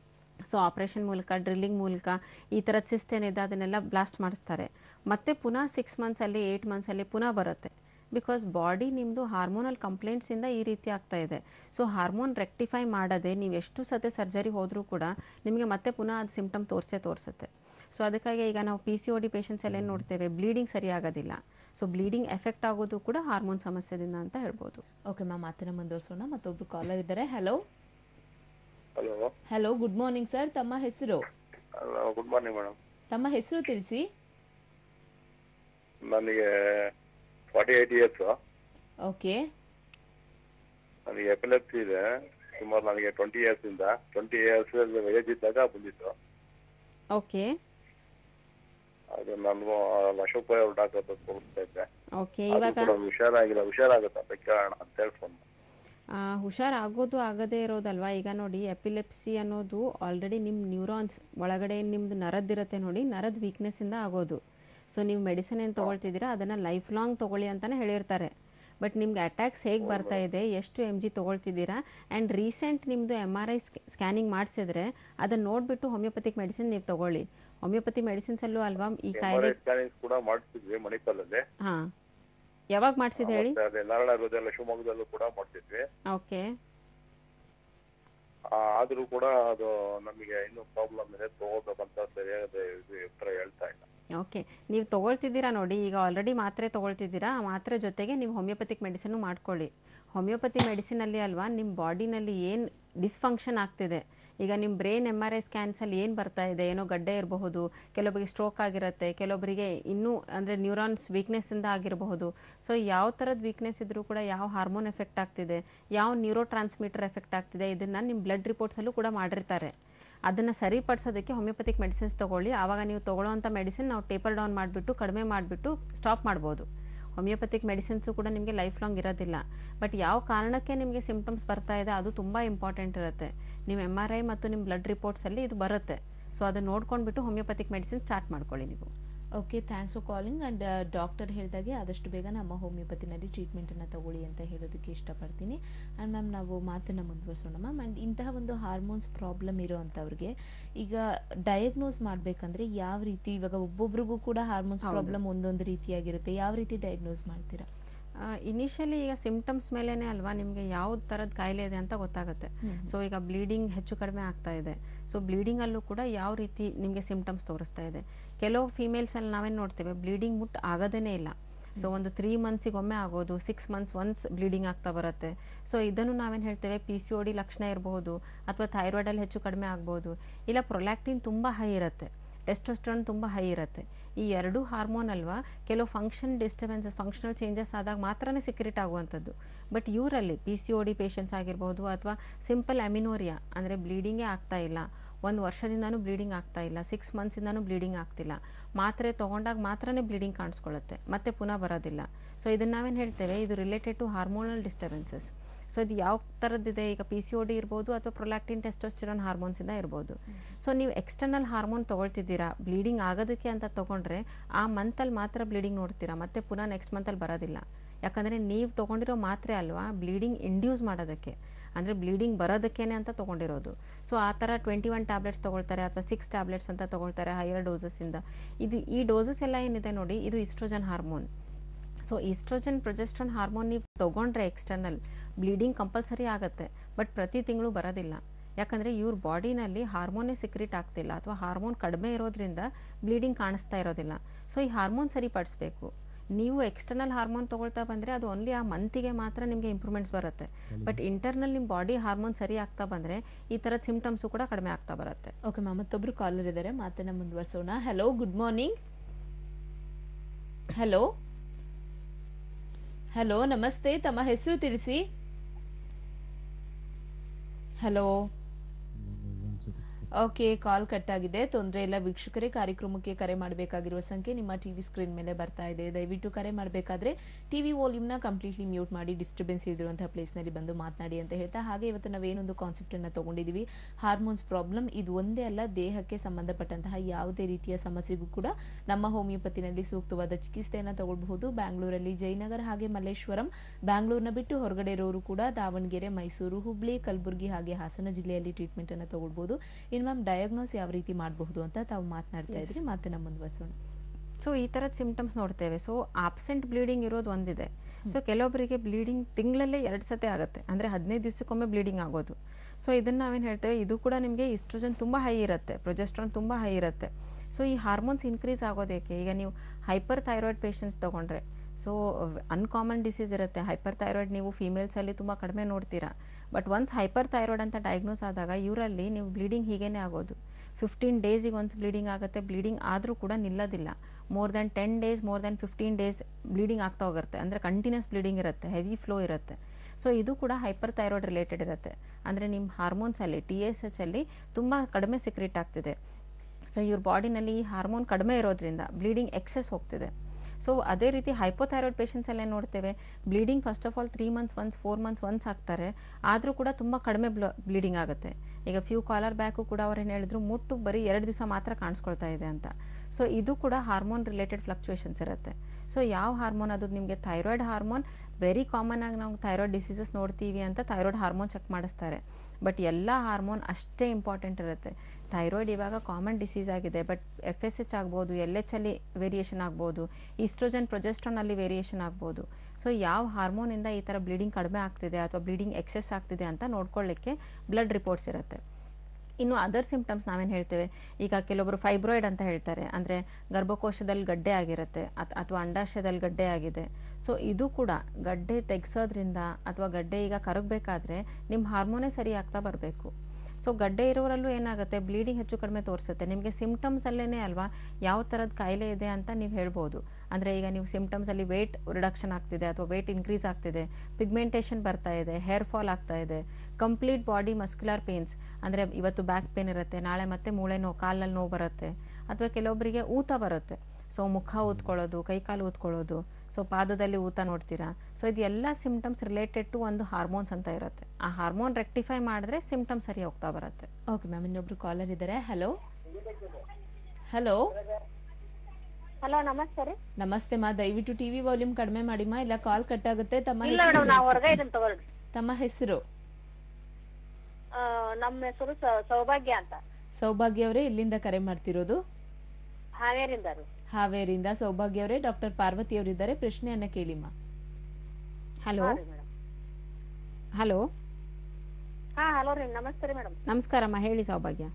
ಸೊ ಆಪ್ರೇಷನ್ ಮೂಲಕ ಡ್ರಿಲ್ಲಿಂಗ್ ಮೂಲಕ ಈ ಥರದ ಸಿಸ್ಟ್ ಏನಿದೆ ಅದನ್ನೆಲ್ಲ ಬ್ಲಾಸ್ಟ್ ಮಾಡಿಸ್ತಾರೆ ಮತ್ತೆ ಪುನಃ ಸಿಕ್ಸ್ ಮಂತ್ಸಲ್ಲಿ ಏಯ್ಟ್ ಮಂತ್ಸಲ್ಲಿ ಪುನಃ ಬರುತ್ತೆ ಬಿಕಾಸ್ ಬಾಡಿ ನಿಮ್ಮದು ಹಾರ್ಮೋನಲ್ ಕಂಪ್ಲೇಂಟ್ಸಿಂದ ಈ ರೀತಿ ಆಗ್ತಾ ಇದೆ ಸೊ ಹಾರ್ಮೋನ್ ರೆಕ್ಟಿಫೈ ಮಾಡದೆ ನೀವು ಎಷ್ಟು ಸತೆ ಸರ್ಜರಿ ಹೋದರೂ ಕೂಡ ನಿಮಗೆ ಮತ್ತೆ ಪುನಃ ಅದು ಸಿಮ್ಟಮ್ ತೋರಿಸೇ ತೋರಿಸುತ್ತೆ ಸೊ ಅದಕ್ಕಾಗಿ ಈಗ ನಾವು ಪಿ ಸಿ ಒ ಡಿ ಪೇಷಂಟ್ಸಲ್ಲಿ ಏನು ನೋಡ್ತೇವೆ ಬ್ಲೀಡಿಂಗ್ ಸರಿಯಾಗೋದಿಲ್ಲ ಸೊ ಬ್ಲೀಡಿಂಗ್ ಎಫೆಕ್ಟ್ ಆಗೋದು ಕೂಡ ಹಾರ್ಮೋನ್ ಸಮಸ್ಯೆದಿಂದ ಅಂತ ಹೇಳ್ಬೋದು ಓಕೆ ಮ್ಯಾಮ್ ಮಾತನ್ನ ಮುಂದುವರಿಸೋಣ ಮತ್ತೊಬ್ರು ಕಾಲರ್ ಇದ್ದಾರೆ hello hello hello good morning sir ತಮ್ಮ ಹೆಸರು ಹಲೋ ಗುಡ್ ಮಾರ್ನಿಂಗ್ ಮೇಡಮ್ ತಮ್ಮ ಹೆಸರು ತಿಳಿಸಿ ನನಗೆ ಫಾರ್ಟಿ ಏಯ್ಟ್ ಇಯರ್ಸ್ ಓಕೆ ನನಗೆ ಎಪಿಲೆಪ್ಸಿ ಇದೆ ಸುಮಾರು ನನಗೆ ಟ್ವೆಂಟಿ ಇಯರ್ಸ್ ಇಂದ ಟ್ವೆಂಟಿ ಇಯರ್ಸ್ ಏಜ್ ಇದ್ದಾಗ ಬಂದಿತ್ತು ಓಕೆ ಅದು ನಾನು ಅಶೋಕ್ ಅವ್ರ ಡಾಕ್ಟರ್ ಹತ್ರ ತೋರಿಸ್ತಾ ಇದ್ದೆ ಓಕೆ ಅದು ಇವಾಗ ಕೂಡ ಹುಷಾರಾಗಿಲ್ಲ ಹುಷಾರಾಗುತ್ತೆ ಅಂತ ಕೇಳೋಣ ಅಂತ ಹೇಳ್ಕೊಂಡು ಆ, ಹುಷಾರಾಗೋದು ಆಗದೇ ಇರೋದಲ್ವಾ ಈಗ ನೋಡಿ ಎಪಿಲೆಪ್ಸಿ ಅನ್ನೋದು ಆಲ್ರೆಡಿ ನಿಮ್ಮ ನ್ಯೂರಾನ್ಸ್ ಒಳಗಡೆ ನಿಮ್ಮದು ನರದ್ದಿರುತ್ತೆ ನೋಡಿ ನರದ ವೀಕ್ನೆಸ್ಸಿಂದ ಆಗೋದು ಸೊ ನೀವು ಮೆಡಿಸಿನ್ ಏನು ತೊಗೊಳ್ತಿದ್ದೀರಾ ಅದನ್ನು ಲೈಫ್ ಲಾಂಗ್ ತೊಗೊಳ್ಳಿ ಅಂತಲೇ ಹೇಳಿರ್ತಾರೆ ಬಟ್ ನಿಮ್ಗೆ ಅಟ್ಯಾಕ್ಸ್ ಹೇಗೆ ಬರ್ತಾ ಇದೆ ಎಷ್ಟು ಎಮ್ ಜಿ ತೊಗೊಳ್ತಿದ್ದೀರಾ ಆ್ಯಂಡ್ ರೀಸೆಂಟ್ ನಿಮ್ಮದು ಎಮ್ ಆರ್ ಐ ಸ್ಕ್ಯಾನಿಂಗ್ ಮಾಡಿಸಿದ್ರೆ ಅದನ್ನು ನೋಡಿಬಿಟ್ಟು ಹೋಮಿಯೋಪತಿಕ್ ಮೆಡಿಸಿನ್ ನೀವು ತೊಗೊಳ್ಳಿ ಹೋಮಿಯೋಪತಿ ಮೆಡಿಸಿನ್ಸಲ್ಲೂ ಅಲ್ವಾ ಈ ಕಾಯಿಲೆ ಸ್ಕ್ಯಾನಿಂಗ್ಸ್ ಕೂಡ ಮಾಡಿಸಿದ್ವಿ ಮಣಿಪಾಲಲ್ಲಿ ಹಾಂ ಯಾವಾಗ ಮಾಡಿಸಿದ್ದು ಹೇಳಿ ಮತ್ತೆ ಅದೇ ನಾರಾಯಣ ರೋದೆಲ್ಲ ಶಿವಮೊಗ್ಗದಲ್ಲೂ ಕೂಡ ಮಾಡ್ತಿದ್ವಿ ಓಕೆ ಆ, ಆದ್ರೂ ಕೂಡ ಅದು ನಮಗೆ ಇನ್ನೂ ಪ್ರಾಬ್ಲಮ್ ಇದೆ ತಗೋಬೇಕಂತ ಸರಿಯಾದ ಇದು ಉತ್ತರ ಹೇಳ್ತಾ ಇಲ್ಲ ಓಕೆ ನೀವು ತೊಗೊಳ್ತಿದ್ದೀರಾ ನೋಡಿ ಈಗ ಆಲ್ರೆಡಿ ಮಾತ್ರೆ ತೊಗೊಳ್ತಿದ್ದೀರಾ ಆ ಮಾತ್ರೆ ಜೊತೆಗೆ ನೀವು ಹೋಮಿಯೋಪತಿಕ್ ಮೆಡಿಸಿನ್ನು ಮಾಡ್ಕೊಳ್ಳಿ ಹೋಮಿಯೋಪತಿ ಮೆಡಿಸಿನಲ್ಲಿ ಅಲ್ವಾ ನಿಮ್ಮ ಬಾಡಿನಲ್ಲಿ ಏನು ಡಿಸ್ಫಂಕ್ಷನ್ ಆಗ್ತಿದೆ ಈಗ ನಿಮ್ಮ ಬ್ರೈನ್ ಎಮ್ ಆರ್ ಐ ಸ್ಕ್ಯಾನ್ಸಲ್ಲಿ ಏನು ಬರ್ತಾ ಇದೆ ಏನೋ ಗಡ್ಡೆ ಇರಬಹುದು ಕೆಲವೊಬ್ಬರಿಗೆ ಸ್ಟ್ರೋಕ್ ಆಗಿರುತ್ತೆ ಕೆಲವೊಬ್ಬರಿಗೆ ಇನ್ನೂ ಅಂದರೆ ನ್ಯೂರಾನ್ಸ್ ವೀಕ್ನೆಸ್ಸಿಂದ ಆಗಿರಬಹುದು ಸೊ ಯಾವ ಥರದ ವೀಕ್ನೆಸ್ ಇದ್ದರೂ ಕೂಡ ಯಾವ ಹಾರ್ಮೋನ್ ಎಫೆಕ್ಟ್ ಆಗ್ತಿದೆ ಯಾವ ನ್ಯೂರೋ ಟ್ರಾನ್ಸ್ಮಿಟರ್ ಎಫೆಕ್ಟ್ ಆಗ್ತಿದೆ ಇದನ್ನು ನಿಮ್ಮ ಬ್ಲಡ್ ರಿಪೋರ್ಟ್ಸಲ್ಲೂ ಕೂಡ ಮಾಡಿರ್ತಾರೆ ಅದನ್ನು ಸರಿಪಡಿಸೋದಕ್ಕೆ ಹೋಮಿಯೋಪತಿಕ್ ಮೆಡಿಸಿನ್ಸ್ ತೊಗೊಳ್ಳಿ ಆವಾಗ ನೀವು ತೊಗೊಳ್ಳೋವಂಥ ಮೆಡಿಸಿನ್ ನಾವು ಟೇಪರ್ ಡೌನ್ ಮಾಡಿಬಿಟ್ಟು ಕಡಿಮೆ ಮಾಡಿಬಿಟ್ಟು ಸ್ಟಾಪ್ ಮಾಡ್ಬೋದು ಹೋಮಿಯೋಪತಿಕ್ ಮೆಡಿಸಿನ್ಸು ಕೂಡ ನಿಮಗೆ ಲೈಫ್ ಲಾಂಗ್ ಇರೋದಿಲ್ಲ ಬಟ್ ಯಾವ ಕಾರಣಕ್ಕೆ ನಿಮಗೆ ಸಿಂಪ್ಟಮ್ಸ್ ಬರ್ತಾ ಇದೆ ಅದು ತುಂಬ ಇಂಪಾರ್ಟೆಂಟ್ ಇರುತ್ತೆ ನೀವು ಎಮ್ ಆರ್ ಐ ಮತ್ತು ನಿಮ್ಮ ಬ್ಲಡ್ ರಿಪೋರ್ಟ್ಸಲ್ಲಿ ಇದು ಬರುತ್ತೆ ಸೊ ಅದನ್ನು ನೋಡ್ಕೊಂಡ್ಬಿಟ್ಟು ಹೋಮಿಯೋಪತಿಕ್ ಮೆಡಿಸಿನ್ ಸ್ಟಾರ್ಟ್ ಮಾಡ್ಕೊಳ್ಳಿ ನೀವು okay thanks for calling and doctor ಹೇಳಿದಾಗೆ ಆದಷ್ಟು ಬೇಗ ನಮ್ಮ ಹೋಮಿಯೋಪತಿನಲ್ಲಿ ಟ್ರೀಟ್ಮೆಂಟನ್ನು ತಗೊಳ್ಳಿ ಅಂತ ಹೇಳೋದಕ್ಕೆ ಇಷ್ಟಪಡ್ತೀನಿ ಆ್ಯಂಡ್ ಮ್ಯಾಮ್ ನಾವು ಮಾತನ್ನು ಮುಂದುವರಿಸೋಣ ಮ್ಯಾಮ್ ಆ್ಯಂಡ್ ಇಂತಹ ಒಂದು ಹಾರ್ಮೋನ್ಸ್ ಪ್ರಾಬ್ಲಮ್ ಇರೋವಂಥವ್ರಿಗೆ ಈಗ ಡಯಾಗ್ನೋಸ್ ಮಾಡಬೇಕಂದ್ರೆ ಯಾವ ರೀತಿ ಇವಾಗ ಒಬ್ಬೊಬ್ರಿಗೂ ಕೂಡ ಹಾರ್ಮೋನ್ಸ್ ಹೌದು. ಪ್ರಾಬ್ಲಮ್ ಒಂದೊಂದು ರೀತಿಯಾಗಿರುತ್ತೆ ಯಾವ ರೀತಿ ಡಯಾಗ್ನೋಸ್ ಮಾಡ್ತೀರಾ ಇನಿಷಿಯಲಿ ಈಗ ಸಿಂಪ್ಟಮ್ಸ್ ಮೇಲೇ ಅಲ್ವಾ ನಿಮಗೆ ಯಾವ ಥರದ ಕಾಯಿಲೆ ಇದೆ ಅಂತ ಗೊತ್ತಾಗುತ್ತೆ ಹ್ಮ್. ಸೊ ಈಗ ಬ್ಲೀಡಿಂಗ್ ಹೆಚ್ಚು ಕಡಿಮೆ ಆಗ್ತಾ ಇದೆ ಸೊ ಬ್ಲೀಡಿಂಗಲ್ಲೂ ಕೂಡ ಯಾವ ರೀತಿ ನಿಮಗೆ ಸಿಂಪ್ಟಮ್ಸ್ ತೋರಿಸ್ತಾ ಇದೆ ಕೆಲವು ಫೀಮೇಲ್ಸಲ್ಲಿ ನಾವೇನು ನೋಡ್ತೇವೆ ಬ್ಲೀಡಿಂಗ್ ಮುಟ್ಟು ಆಗೋದೇ ಇಲ್ಲ ಸೊ ಒಂದು ತ್ರೀ ಮಂತ್ಸಿಗೆ ಒಮ್ಮೆ ಆಗೋದು ಸಿಕ್ಸ್ ಮಂತ್ಸ್ ಒನ್ಸ್ ಬ್ಲೀಡಿಂಗ್ ಆಗ್ತಾ ಬರುತ್ತೆ ಸೊ ಇದನ್ನು ನಾವೇನು ಹೇಳ್ತೇವೆ ಪಿ ಸಿ ಒ ಡಿ ಲಕ್ಷಣ ಇರಬಹುದು ಅಥವಾ ಥೈರಾಯ್ಡಲ್ಲಿ ಹೆಚ್ಚು ಕಡಿಮೆ ಆಗ್ಬೋದು ಇಲ್ಲ ಪ್ರೊಲ್ಯಾಕ್ಟಿನ್ ತುಂಬ ಹೈ ಇರುತ್ತೆ ಟೆಸ್ಟೋಸ್ಟ್ರಾನ್ ತುಂಬ ಹೈ ಇರುತ್ತೆ ಈ ಎರಡೂ ಹಾರ್ಮೋನ್ ಅಲ್ವಾ ಕೆಲವು ಫಂಕ್ಷನ್ ಡಿಸ್ಟರ್ಬೆನ್ಸಸ್ ಫಂಕ್ಷನಲ್ ಚೇಂಜಸ್ ಆದಾಗ ಮಾತ್ರನೇ ಸಿಕ್ರೆಟ್ ಆಗುವಂಥದ್ದು ಬಟ್ ಇವರಲ್ಲಿ P C O D patients ಆಗಿರ್ಬೋದು ಅಥವಾ ಸಿಂಪಲ್ ಅಮಿನೋರಿಯಾ ಅಂದರೆ ಬ್ಲೀಡಿಂಗೇ ಆಗ್ತಾ ಇಲ್ಲ ಒಂದು ವರ್ಷದಿಂದನೂ ಬ್ಲೀಡಿಂಗ್ ಆಗ್ತಾ ಇಲ್ಲ ಸಿಕ್ಸ್ ಮಂತ್ಸಿಂದನೂ ಬ್ಲೀಡಿಂಗ್ ಆಗ್ತಿಲ್ಲ ಮಾತ್ರೆ ತೊಗೊಂಡಾಗ ಮಾತ್ರನೇ ಬ್ಲೀಡಿಂಗ್ ಕಾಣಿಸ್ಕೊಳ್ಳುತ್ತೆ ಮತ್ತೆ ಪುನಃ ಬರೋದಿಲ್ಲ ಸೊ ಇದನ್ನು ನಾವೇನು ಹೇಳ್ತೇವೆ ಇದು related to hormonal disturbances so ಇದು ಯಾವ ಥರದ್ದಿದೆ ಈಗ ಪಿ ಸಿ ಒ ಡಿ ಇರ್ಬೋದು ಅಥವಾ ಪ್ರೊಲ್ಯಾಕ್ಟಿನ್ ಟೆಸ್ಟೋಸ್ಟಿರಾನ್ ಹಾರ್ಮೋನ್ಸಿಂದ ಇರ್ಬೋದು ಸೊ ನೀವು ಎಕ್ಸ್ಟರ್ನಲ್ ಹಾರ್ಮೋನ್ ತೊಗೊಳ್ತಿದ್ದೀರಾ ಬ್ಲೀಡಿಂಗ್ ಆಗೋದಕ್ಕೆ ಅಂತ ತೊಗೊಂಡ್ರೆ ಆ ಮಂತಲ್ಲಿ ಮಾತ್ರ ಬ್ಲೀಡಿಂಗ್ ನೋಡ್ತೀರಾ ಮತ್ತೆ ಪುನಃ ನೆಕ್ಸ್ಟ್ ಮಂತಲ್ಲಿ ಬರೋದಿಲ್ಲ ಯಾಕಂದರೆ ನೀವು ತೊಗೊಂಡಿರೋ ಮಾತ್ರೆ ಅಲ್ವಾ ಬ್ಲೀಡಿಂಗ್ ಇಂಡ್ಯೂಸ್ ಮಾಡೋದಕ್ಕೆ ಅಂದರೆ ಬ್ಲೀಡಿಂಗ್ ಬರೋದಕ್ಕೇನೆ ಅಂತ ತೊಗೊಂಡಿರೋದು ಸೊ ಆ ಥರ ಟ್ವೆಂಟಿ ಒನ್ ಟ್ಯಾಬ್ಲೆಟ್ಸ್ ತೊಗೊಳ್ತಾರೆ ಅಥವಾ ಸಿಕ್ಸ್ ಟ್ಯಾಬ್ಲೆಟ್ಸ್ ಅಂತ ತೊಗೊಳ್ತಾರೆ ಹೈಯರ್ ಡೋಸಸ್ಸಿಂದ ಇದು ಈ ಡೋಸಸ್ ಎಲ್ಲ ಏನಿದೆ ನೋಡಿ ಇದು estrogen hormone so estrogen progesterone hormone ನೀವು ತೊಗೊಂಡ್ರೆ ಎಕ್ಸ್ಟರ್ನಲ್ ಬ್ಲೀಡಿಂಗ್ ಕಂಪಲ್ಸರಿ ಆಗುತ್ತೆ ಬಟ್ ಪ್ರತಿ ತಿಂಗಳು ಬರೋದಿಲ್ಲ ಯಾಕಂದರೆ ಇವ್ರ ಬಾಡಿನಲ್ಲಿ ಹಾರ್ಮೋನೇ ಸಿಕ್ರಿಟ್ ಆಗ್ತಿಲ್ಲ ಅಥವಾ ಹಾರ್ಮೋನ್ ಕಡಿಮೆ ಇರೋದ್ರಿಂದ ಬ್ಲೀಡಿಂಗ್ ಕಾಣಿಸ್ತಾ ಇರೋದಿಲ್ಲ ಸೊ ಈ ಹಾರ್ಮೋನ್ ಸರಿಪಡಿಸ್ಬೇಕು ನೀವು ಎಕ್ಸ್ಟರ್ನಲ್ ಹಾರ್ಮೋನ್ ತೊಗೊಳ್ತಾ ಬಂದರೆ ಅದು ಓನ್ಲಿ ಆ ಮಂತಿಗೆ ಮಾತ್ರ ನಿಮಗೆ ಇಂಪ್ರೂವ್ಮೆಂಟ್ಸ್ ಬರುತ್ತೆ ಬಟ್ ಇಂಟರ್ನಲ್ ನಿಮ್ಮ ಬಾಡಿ ಹಾರ್ಮೋನ್ ಸರಿ ಆಗ್ತಾ ಬಂದರೆ ಈ ಥರದ ಸಿಂಪ್ಟಮ್ಸು ಕೂಡ ಕಡಿಮೆ ಆಗ್ತಾ ಬರುತ್ತೆ ಓಕೆ ಮ್ಯಾಮ್ ಮತ್ತೊಬ್ರು ಕಾಲರ್ ಇದ್ದಾರೆ ಮಾತನ್ನ ಮುಂದುವರಿಸೋಣ hello good morning hello hello ನಮಸ್ತೆ ತಮ್ಮ ಹೆಸರು ತಿಳಿಸಿ ಹಲೋ ಓಕೆ ಕಾಲ್ ಕಟ್ ಆಗಿದೆ ತೊಂದರೆ ಇಲ್ಲ ವೀಕ್ಷಕರೇ ಕಾರ್ಯಕ್ರಮಕ್ಕೆ ಕರೆ ಮಾಡಬೇಕಾಗಿರುವ ಸಂಖ್ಯೆ ನಿಮ್ಮ ಟಿವಿ ಸ್ಕ್ರೀನ್ ಮೇಲೆ ಬರ್ತಾ ಇದೆ ದಯವಿಟ್ಟು ಕರೆ ಮಾಡಬೇಕಾದ್ರೆ ಟಿವಿ ವಾಲ್ಯೂಮ್ನ ಕಂಪ್ಲೀಟ್ಲಿ ಮ್ಯೂಟ್ ಮಾಡಿ ಡಿಸ್ಟರ್ಬೆನ್ಸ್ ಇರುವಂತಹ ಪ್ಲೇಸ್ನಲ್ಲಿ ಬಂದು ಮಾತನಾಡಿ ಅಂತ ಹೇಳ್ತಾ ಹಾಗೆ ಇವತ್ತು ನಾವೇನೊಂದು ಕಾನ್ಸೆಪ್ಟನ್ನು ತಗೊಂಡಿದ್ದೀವಿ ಹಾರ್ಮೋನ್ಸ್ ಪ್ರಾಬ್ಲಮ್ ಇದು ಒಂದೇ ಅಲ್ಲ ದೇಹಕ್ಕೆ ಸಂಬಂಧಪಟ್ಟಂತಹ ಯಾವುದೇ ರೀತಿಯ ಸಮಸ್ಯೆಗೂ ಕೂಡ ನಮ್ಮ ಹೋಮಿಯೋಪತಿನಲ್ಲಿ ಸೂಕ್ತವಾದ ಚಿಕಿತ್ಸೆಯನ್ನು ತಗೊಳ್ಬಹುದು ಬ್ಯಾಂಗ್ಳೂರಲ್ಲಿ ಜಯನಗರ ಹಾಗೆ ಮಲ್ಲೇಶ್ವರಂ ಬ್ಯಾಂಗ್ಳೂರ್ನ ಬಿಟ್ಟು ಹೊರಗಡೆ ಇರೋರು ಕೂಡ ದಾವಣಗೆರೆ ಮೈಸೂರು ಹುಬ್ಳಿ ಕಲಬುರಗಿ ಹಾಗೆ ಹಾಸನ ಜಿಲ್ಲೆಯಲ್ಲಿ ಟ್ರೀಟ್ಮೆಂಟ್ ಅನ್ನು ತಗೊಳ್ಬಹುದು ಇನ್ನು ಮ್ಯಾಮ್ ಡಯಾಗ್ನೋಸ್ ಯಾವ ರೀತಿ ಮಾಡಬಹುದು ಅಂತ ತಾವು ಮಾತನಾಡ್ತಾ ಇದ್ರಿ ಮಾತನ್ನ ಮುಂದುವರಿಸೋಣ ಸೊ ಈ ಥರದ ಸಿಂಪ್ಟಮ್ಸ್ ನೋಡ್ತೇವೆ ಸೊ ಆಬ್ಸೆಂಟ್ ಬ್ಲೀಡಿಂಗ್ ಇರೋದು ಒಂದಿದೆ ಸೊ ಕೆಲವೊಬ್ಬರಿಗೆ ಬ್ಲೀಡಿಂಗ್ ತಿಂಗಳಲ್ಲೇ ಎರಡು ಸತಿ ಆಗುತ್ತೆ ಅಂದರೆ ಹದಿನೈದು ದಿವಸಕ್ಕೊಮ್ಮೆ ಬ್ಲೀಡಿಂಗ್ ಆಗೋದು ಸೊ ಇದನ್ನು ನಾವೇನು ಹೇಳ್ತೇವೆ ಇದು ಕೂಡ ನಿಮಗೆ ಇಸ್ಟ್ರೋಜನ್ ತುಂಬ ಹೈ ಇರುತ್ತೆ ಪ್ರೊಜೆಸ್ಟ್ರಾನ್ ತುಂಬ ಹೈ ಇರುತ್ತೆ ಸೊ ಈ ಹಾರ್ಮೋನ್ಸ್ ಇನ್ಕ್ರೀಸ್ ಆಗೋದಕ್ಕೆ ಈಗ ನೀವು ಹೈಪರ್ ಥೈರಾಯ್ಡ್ ಪೇಷಂಟ್ಸ್ ತೊಗೊಂಡ್ರೆ ಸೊ ಅನ್ಕಾಮನ್ ಡಿಸೀಸ್ ಇರುತ್ತೆ ಹೈಪರ್ ಥೈರಾಯ್ಡ್ ನೀವು ಫೀಮೇಲ್ಸಲ್ಲಿ ತುಂಬ ಕಡಿಮೆ ನೋಡ್ತೀರಾ ಬಟ್ ಒನ್ಸ್ ಹೈಪರ್ ಥೈರಾಯ್ಡ್ ಅಂತ ಡಯಾಗ್ನೋಸ್ ಆದಾಗ ಇವರಲ್ಲಿ ನೀವು ಬ್ಲೀಡಿಂಗ್ ಹೀಗೇನೆ ಆಗೋದು ಫಿಫ್ಟೀನ್ ಡೇಸಿಗೆ ಒನ್ಸ್ ಬ್ಲೀಡಿಂಗ್ ಆಗುತ್ತೆ ಬ್ಲೀಡಿಂಗ್ ಆದರೂ ಕೂಡ ನಿಲ್ಲೋದಿಲ್ಲ more than ten days more than fifteen days bleeding ಆಗ್ತಾ ಹೋಗುತ್ತೆ ಅಂದರೆ ಕಂಟಿನ್ಯೂಸ್ ಬ್ಲೀಡಿಂಗ್ ಇರುತ್ತೆ ಹೆವಿ ಫ್ಲೋ ಇರುತ್ತೆ ಸೊ ಇದು ಕೂಡ ಹೈಪರ್ ಥೈರಾಯ್ಡ್ ರಿಲೇಟೆಡ್ ಇರುತ್ತೆ ಅಂದರೆ ನಿಮ್ಮ ಹಾರ್ಮೋನ್ಸಲ್ಲಿ ಟಿ ಎಸ್ ಎಚ್ ಅಲ್ಲಿ ತುಂಬ ಕಡಿಮೆ ಸಿಕ್ರಿಟ್ ಆಗ್ತಿದೆ ಸೊ ಇವ್ರ ಬಾಡಿನಲ್ಲಿ ಈ ಹಾರ್ಮೋನ್ ಕಡಿಮೆ ಇರೋದ್ರಿಂದ ಬ್ಲೀಡಿಂಗ್ ಎಕ್ಸೆಸ್ ಹೋಗ್ತಿದೆ ಸೊ ಅದೇ ರೀತಿ ಹೈಪೋಥೈರಾಯ್ಡ್ ಪೇಷಂಟ್ಸ್ ಎಲ್ಲ ನೋಡ್ತೇವೆ bleeding first of all three months once four months once ಆಗ್ತಾರೆ ಆದರೂ ಕೂಡ ತುಂಬ ಕಡಿಮೆ ಬ್ಲ ಬ್ಲೀಡಿಂಗ್ ಆಗುತ್ತೆ ಈಗ ಫ್ಯೂ ಕಾಲರ್ ಬ್ಯಾಕು ಕೂಡ ಅವ್ರು ಏನು ಹೇಳಿದ್ರು ಮುಟ್ಟು ಬರೀ ಎರಡು ದಿವಸ ಮಾತ್ರ ಕಾಣಿಸ್ಕೊಳ್ತಾ ಇದೆ ಅಂತ ಸೊ ಇದು ಕೂಡ ಹಾರ್ಮೋನ್ ರಿಲೇಟೆಡ್ ಫ್ಲಕ್ಚುಯೇಷನ್ಸ್ ಇರುತ್ತೆ ಸೊ ಯಾವ ಹಾರ್ಮೋನ್ ಅದು ನಿಮಗೆ ಥೈರಾಯ್ಡ್ ಹಾರ್ಮೋನ್ ವೆರಿ ಕಾಮನ್ ಆಗಿ ನಾವು ಥೈರಾಯ್ಡ್ ಡಿಸೀಸಸ್ ನೋಡ್ತೀವಿ ಅಂತ ಥೈರಾಯ್ಡ್ ಹಾರ್ಮೋನ್ ಚೆಕ್ ಮಾಡಿಸ್ತಾರೆ ಬಟ್ ಎಲ್ಲ ಹಾರ್ಮೋನ್ ಅಷ್ಟೇ ಇಂಪಾರ್ಟೆಂಟ್ ಇರುತ್ತೆ ಥೈರಾಯ್ಡ್ ಇವಾಗ ಕಾಮನ್ ಡಿಸೀಸ್ ಆಗಿದೆ ಬಟ್ ಎಫ್ ಎಸ್ ಎಚ್ ಆಗ್ಬೋದು ಎಲ್ ಎಚ್ ಅಲ್ಲಿ ವೇರಿಯೇಷನ್ ಆಗ್ಬೋದು ಈಸ್ಟ್ರೋಜನ್ ಪ್ರೊಜೆಸ್ಟ್ರಾನಲ್ಲಿ ವೇರಿಯೇಷನ್ ಆಗ್ಬೋದು ಸೊ ಯಾವ ಹಾರ್ಮೋನಿಂದ ಈ ಥರ ಬ್ಲೀಡಿಂಗ್ ಕಡಿಮೆ ಆಗ್ತಿದೆ ಅಥವಾ ಬ್ಲೀಡಿಂಗ್ ಎಕ್ಸೆಸ್ ಆಗ್ತಿದೆ ಅಂತ ನೋಡ್ಕೊಳ್ಳಿಕ್ಕೆ ಬ್ಲಡ್ ರಿಪೋರ್ಟ್ಸ್ ಇರುತ್ತೆ ಇನ್ನು ಅದರ್ ಸಿಂಪ್ಟಮ್ಸ್ ನಾವೇನು ಹೇಳ್ತೇವೆ ಈಗ ಕೆಲವೊಬ್ಬರು ಫೈಬ್ರಾಯ್ಡ್ ಅಂತ ಹೇಳ್ತಾರೆ ಅಂದರೆ ಗರ್ಭಕೋಶದಲ್ಲಿ ಗಡ್ಡೆ ಆಗಿರುತ್ತೆ ಅತ್ ಅಥವಾ ಅಂಡಾಶಯದಲ್ಲಿ ಗಡ್ಡೆ ಆಗಿದೆ ಸೊ ಇದು ಕೂಡ ಗಡ್ಡೆ ತೆಗ್ಸೋದ್ರಿಂದ ಅಥವಾ ಗಡ್ಡೆ ಈಗ ಕರಗಬೇಕಾದ್ರೆ ನಿಮ್ಮ ಹಾರ್ಮೋನೇ ಸರಿ ಆಗ್ತಾ ಬರಬೇಕು ಸೊ ಗಡ್ಡೆ ಇರೋರಲ್ಲೂ ಏನಾಗುತ್ತೆ ಬ್ಲೀಡಿಂಗ್ ಹೆಚ್ಚು ಕಡಿಮೆ ತೋರಿಸುತ್ತೆ ನಿಮಗೆ ಸಿಂಪ್ಟಮ್ಸಲ್ಲೇ ಅಲ್ವಾ ಯಾವ ಥರದ ಕಾಯಿಲೆ ಇದೆ ಅಂತ ನೀವು ಹೇಳ್ಬೋದು ಅಂದರೆ ಈಗ ನೀವು ಸಿಂಪ್ಟಮ್ಸಲ್ಲಿ ವೆಯ್ಟ್ ರಿಡಕ್ಷನ್ ಆಗ್ತಿದೆ ಅಥವಾ ವೆಯ್ಟ್ ಇನ್ಕ್ರೀಸ್ ಆಗ್ತಿದೆ ಪಿಗ್ಮೆಂಟೇಷನ್ ಬರ್ತಾ ಇದೆ ಹೇರ್ ಫಾಲ್ ಆಗ್ತಾ ಇದೆ ಕಂಪ್ಲೀಟ್ ಬಾಡಿ ಮಸ್ಕ್ಯುಲರ್ ಪೇನ್ಸ್ ಅಂದರೆ ಇವತ್ತು ಬ್ಯಾಕ್ ಪೇನ್ ಇರುತ್ತೆ ನಾಳೆ ಮತ್ತೆ ಮೂಳೆ ನೋವು ಕಾಲಲ್ಲಿ ನೋವು ಬರುತ್ತೆ ಅಥವಾ ಕೆಲವೊಬ್ಬರಿಗೆ ಊತ ಬರುತ್ತೆ ಸೊ ಮುಖ ಊದ್ಕೊಳ್ಳೋದು ಕೈಕಾಲು ಊದ್ಕೊಳ್ಳೋದು ಸೊ ಪಾದದಲ್ಲಿ ಊತ ನೋಡ್ತೀರಾ ಸೊ ಇದೆಲ್ಲ ಸಿಮ್ಟಮ್ಸ್ ರಿಲೇಟೆಡ್ ಟು ಒಂದು ಹಾರ್ಮೋನ್ಸ್ ಅಂತ ಇರುತ್ತೆ ಆ ಹಾರ್ಮೋನ್ ರೆಕ್ಟಿಫೈ ಮಾಡಿದ್ರೆ ಸಿಮ್ಟಮ್ಸ್ ಸರಿ ಹೋಗ್ತಾ ಬರುತ್ತೆ ಓಕೆ ಮ್ಯಾಮ್ ಇನ್ನೊಬ್ರು ಕಾಲರ್ ಇದ್ದಾರೆ ಹಲೋ ಹಲೋ ಹಲೋ ನಮಸ್ತೆ ರೀ ನಮಸ್ತೆ ಮಾ ದಯವಿಟ್ಟು ಟಿವಿ ವಾಲ್ಯೂಮ್ ಕಡಿಮೆ ಮಾಡಿಮ್ಮ ಇಲ್ಲ ಕಾಲ್ ಕಟ್ ಆಗುತ್ತೆ ತಮ್ಮ ಇಲ್ಲ ಹೆಸರು ಮೇಡಮ್ ನಾವು ತಿಳಿಸಿ. ಹೊರಗೆ ಇದನ್ನ ತಗೊಳ್ರಿ ತಮ್ಮ ಹೆಸರು ಆ, ನಮ್ಮ ಹೆಸರು ಸ- ಸೌಭಾಗ್ಯ ಅಂತ ಸೌಭಾಗ್ಯ ಅವರೇ ಇಲ್ಲಿಂದ ಕರೆ ಮಾಡ್ತಿರೋದು ಹಾವೇರಿಂದ ರೀ ಹಾವೇರಿಯಿಂದ ಸೌಭಾಗ್ಯ ಅವರೇ ಡಾಕ್ಟರ್ ಪಾರ್ವತಿ ಅವರಿದ್ದಾರೆ ಪ್ರಶ್ನೆಯನ್ನ ಕೇಳಿಮ್ಮ ಹಲೋ ಹಲೋ ಹಾ ಹಲೋ ರೀ ನಮಸ್ತೆ ರೀ ಮೇಡಮ್ ನಮಸ್ಕಾರಮ್ಮ ಹೇಳಿ ಸೌಭಾಗ್ಯ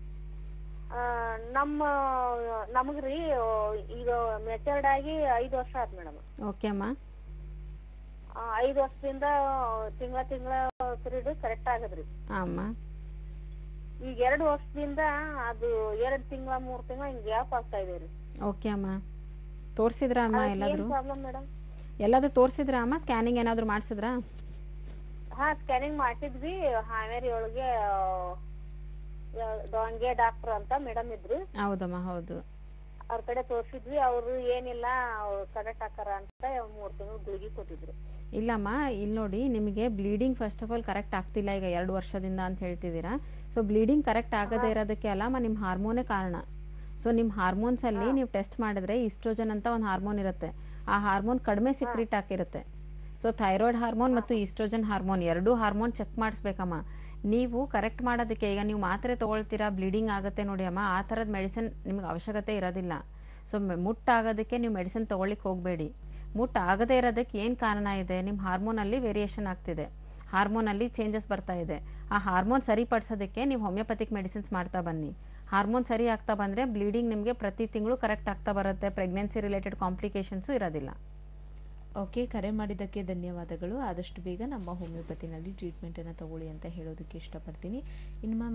ನಮ್ಮ ನಮಗ್ರಿ ಈಗ ಮೆಚರ್ಡ್ ಆಗಿ ಐದು ವರ್ಷ ಆಯ್ತು ಮೇಡಮ್ ಓಕೆ ಅಮ್ಮ ಐದು ವರ್ಷದಿಂದ ತಿಂಗಳ ತಿಂಗಳ ಪೀರಿಯಡ್ ಕರೆಕ್ಟ್ ಆಗದ್ರಿ ಹಾಂ ಅಮ್ಮ ಈಗ ಎರಡು ವರ್ಷದಿಂದ ಅದು ಎರಡ್ ತಿಂಗಳ ಮೂರ್ ತಿಂಗಳ ಹಿಂಗ್ ಗ್ಯಾಪ್ ಆಗ್ತಾ ಇದೆ ರೀ ಓಕೆ ಅಮ್ಮ ತೋರಿಸಿದ್ರಾ ಅಮ್ಮ ಅದಕ್ಕೆ ಏನ್ ಎಲ್ಲಾದರೂ ಪ್ರಾಬ್ಲಮ್ ಮೇಡಮ್ ಎಲ್ಲಾದರೂ ತೋರಿಸಿದ್ರಾ ಅಮ್ಮ ಸ್ಕ್ಯಾನಿಂಗ್ ಏನಾದರೂ ಮಾಡಿಸಿದ್ರಾ ಹಾ ಸ್ಕ್ಯಾನಿಂಗ್ ಮಾಡಿಸಿದ್ವಿ ಹಾವೇರಿ ಒಳಗೆ ಡಾಂಗೆ ಡಾಕ್ಟರ್ ಅಂತ ಮೇಡಮ್ ಇದ್ರು ಹೌದಮ್ಮ ಹೌದು ಅವ್ರ ಕಡೆ ತೋರ್ಸಿದ್ವಿ ಅವ್ರು ಏನಿಲ್ಲ ಕರೆಕ್ಟ್ ಹಾಕಾರ ಅಂತ ಮೂರ್ ತಿಂಗಳು ಗುಳಿಗೆ ಕೊಟ್ಟಿದ್ರು ಇಲ್ಲಮ್ಮ ಇಲ್ಲಿ ನೋಡಿ ನಿಮಗೆ bleeding first of all correct ಆಗ್ತಿಲ್ಲ ಈಗ ಎರಡು ವರ್ಷದಿಂದ ಅಂತ ಹೇಳ್ತಿದ್ದೀರಾ ಸೊ ಬ್ಲೀಡಿಂಗ್ ಕರೆಕ್ಟ್ ಆಗದೇ ಇರೋದಕ್ಕೆ ಅಲ್ಲಮ್ಮ ನಿಮ್ಮ ಹಾರ್ಮೋನೇ ಕಾರಣ ಸೊ ನಿಮ್ಮ ಹಾರ್ಮೋನ್ಸಲ್ಲಿ ನೀವು ಟೆಸ್ಟ್ ಮಾಡಿದ್ರೆ ಇಸ್ಟ್ರೋಜನ್ ಅಂತ ಒಂದು ಹಾರ್ಮೋನ್ ಇರುತ್ತೆ ಆ ಹಾರ್ಮೋನ್ ಕಡಿಮೆ ಸಿಕ್ರಿಟ್ ಆಗಿರುತ್ತೆ ಸೊ ಥೈರಾಯ್ಡ್ ಹಾರ್ಮೋನ್ ಮತ್ತು ಈಸ್ಟ್ರೋಜನ್ ಹಾರ್ಮೋನ್ ಎರಡೂ ಹಾರ್ಮೋನ್ ಚೆಕ್ ಮಾಡಿಸ್ಬೇಕಮ್ಮ ನೀವು ಕರೆಕ್ಟ್ ಮಾಡೋದಕ್ಕೆ ಈಗ ನೀವು ಮಾತ್ರೆ ತೊಗೊಳ್ತೀರಾ ಬ್ಲೀಡಿಂಗ್ ಆಗುತ್ತೆ ನೋಡಿ ಅಮ್ಮ ಆ ಥರದ ಮೆಡಿಸಿನ್ ನಿಮ್ಗೆ ಅವಶ್ಯಕತೆ ಇರೋದಿಲ್ಲ ಸೊ ಮುಟ್ಟಾಗೋದಕ್ಕೆ ನೀವು ಮೆಡಿಸಿನ್ ತೊಗೊಳ್ಳಿಕ್ಕೆ ಹೋಗಬೇಡಿ ಮುಟ್ಟು ಆಗದೇ ಇರೋದಕ್ಕೆ ಏನು ಕಾರಣ ಇದೆ ನಿಮ್ಮ ಹಾರ್ಮೋನಲ್ಲಿ ವೇರಿಯೇಷನ್ ಆಗ್ತಿದೆ ಹಾರ್ಮೋನಲ್ಲಿ ಚೇಂಜಸ್ ಬರ್ತಾ ಇದೆ ಆ ಹಾರ್ಮೋನ್ ಸರಿಪಡಿಸೋದಕ್ಕೆ ನೀವು ಹೋಮಿಯೋಪತಿಕ್ ಮೆಡಿಸಿನ್ಸ್ ಮಾಡ್ತಾ ಬನ್ನಿ ಹಾರ್ಮೋನ್ ಸರಿ ಆಗ್ತಾ ಬಂದರೆ ಬ್ಲೀಡಿಂಗ್ ನಿಮಗೆ ಪ್ರತಿ ತಿಂಗಳು ಕರೆಕ್ಟ್ ಆಗ್ತಾ ಬರುತ್ತೆ ಪ್ರೆಗ್ನೆನ್ಸಿ ರಿಲೇಟೆಡ್ ಕಾಂಪ್ಲಿಕೇಶನ್ಸು ಇರೋದಿಲ್ಲ ಓಕೆ ಕರೆ ಮಾಡಿದ್ದಕ್ಕೆ ಧನ್ಯವಾದಗಳು ಆದಷ್ಟು ಬೇಗ ನಮ್ಮ ಹೋಮಿಯೋಪತಿನಲ್ಲಿ ಟ್ರೀಟ್ಮೆಂಟನ್ನು ತಗೊಳ್ಳಿ ಅಂತ ಹೇಳೋದಕ್ಕೆ ಇಷ್ಟಪಡ್ತೀನಿ ಇನ್ನು ಮ್ಯಾಮ್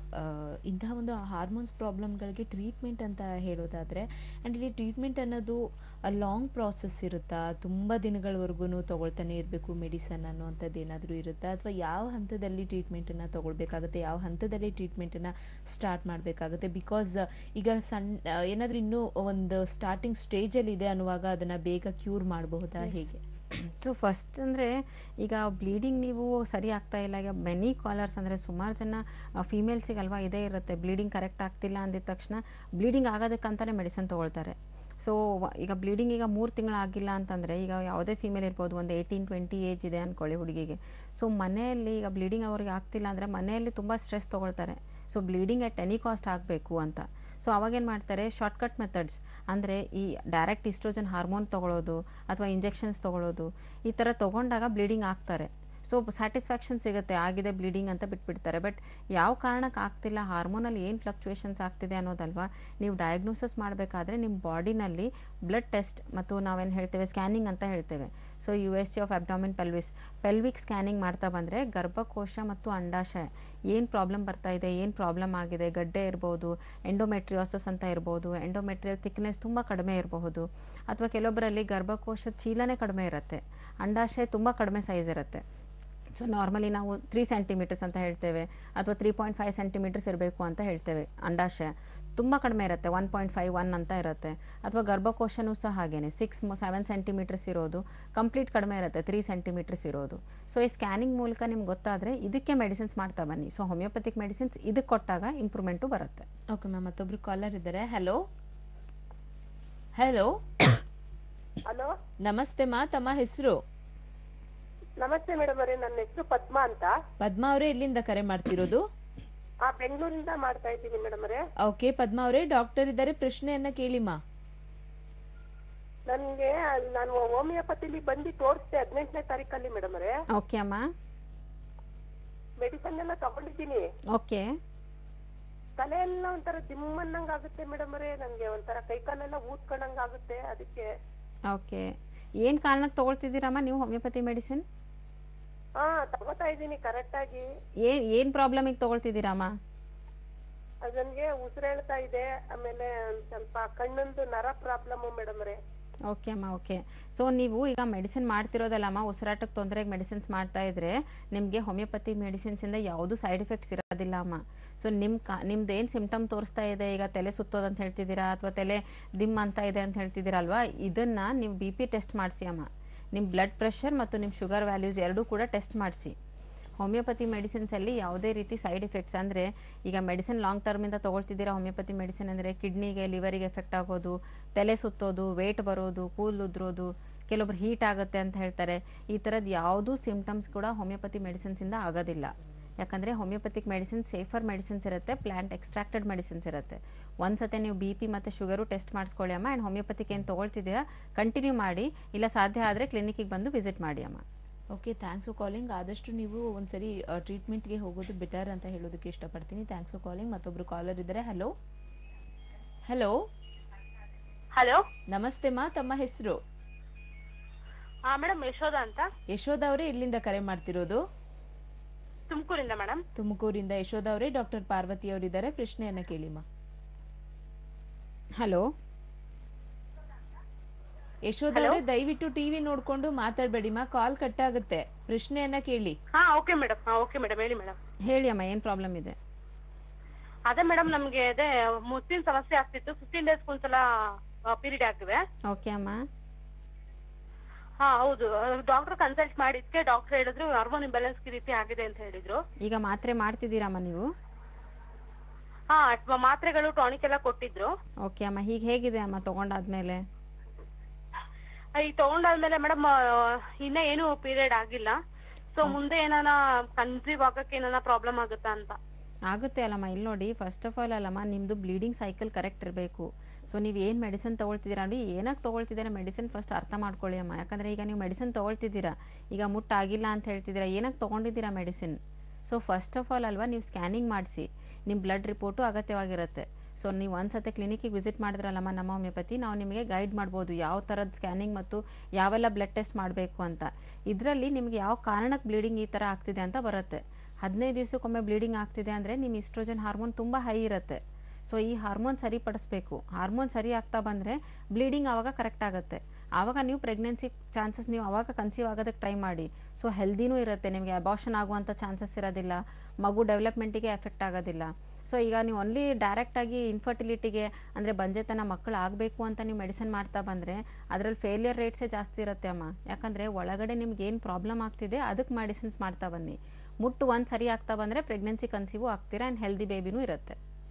ಇಂತಹ ಒಂದು ಹಾರ್ಮೋನ್ಸ್ ಪ್ರಾಬ್ಲಮ್ಗಳಿಗೆ ಟ್ರೀಟ್ಮೆಂಟ್ ಅಂತ ಹೇಳೋದಾದರೆ ಆ್ಯಂಡ್ ಇಲ್ಲಿ ಟ್ರೀಟ್ಮೆಂಟ್ ಅನ್ನೋದು ಲಾಂಗ್ ಪ್ರಾಸೆಸ್ ಇರುತ್ತಾ ತುಂಬ ದಿನಗಳವರೆಗೂ ತಗೊಳ್ತಾನೆ ಇರಬೇಕು ಮೆಡಿಸನ್ ಅನ್ನೋವಂಥದ್ದು ಏನಾದರೂ ಇರುತ್ತಾ ಅಥವಾ ಯಾವ ಹಂತದಲ್ಲಿ ಟ್ರೀಟ್ಮೆಂಟನ್ನು ತಗೊಳ್ಬೇಕಾಗುತ್ತೆ ಯಾವ ಹಂತದಲ್ಲಿ ಟ್ರೀಟ್ಮೆಂಟನ್ನು ಸ್ಟಾರ್ಟ್ ಮಾಡಬೇಕಾಗುತ್ತೆ ಬಿಕಾಸ್ ಈಗ ಸಣ್ಣ ಏನಾದರೂ ಇನ್ನೂ ಒಂದು ಸ್ಟಾರ್ಟಿಂಗ್ ಸ್ಟೇಜಲ್ಲಿ ಇದೆ ಅನ್ನುವಾಗ ಅದನ್ನು ಬೇಗ ಕ್ಯೂರ್ ಮಾಡಬಹುದಾ ಹೇಗೆ ಸೊ ಫಸ್ಟ್ ಅಂದರೆ ಈಗ ಬ್ಲೀಡಿಂಗ್ ನೀವು ಸರಿ ಆಗ್ತಾ ಇಲ್ಲ ಈಗ ಮೆನಿ ಕಾಲರ್ಸ್ ಅಂದರೆ ಸುಮಾರು ಜನ ಫೀಮೇಲ್ಸಿಗೆ ಅಲ್ವಾ ಇದೇ ಇರುತ್ತೆ ಬ್ಲೀಡಿಂಗ್ ಕರೆಕ್ಟ್ ಆಗ್ತಿಲ್ಲ ಅಂದಿದ ತಕ್ಷಣ ಬ್ಲೀಡಿಂಗ್ ಆಗೋದಕ್ಕಂತಾನೆ ಮೆಡಿಸನ್ ತೊಗೊಳ್ತಾರೆ ಸೊ ಈಗ ಬ್ಲೀಡಿಂಗ್ ಈಗ ಮೂರು ತಿಂಗಳು ಆಗಿಲ್ಲ ಅಂತಂದರೆ ಈಗ ಯಾವುದೇ ಫೀಮೇಲ್ ಇರ್ಬೋದು ಒಂದು ಏಯ್ಟೀನ್ ಟ್ವೆಂಟಿ ಏಜ್ ಇದೆ ಅಂದ್ಕೊಳ್ಳಿ ಹುಡುಗಿಗೆ ಸೊ ಮನೆಯಲ್ಲಿ ಈಗ ಬ್ಲೀಡಿಂಗ್ ಅವ್ರಿಗೆ ಆಗ್ತಿಲ್ಲ ಅಂದರೆ ಮನೆಯಲ್ಲಿ ತುಂಬ ಸ್ಟ್ರೆಸ್ ತೊಗೊಳ್ತಾರೆ so bleeding at any cost ಆಗಬೇಕು ಅಂತ ಸೊ ಅವಾಗೇನು ಮಾಡ್ತಾರೆ ಶಾರ್ಟ್ಕಟ್ ಮೆಥಡ್ಸ್ ಅಂದರೆ ಈ ಡೈರೆಕ್ಟ್ ಇಸ್ಟ್ರೋಜನ್ ಹಾರ್ಮೋನ್ ತೊಗೊಳೋದು ಅಥವಾ ಇಂಜೆಕ್ಷನ್ಸ್ ತೊಗೊಳೋದು ಈ ಥರ ತೊಗೊಂಡಾಗ ಬ್ಲೀಡಿಂಗ್ ಆಗ್ತಾರೆ ಸೊ ಸ್ಯಾಟಿಸ್ಫ್ಯಾಕ್ಷನ್ ಸಿಗುತ್ತೆ ಆಗಿದೆ ಬ್ಲೀಡಿಂಗ್ ಅಂತ ಬಿಟ್ಬಿಡ್ತಾರೆ ಬಟ್ ಯಾವ ಕಾರಣಕ್ಕೆ ಆಗ್ತಿಲ್ಲ ಹಾರ್ಮೋನಲ್ಲಿ ಏನು ಫ್ಲಕ್ಚುಯೇಷನ್ಸ್ ಆಗ್ತಿದೆ ಅನ್ನೋದಲ್ವಾ ನೀವು ಡಯಾಗ್ನೋಸಿಸ್ ಮಾಡಬೇಕಾದ್ರೆ ನಿಮ್ಮ ಬಾಡಿನಲ್ಲಿ ಬ್ಲಡ್ ಟೆಸ್ಟ್ ಮತ್ತು ನಾವೇನು ಹೇಳ್ತೇವೆ ಸ್ಕ್ಯಾನಿಂಗ್ ಅಂತ ಹೇಳ್ತೇವೆ so U S C of abdomen pelvis pelvic scanning ಮಾಡ್ತಾ ಬಂದರೆ ಗರ್ಭಕೋಶ ಮತ್ತು ಅಂಡಾಶಯ ಏನು ಪ್ರಾಬ್ಲಮ್ ಬರ್ತಾ ಇದೆ ಏನು ಪ್ರಾಬ್ಲಮ್ ಆಗಿದೆ ಗಡ್ಡೆ ಇರ್ಬೋದು ಎಂಡೋಮೆಟ್ರಿಯೋಸಸ್ ಅಂತ ಇರ್ಬೋದು ಎಂಡೋಮೆಟ್ರಿಯಲ್ ಥಿಕ್ನೆಸ್ ತುಂಬ ಕಡಿಮೆ ಇರಬಹುದು ಅಥವಾ ಕೆಲವೊಬ್ಬರಲ್ಲಿ ಗರ್ಭಕೋಶ ಚೀಲನೇ ಕಡಿಮೆ ಇರುತ್ತೆ ಅಂಡಾಶಯ ತುಂಬ ಕಡಿಮೆ ಸೈಜ್ ಇರುತ್ತೆ ಸೊ ನಾರ್ಮಲಿ ನಾವು ತ್ರೀ ಸೆಂಟಿಮೀಟರ್ಸ್ ಅಂತ ಹೇಳ್ತೇವೆ ಅಥವಾ ತ್ರೀ ಪಾಯಿಂಟ್ ಫೈವ್ ಸೆಂಟಿಮೀಟರ್ಸ್ ಇರಬೇಕು ಅಂತ ಹೇಳ್ತೇವೆ ಅಂಡಾಶಯ ತುಂಬ ಕಡಿಮೆ ಇರುತ್ತೆ ಒನ್ ಪಾಯಿಂಟ್ ಫೈವ್ ಒನ್ ಅಂತ ಇರುತ್ತೆ ಅಥವಾ ಗರ್ಭಕೋಶನೂ ಸಹ ಹಾಗೇನೆ ಸಿಕ್ಸ್ ಸೆವೆನ್ ಸೆಂಟಿಮೀಟರ್ಸ್ ಇರೋದು ಕಂಪ್ಲೀಟ್ ಕಡಿಮೆ ಇರುತ್ತೆ ತ್ರೀ ಸೆಂಟಿಮೀಟರ್ಸ್ ಇರೋದು ಸೊ ಈ ಸ್ಕ್ಯಾನಿಂಗ್ ಮೂಲಕ ನಿಮ್ಗೆ ಗೊತ್ತಾದರೆ ಇದಕ್ಕೆ ಮೆಡಿಸಿನ್ಸ್ ಮಾಡ್ತಾ ಬನ್ನಿ ಸೊ ಹೋಮಿಯೋಪತಿಕ್ ಮೆಡಿಸಿನ್ಸ್ ಇದಕ್ಕೆ ಕೊಟ್ಟಾಗ ಇಂಪ್ರೂವ್ಮೆಂಟು ಬರುತ್ತೆ ಓಕೆ ಮ್ಯಾಮ್ ಮತ್ತೊಬ್ರು ಕಾಲರ್ ಇದ್ದಾರೆ ಹಲೋ ಹಲೋ ಹಲೋ ನಮಸ್ತೆ ಮಾ ತಮ್ಮ ಹೆಸರು ನಮಸ್ತೆ ಮೇಡಮ್ ಅವರೇ ನನ್ನ ಹೆಸರು ಪದ್ಮಾ ಅಂತ ಪದ್ಮಾ ಅವರೇ ಎಲ್ಲಿಂದ ಕರೆ ಮಾಡ್ತಿರೋದು ಆ ಬೆಂಗಳೂರಿಂದ ಮಾಡ್ತಾ ಇದ್ದೀನಿ ಮೇಡಮ್ ಅವರೇ ಓಕೆ ಪದ್ಮಾ ಅವರೇ ಡಾಕ್ಟರ್ ಇದ್ದಾರೆ ಪ್ರಶ್ನೆಯನ್ನ ಕೇಳಿಮ್ಮ ನನ್ಗೆ ಅಲ್ಲಿ ನಾನು ಹೋಮಿಯೋಪತಿಲಿ ಬಂದು ತೋರಿಸ್ದೆ ಹದಿನೆಂಟನೇ ತಾರೀಕಲ್ಲಿ ಮೇಡಮ್ ಅವರೇ ಓಕೆ ಅಮ್ಮ ಮೆಡಿಸನ್ ಎಲ್ಲ ತಗೊಂಡಿದ್ದೀನಿ ಓಕೆ ತಲೆ ಎಲ್ಲ ಒಂಥರ ದಿಮ್ಮನ್ನಂಗ್ ಆಗುತ್ತೆ ಮೇಡಮ್ ಅವರೇ ನನ್ಗೆ ಒಂಥರ ಕೈಕಾಲೆಲ್ಲ ಊದ್ಕೊಂಡಂಗ್ ಆಗುತ್ತೆ ಅದಕ್ಕೆ ಓಕೆ ಏನು ಕಾರಣಕ್ಕೆ ತೊಗೊಳ್ತಿದ್ದೀರಮ್ಮ ನೀವು ಹೋಮಿಯೋಪತಿ ಮೆಡಿಸಿನ್ ಹಾ ತಗೋತಾ ಇದ್ದೀನಿ ಕರೆಕ್ಟ್ ಆಗಿ ಏನು ಏನು ಪ್ರಾಬ್ಲಮಿಗೆ ತೊಗೊಳ್ತಿದ್ದೀರಮ್ಮ ಅದು ನನ್ಗೆ ಉಸಿರೇಳ್ತಾ ಇದೆ ಆಮೇಲೆ ಒಂದ್ ಸ್ವಲ್ಪ ಕಣ್ಣಂದು ನರ ಪ್ರಾಬ್ಲಮ್ ಮೇಡಮ್ ಅವರೇ ಓಕೆ ಅಮ್ಮ ಓಕೆ ಸೊ ನೀವು ಈಗ ಮೆಡಿಸಿನ್ ಮಾಡ್ತಿರೋದಲ್ಲಮ್ಮ ಉಸಿರಾಟಕ್ಕೆ ತೊಂದರೆಗೆ ಮೆಡಿಸಿನ್ಸ್ ಮಾಡ್ತಾ ಇದ್ರೆ ನಿಮಗೆ ಹೋಮಿಯೋಪತಿ ಮೆಡಿಸಿನ್ಸಿಂದ ಯಾವುದು ಸೈಡ್ ಎಫೆಕ್ಟ್ಸ್ ಇರೋದಿಲ್ಲ ಅದಿಲ್ಲ ಅಮ್ಮ ಸೊ ನಿಮ್ಮ ಕಾ ನಿಮ್ದು ಏನು ಸಿಮ್ಟಮ್ ತೋರಿಸ್ತಾ ಇದೆ ಈಗ ತಲೆ ಸುತ್ತೋದು ಅಂತ ಹೇಳ್ತಿದ್ದೀರಾ ಅಥವಾ ತಲೆ ದಿಮ್ ಅಂತ ಇದೆ ಅಂತ ಹೇಳ್ತಿದ್ದೀರಲ್ವಾ ಇದನ್ನು ನೀವು ಬಿ ಪಿ ಟೆಸ್ಟ್ ಮಾಡಿಸಿ ಅಮ್ಮ ನಿಮ್ಮ ಬ್ಲಡ್ ಪ್ರೆಷರ್ ಮತ್ತು ನಿಮ್ಮ ಶುಗರ್ ವ್ಯಾಲ್ಯೂಸ್ ಎರಡೂ ಕೂಡ ಟೆಸ್ಟ್ ಮಾಡಿಸಿ ಹೋಮಿಯೋಪತಿ ಮೆಡಿಸಿನ್ಸಲ್ಲಿ ಯಾವುದೇ ರೀತಿ ಸೈಡ್ ಎಫೆಕ್ಟ್ಸ್ ಅಂದರೆ ಈಗ ಮೆಡಿಸಿನ್ ಲಾಂಗ್ ಟರ್ಮಿಂದ ತೊಗೊಳ್ತಿದ್ದೀರಾ ಹೋಮಿಯೋಪತಿ ಮೆಡಿಸಿನ್ ಅಂದರೆ ಕಿಡ್ನಿಗೆ ಲಿವರಿಗೆ ಎಫೆಕ್ಟ್ ಆಗೋದು ತಲೆ ಸುತ್ತೋದು ವೇಟ್ ಬರೋದು ಕೂದಲು ಉದ್ರೋದು ಕೆಲವೊಬ್ರು ಹೀಟ್ ಆಗುತ್ತೆ ಅಂತ ಹೇಳ್ತಾರೆ ಈ ಥರದ್ದು ಯಾವುದೂ ಸಿಮ್ಟಮ್ಸ್ ಕೂಡ ಹೋಮಿಯೋಪತಿ ಮೆಡಿಸಿನ್ಸಿಂದ ಆಗೋದಿಲ್ಲ ಯಾಕಂದರೆ ಹೋಮಿಯೋಪತಿಕ್ ಮೆಡಿಸಿನ್ ಸೇಫರ್ ಮೆಡಿಸಿನ್ಸ್ ಇರುತ್ತೆ ಪ್ಲ್ಯಾಂಟ್ ಎಕ್ಸ್ಟ್ರಾಕ್ಟೆಡ್ ಮೆಡಿಸಿನ್ಸ್ ಇರುತ್ತೆ ಒಂದು ಸತಿ ನೀವು ಬಿ ಪಿ ಮತ್ತು ಶುಗರು ಟೆಸ್ಟ್ ಮಾಡಿಸ್ಕೊಳ್ಳಿ ಅಮ್ಮ ಆ್ಯಂಡ್ ಹೋಮಿಯೋಪತಿಕ್ ಏನು ತೊಗೊಳ್ತಿದ್ದೀರಾ ಕಂಟಿನ್ಯೂ ಮಾಡಿ ಇಲ್ಲ ಸಾಧ್ಯ ಆದರೆ ಕ್ಲಿನಿಕ್ಕಿಗೆ ಬಂದು ವಿಸಿಟ್ ಮಾಡಿ ಅಮ್ಮ ಓಕೆ ಥ್ಯಾಂಕ್ಸ್ ಫಾರ್ ಕಾಲಿಂಗ್ ಆದಷ್ಟು ನೀವು ಒಂದ್ಸರಿ ಟ್ರೀಟ್ಮೆಂಟ್ಗೆ ಹೋಗೋದು ಬೆಟರ್ ಅಂತ ಹೇಳೋದಕ್ಕೆ ಇಷ್ಟಪಡ್ತೀನಿ ಥ್ಯಾಂಕ್ಸ್ ಫಾರ್ ಕಾಲಿಂಗ್ ಮತ್ತೊಬ್ರು ಕಾಲರ್ ಇದ್ದಾರೆ ಹಲೋ ಹಲೋ ಹಲೋ ನಮಸ್ತೆ ಮಾ ತಮ್ಮ ಹೆಸರು ಹಾ ಮೇಡಮ್ ಯಶೋಧ ಅಂತ ಯಶೋಧ ಅವರೇ ಇಲ್ಲಿಂದ ಕರೆ ಮಾಡ್ತಿರೋದು ತುಮಕೂರಿಂದ ಮೇಡಮ್ ತುಮಕೂರಿಂದ ಯಶೋಧ ಅವರೇ ಡಾಕ್ಟರ್ ಪಾರ್ವತಿ ಅವರಿದ್ದಾರೆ ಪ್ರಶ್ನೆಯನ್ನ ಕೇಳಿಮ್ಮ ಹಲೋ ಯಶೋಧ ಅವರೇ ದಯವಿಟ್ಟು ಟಿವಿ ನೋಡ್ಕೊಂಡು ಮಾತಾಡ್ಬೇಡಿಮ್ಮ ಕಾಲ್ ಕಟ್ ಆಗುತ್ತೆ ಪ್ರಶ್ನೆಯನ್ನ ಕೇಳಿ ಹಾ ಓಕೆ ಮೇಡಮ್ ಹಾ ಓಕೆ ಮೇಡಮ್ ಹೇಳಿ ಮೇಡಮ್ ಹೇಳಿ ಅಮ್ಮ ಏನು ಪ್ರಾಬ್ಲಮ್ ಇದೆ ಅದೇ ಮೇಡಮ್ ನಮ್ಗೆ ಅದೇ ಮುತ್ತಿನ ಸಮಸ್ಯೆ ಆಗ್ತಿತ್ತು ಫಿಫ್ಟೀನ್ ಡೇಸ್ ಒಂದ್ಸಲ ಪೀರಿಯಡ್ ಆಗ್ತಿವೆ ಓಕೆ ಅಮ್ಮ ಹಾ ಹೌದು ಡಾಕ್ಟರ್ ಕನ್ಸಲ್ಟ್ ಮಾಡಿದ್ಕೆ ಡಾಕ್ಟರ್ ಹೇಳಿದ್ರು ಹಾರ್ಮೋನ್ ಇಂಬ್ಯಾಲೆನ್ಸ್ ಈ ರೀತಿ ಆಗಿದೆ ಅಂತ ಹೇಳಿದ್ರು ಈಗ ಮಾತ್ರೆ ಮಾಡ್ತಿದ್ದೀರಮ್ಮ ನೀವು ಹಾ ಅಟ್ವ- ಮಾತ್ರೆಗಳು ಟಾನಿಕ್ ಎಲ್ಲ ಕೊಟ್ಟಿದ್ರು ಓಕೆ ಅಮ್ಮ ಹೀಗೆ ಹೇಗಿದೆ ಅಮ್ಮ ತೊಗೊಂಡಾದ್ಮೇಲೆ ಈ ತಗೊಂಡಾದ್ಮೇಲೆ ಮೇಡಮ್ ಇನ್ನ ಏನು ಪೀರಿಯಡ್ ಆಗಿಲ್ಲ ಸೊ ಮುಂದೆ ಏನಾನ ಕನ್ಸೀವ್ ಆಗಕ್ಕೆ ಏನಾನ ಪ್ರಾಬ್ಲಮ್ ಆಗುತ್ತಾ ಅಂತ ಆಗುತ್ತೆ ಅಲ್ಲಮ್ಮ ಇಲ್ಲಿ ನೋಡಿ ಫಸ್ಟ್ ಆಫ್ ಆಲ್ ಅಲ್ಲಮ್ಮ ನಿಮ್ಮದು ಬ್ಲೀಡಿಂಗ್ ಸೈಕಲ್ ಕರೆಕ್ಟ್ ಇರಬೇಕು ಸೊ ನೀವು ಏನು ಮೆಡಿಸಿನ್ ತೊಗೊಳ್ತಿದ್ದೀರಾ ನೋಡಿ ಏನಕ್ಕೆ ತೊಗೊಳ್ತಿದ್ದೀರಾ ಮೆಡಿಸಿನ್ ಫಸ್ಟ್ ಅರ್ಥ ಮಾಡ್ಕೊಳ್ಳಿ ಅಮ್ಮ ಯಾಕಂದರೆ ಈಗ ನೀವು ಮೆಡಿಸಿನ್ ತೊಗೊಳ್ತಿದ್ದೀರಾ ಈಗ ಮುಟ್ಟಾಗಿಲ್ಲ ಅಂತ ಹೇಳ್ತಿದ್ದೀರಾ ಏನಕ್ಕೆ ತೊಗೊಂಡಿದ್ದೀರಾ medicine so first of all ಅಲ್ವಾ ನೀವು ಸ್ಕ್ಯಾನಿಂಗ್ ಮಾಡಿಸಿ ನಿಮ್ಮ ಬ್ಲಡ್ ರಿಪೋರ್ಟು ಅಗತ್ಯವಾಗಿರುತ್ತೆ ಸೊ ನೀವು ಒಂದು ಸತಿ ಕ್ಲಿನಿಕ್ಕಿಗೆ ವಿಸಿಟ್ ಮಾಡಿದ್ರಲ್ಲಮ್ಮ ನಮ್ಮ ಹೋಮಿಯೋಪತಿ ನಾವು ನಿಮಗೆ ಗೈಡ್ ಮಾಡ್ಬೋದು ಯಾವ ಥರದ ಸ್ಕ್ಯಾನಿಂಗ್ ಮತ್ತು ಯಾವೆಲ್ಲ ಬ್ಲಡ್ ಟೆಸ್ಟ್ ಮಾಡಬೇಕು ಅಂತ ಇದರಲ್ಲಿ ನಿಮಗೆ ಯಾವ ಕಾರಣಕ್ಕೆ ಬ್ಲೀಡಿಂಗ್ ಈ ಥರ ಆಗ್ತಿದೆ ಅಂತ ಬರುತ್ತೆ ಹದಿನೈದು ದಿವಸಕ್ಕೊಮ್ಮೆ ಬ್ಲೀಡಿಂಗ್ ಆಗ್ತಿದೆ ಅಂದರೆ ನಿಮ್ಮ ಇಸ್ಟ್ರೋಜನ್ ಹಾರ್ಮೋನ್ ತುಂಬ ಹೈ ಇರುತ್ತೆ ಸೊ ಈ ಹಾರ್ಮೋನ್ ಸರಿಪಡಿಸ್ಬೇಕು ಹಾರ್ಮೋನ್ ಸರಿ ಆಗ್ತಾ ಬಂದರೆ ಬ್ಲೀಡಿಂಗ್ ಆವಾಗ ಕರೆಕ್ಟ್ ಆಗುತ್ತೆ ಆವಾಗ ನೀವು ಪ್ರೆಗ್ನೆನ್ಸಿ ಚಾನ್ಸಸ್ ನೀವು ಆವಾಗ ಕನ್ಸೀವ್ ಆಗೋದಕ್ಕೆ ಟ್ರೈ ಮಾಡಿ ಸೊ ಹೆಲ್ದಿನೂ ಇರುತ್ತೆ ನಿಮಗೆ ಅಬಾಷನ್ ಆಗುವಂಥ ಚಾನ್ಸಸ್ ಇರೋದಿಲ್ಲ ಮಗು ಡೆವಲಪ್ಮೆಂಟಿಗೆ ಎಫೆಕ್ಟ್ ಆಗೋದಿಲ್ಲ ಸೊ ಈಗ ನೀವು ಓನ್ಲಿ ಡೈರೆಕ್ಟಾಗಿ ಇನ್ಫರ್ಟಿಲಿಟಿಗೆ ಅಂದರೆ ಬಂಜೆತನ ಮಕ್ಕಳು ಆಗಬೇಕು ಅಂತ ನೀವು ಮೆಡಿಸಿನ್ ಮಾಡ್ತಾ ಬಂದರೆ ಅದರಲ್ಲಿ ಫೇಲಿಯರ್ ರೇಟ್ಸೇ ಜಾಸ್ತಿ ಇರುತ್ತೆ ಅಮ್ಮ ಯಾಕಂದರೆ ಒಳಗಡೆ ನಿಮ್ಗೆ ಏನು ಪ್ರಾಬ್ಲಮ್ ಆಗ್ತಿದೆ ಅದಕ್ಕೆ ಮೆಡಿಸಿನ್ಸ್ ಮಾಡ್ತಾ ಬನ್ನಿ ಮುಟ್ಟು ಒಂದು ಸರಿ ಆಗ್ತಾ ಬಂದರೆ ಪ್ರೆಗ್ನೆನ್ಸಿ ಕನ್ಸೀವು ಆಗ್ತೀರಾ ಆ್ಯಂಡ್ ಹೆಲ್ದಿ ಬೇಬಿನೂ ಇರುತ್ತೆ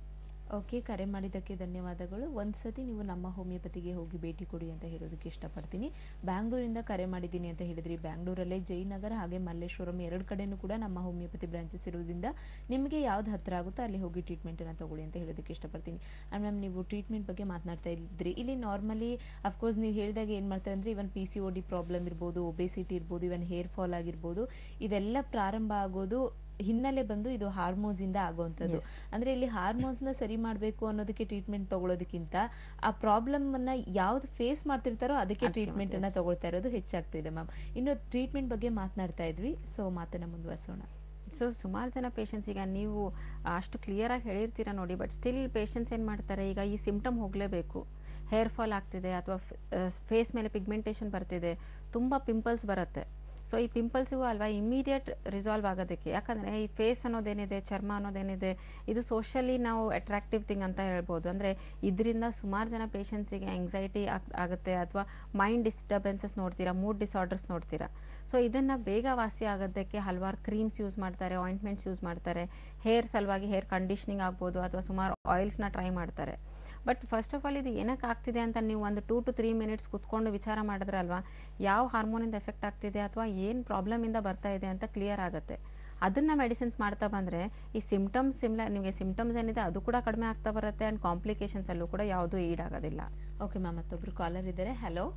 ಓಕೆ ಕರೆ ಮಾಡಿದ್ದಕ್ಕೆ ಧನ್ಯವಾದಗಳು ಒಂದ್ಸತಿ ನೀವು ನಮ್ಮ ಹೋಮಿಯೋಪತಿಗೆ ಹೋಗಿ ಭೇಟಿ ಕೊಡಿ ಅಂತ ಹೇಳೋದಕ್ಕೆ ಇಷ್ಟಪಡ್ತೀನಿ ಬ್ಯಾಂಗ್ಳೂರಿಂದ ಕರೆ ಮಾಡಿದ್ದೀನಿ ಅಂತ ಹೇಳಿದ್ರಿ ಬ್ಯಾಂಗ್ಳೂರಲ್ಲೇ ಜಯನಗರ ಹಾಗೆ ಮಲ್ಲೇಶ್ವರಂ ಎರಡು ಕಡೆನೂ ಕೂಡ ನಮ್ಮ ಹೋಮಿಯೋಪತಿ ಬ್ರಾಂಚಸ್ ಇರೋದ್ರಿಂದ ನಿಮಗೆ ಯಾವ್ದು ಹತ್ತಿರ ಆಗುತ್ತೋ ಅಲ್ಲಿ ಹೋಗಿ ಟ್ರೀಟ್ಮೆಂಟನ್ನು ತಗೊಳ್ಳಿ ಅಂತ ಹೇಳೋದಕ್ಕೆ ಇಷ್ಟಪಡ್ತೀನಿ ಆ್ಯಂಡ್ ಮ್ಯಾಮ್ ನೀವು ಟ್ರೀಟ್ಮೆಂಟ್ ಬಗ್ಗೆ ಮಾತನಾಡ್ತಾ ಇದ್ರಿ ಇಲ್ಲಿ ನಾರ್ಮಲಿ ಅಫ್ಕೋರ್ಸ್ ನೀವು ಹೇಳಿದಾಗ ಏನು ಮಾಡ್ತಾರೆ ಅಂದರೆ even P C O D problem ಇರ್ಬೋದು ಒಬೆಸಿಟಿ ಇರ್ಬೋದು ಇವನ್ ಹೇರ್ ಫಾಲ್ ಆಗಿರ್ಬೋದು ಇದೆಲ್ಲ ಪ್ರಾರಂಭ ಆಗೋದು ಹಿನ್ನೆಲೆ ಬಂದು ಇದು ಹಾರ್ಮೋನ್ಸ್ ಇಂದ ಆಗುವಂಥದ್ದು ಅಂದ್ರೆ ಇಲ್ಲಿ ಹಾರ್ಮೋನ್ಸ್ ನ ಸರಿ ಮಾಡಬೇಕು ಅನ್ನೋದಕ್ಕೆ ಟ್ರೀಟ್ಮೆಂಟ್ ತಗೊಳ್ಳೋದಕ್ಕಿಂತ ಆ ಪ್ರಾಬ್ಲಮ್ ಅನ್ನ ಯಾವ್ದು ಫೇಸ್ ಮಾಡ್ತಿರ್ತಾರೋ ಅದಕ್ಕೆ ಅದಕ್ಕೆ ಟ್ರೀಟ್ಮೆಂಟ್ ಅನ್ನ yes. ತಗೊಳ್ತಾ ಇರೋದು ಹೆಚ್ಚಾಗ್ತಾ ಇದೆ ಮ್ಯಾಮ್ ಇನ್ನು ಟ್ರೀಟ್ಮೆಂಟ್ ಬಗ್ಗೆ ಮಾತನಾಡ್ತಾ ಇದ್ವಿ ಸೊ ಮಾತನ್ನ ಮುಂದುವರ್ಸೋಣ ಸೊ ಸುಮಾರು ಜನ ಪೇಷಂಟ್ಸ್ ಈಗ ನೀವು ಅಷ್ಟು ಕ್ಲಿಯರಾಗಿ ಹೇಳಿರ್ತೀರ ನೋಡಿ ಬಟ್ ಸ್ಟಿಲ್ ಪೇಷಂಟ್ಸ್ ಏನು ಮಾಡ್ತಾರೆ ಈಗ ಈ ಸಿಮ್ಟಮ್ ಹೋಗಲೇಬೇಕು ಹೇರ್ ಫಾಲ್ ಆಗ್ತಿದೆ ಅಥವಾ ಫೇಸ್ ಮೇಲೆ ಪಿಗ್ಮೆಂಟೇಷನ್ ಬರ್ತಿದೆ ತುಂಬ ಪಿಂಪಲ್ಸ್ ಬರುತ್ತೆ ಸೊ ಈ ಪಿಂಪಲ್ಸಿಗೂ ಅಲ್ವಾ ಇಮಿಡಿಯೇಟ್ ರಿಸಾಲ್ವ್ ಆಗೋದಕ್ಕೆ ಯಾಕಂದರೆ ಈ ಫೇಸ್ ಅನ್ನೋದೇನಿದೆ ಚರ್ಮ ಅನ್ನೋದೇನಿದೆ ಇದು ಸೋಷಲಿ ನಾವು ಅಟ್ರಾಕ್ಟಿವ್ ಥಿಂಗ್ ಅಂತ ಹೇಳ್ಬೋದು ಅಂದರೆ ಇದರಿಂದ ಸುಮಾರು ಜನ ಪೇಷಂಟ್ಸಿಗೆ ಆಂಗ್ಸೈಟಿ ಆಗುತ್ತೆ ಅಥವಾ ಮೈಂಡ್ ಡಿಸ್ಟರ್ಬೆನ್ಸಸ್ ನೋಡ್ತೀರಾ ಮೂಡ್ ಡಿಸಾರ್ಡರ್ಸ್ ನೋಡ್ತೀರಾ ಸೊ ಇದನ್ನು ಬೇಗ ವಾಸಿ ಆಗೋದಕ್ಕೆ ಹಲವಾರು ಕ್ರೀಮ್ಸ್ ಯೂಸ್ ಮಾಡ್ತಾರೆ ಆಯಿಂಟ್ಮೆಂಟ್ಸ್ ಯೂಸ್ ಮಾಡ್ತಾರೆ ಹೇರ್ ಸಲುವಾಗಿ ಹೇರ್ ಕಂಡೀಷ್ನಿಂಗ್ ಆಗ್ಬೋದು ಅಥವಾ ಸುಮಾರು ಆಯಿಲ್ಸ್ನ ಟ್ರೈ ಮಾಡ್ತಾರೆ ಬಟ್ ಫಸ್ಟ್ ಆಫ್ ಆಲ್ ಇದು ಏನಕ್ಕೆ ಆಗ್ತಿದೆ ಅಂತ ನೀವು ಒಂದು ಟೂ ಟು ತ್ರೀ ಮಿನಿಟ್ಸ್ ಕುತ್ಕೊಂಡು ವಿಚಾರ ಮಾಡಿದ್ರೆ ಅಲ್ವಾ ಯಾವ ಹಾರ್ಮೋನಿಂದ ಎಫೆಕ್ಟ್ ಆಗ್ತಿದೆ ಅಥವಾ ಏನು ಪ್ರಾಬ್ಲಮಿಂದ ಬರ್ತಾ ಇದೆ ಅಂತ ಕ್ಲಿಯರ್ ಆಗುತ್ತೆ ಅದನ್ನು ಮೆಡಿಸಿನ್ಸ್ ಮಾಡ್ತಾ ಬಂದರೆ ಈ ಸಿಮ್ಟಮ್ಸ್ ಸಿಮ್ಲ ನಿಮಗೆ ಸಿಮ್ಟಮ್ಸ್ ಏನಿದೆ ಅದು ಕೂಡ ಕಡಿಮೆ ಆಗ್ತಾ ಬರುತ್ತೆ ಆ್ಯಂಡ್ ಕಾಂಪ್ಲಿಕೇಶನ್ಸಲ್ಲೂ ಕೂಡ ಯಾವುದೂ ಈಡಾಗೋದಿಲ್ಲ ಓಕೆ ಮ್ಯಾಮ್ ಮತ್ತೊಬ್ರು ಕಾಲರ್ ಇದ್ದಾರೆ ಹಲೋ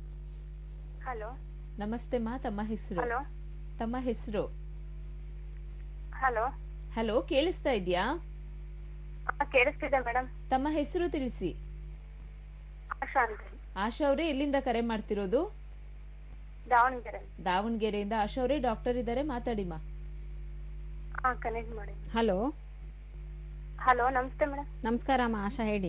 ಹಲೋ ನಮಸ್ತೆ ಮಾ ತಮ್ಮ ಹೆಸರು ಹಲೋ ತಮ್ಮ ಹೆಸರು ಹಲೋ ಹಲೋ ಕೇಳಿಸ್ತಾ ಇದೆಯಾ ಕೇಳಿಸ್ತಿದೆ ಮೇಡಮ್ ತಮ್ಮ ಹೆಸರು ತಿಳಿಸಿ ಆಶಾ ಅಂತ ಆಶಾ ಅವರೇ ಎಲ್ಲಿಂದ ಕರೆ ಮಾಡ್ತಿರೋದು ದಾವಣಗೆರೆ ದಾವಣಗೆರೆಯಿಂದ ಆಶಾ ಅವರೇ ಡಾಕ್ಟರ್ ಇದ್ದಾರೆ ಮಾತಾಡಿಮಾ ಹಾ ಕನೆಕ್ಟ್ ಮಾಡಿ ಹಲೋ ಹಲೋ ನಮಸ್ತೆ ಮೇಡಮ್ ನಮಸ್ಕಾರ ಅಮ್ಮ ಆಶಾ ಹೇಳಿ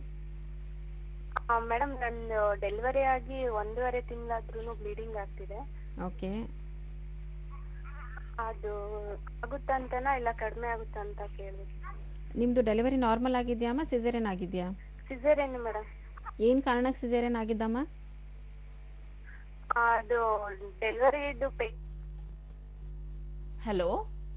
ಮೇಡಮ್ ನಂದು ಡೆಲಿವರಿ ಆಗಿ ಒಂದೂವರೆ ತಿಂಗಳಾದ್ರೂ ಬ್ಲೀಡಿಂಗ್ ಆಗ್ತಿದೆ ಓಕೆ ಅದು ಆಗುತ್ತಂತನಾ ಇಲ್ಲ ಕಡಿಮೆ ಆಗುತ್ತಂತ ಕೇಳಿ ನಿಮ್ಮದು ಡೆಲಿವರಿ ನಾರ್ಮಲ್ ಆಗಿದೆಯಾ ಅಮ್ಮ ಸಿಸೇರಿಯನ್ ಆಗಿದೆಯಾ ಸಿಸೇರಿಯನ್ ಮೇಡಮ್ ಏನು ಕಾರಣಕ್ಕೆ ಸಿಸೇರಿಯನ್ ಆಗಿದ್ದಮ್ಮ ಅದು ಡೆಲಿವರಿದು ಹಲೋ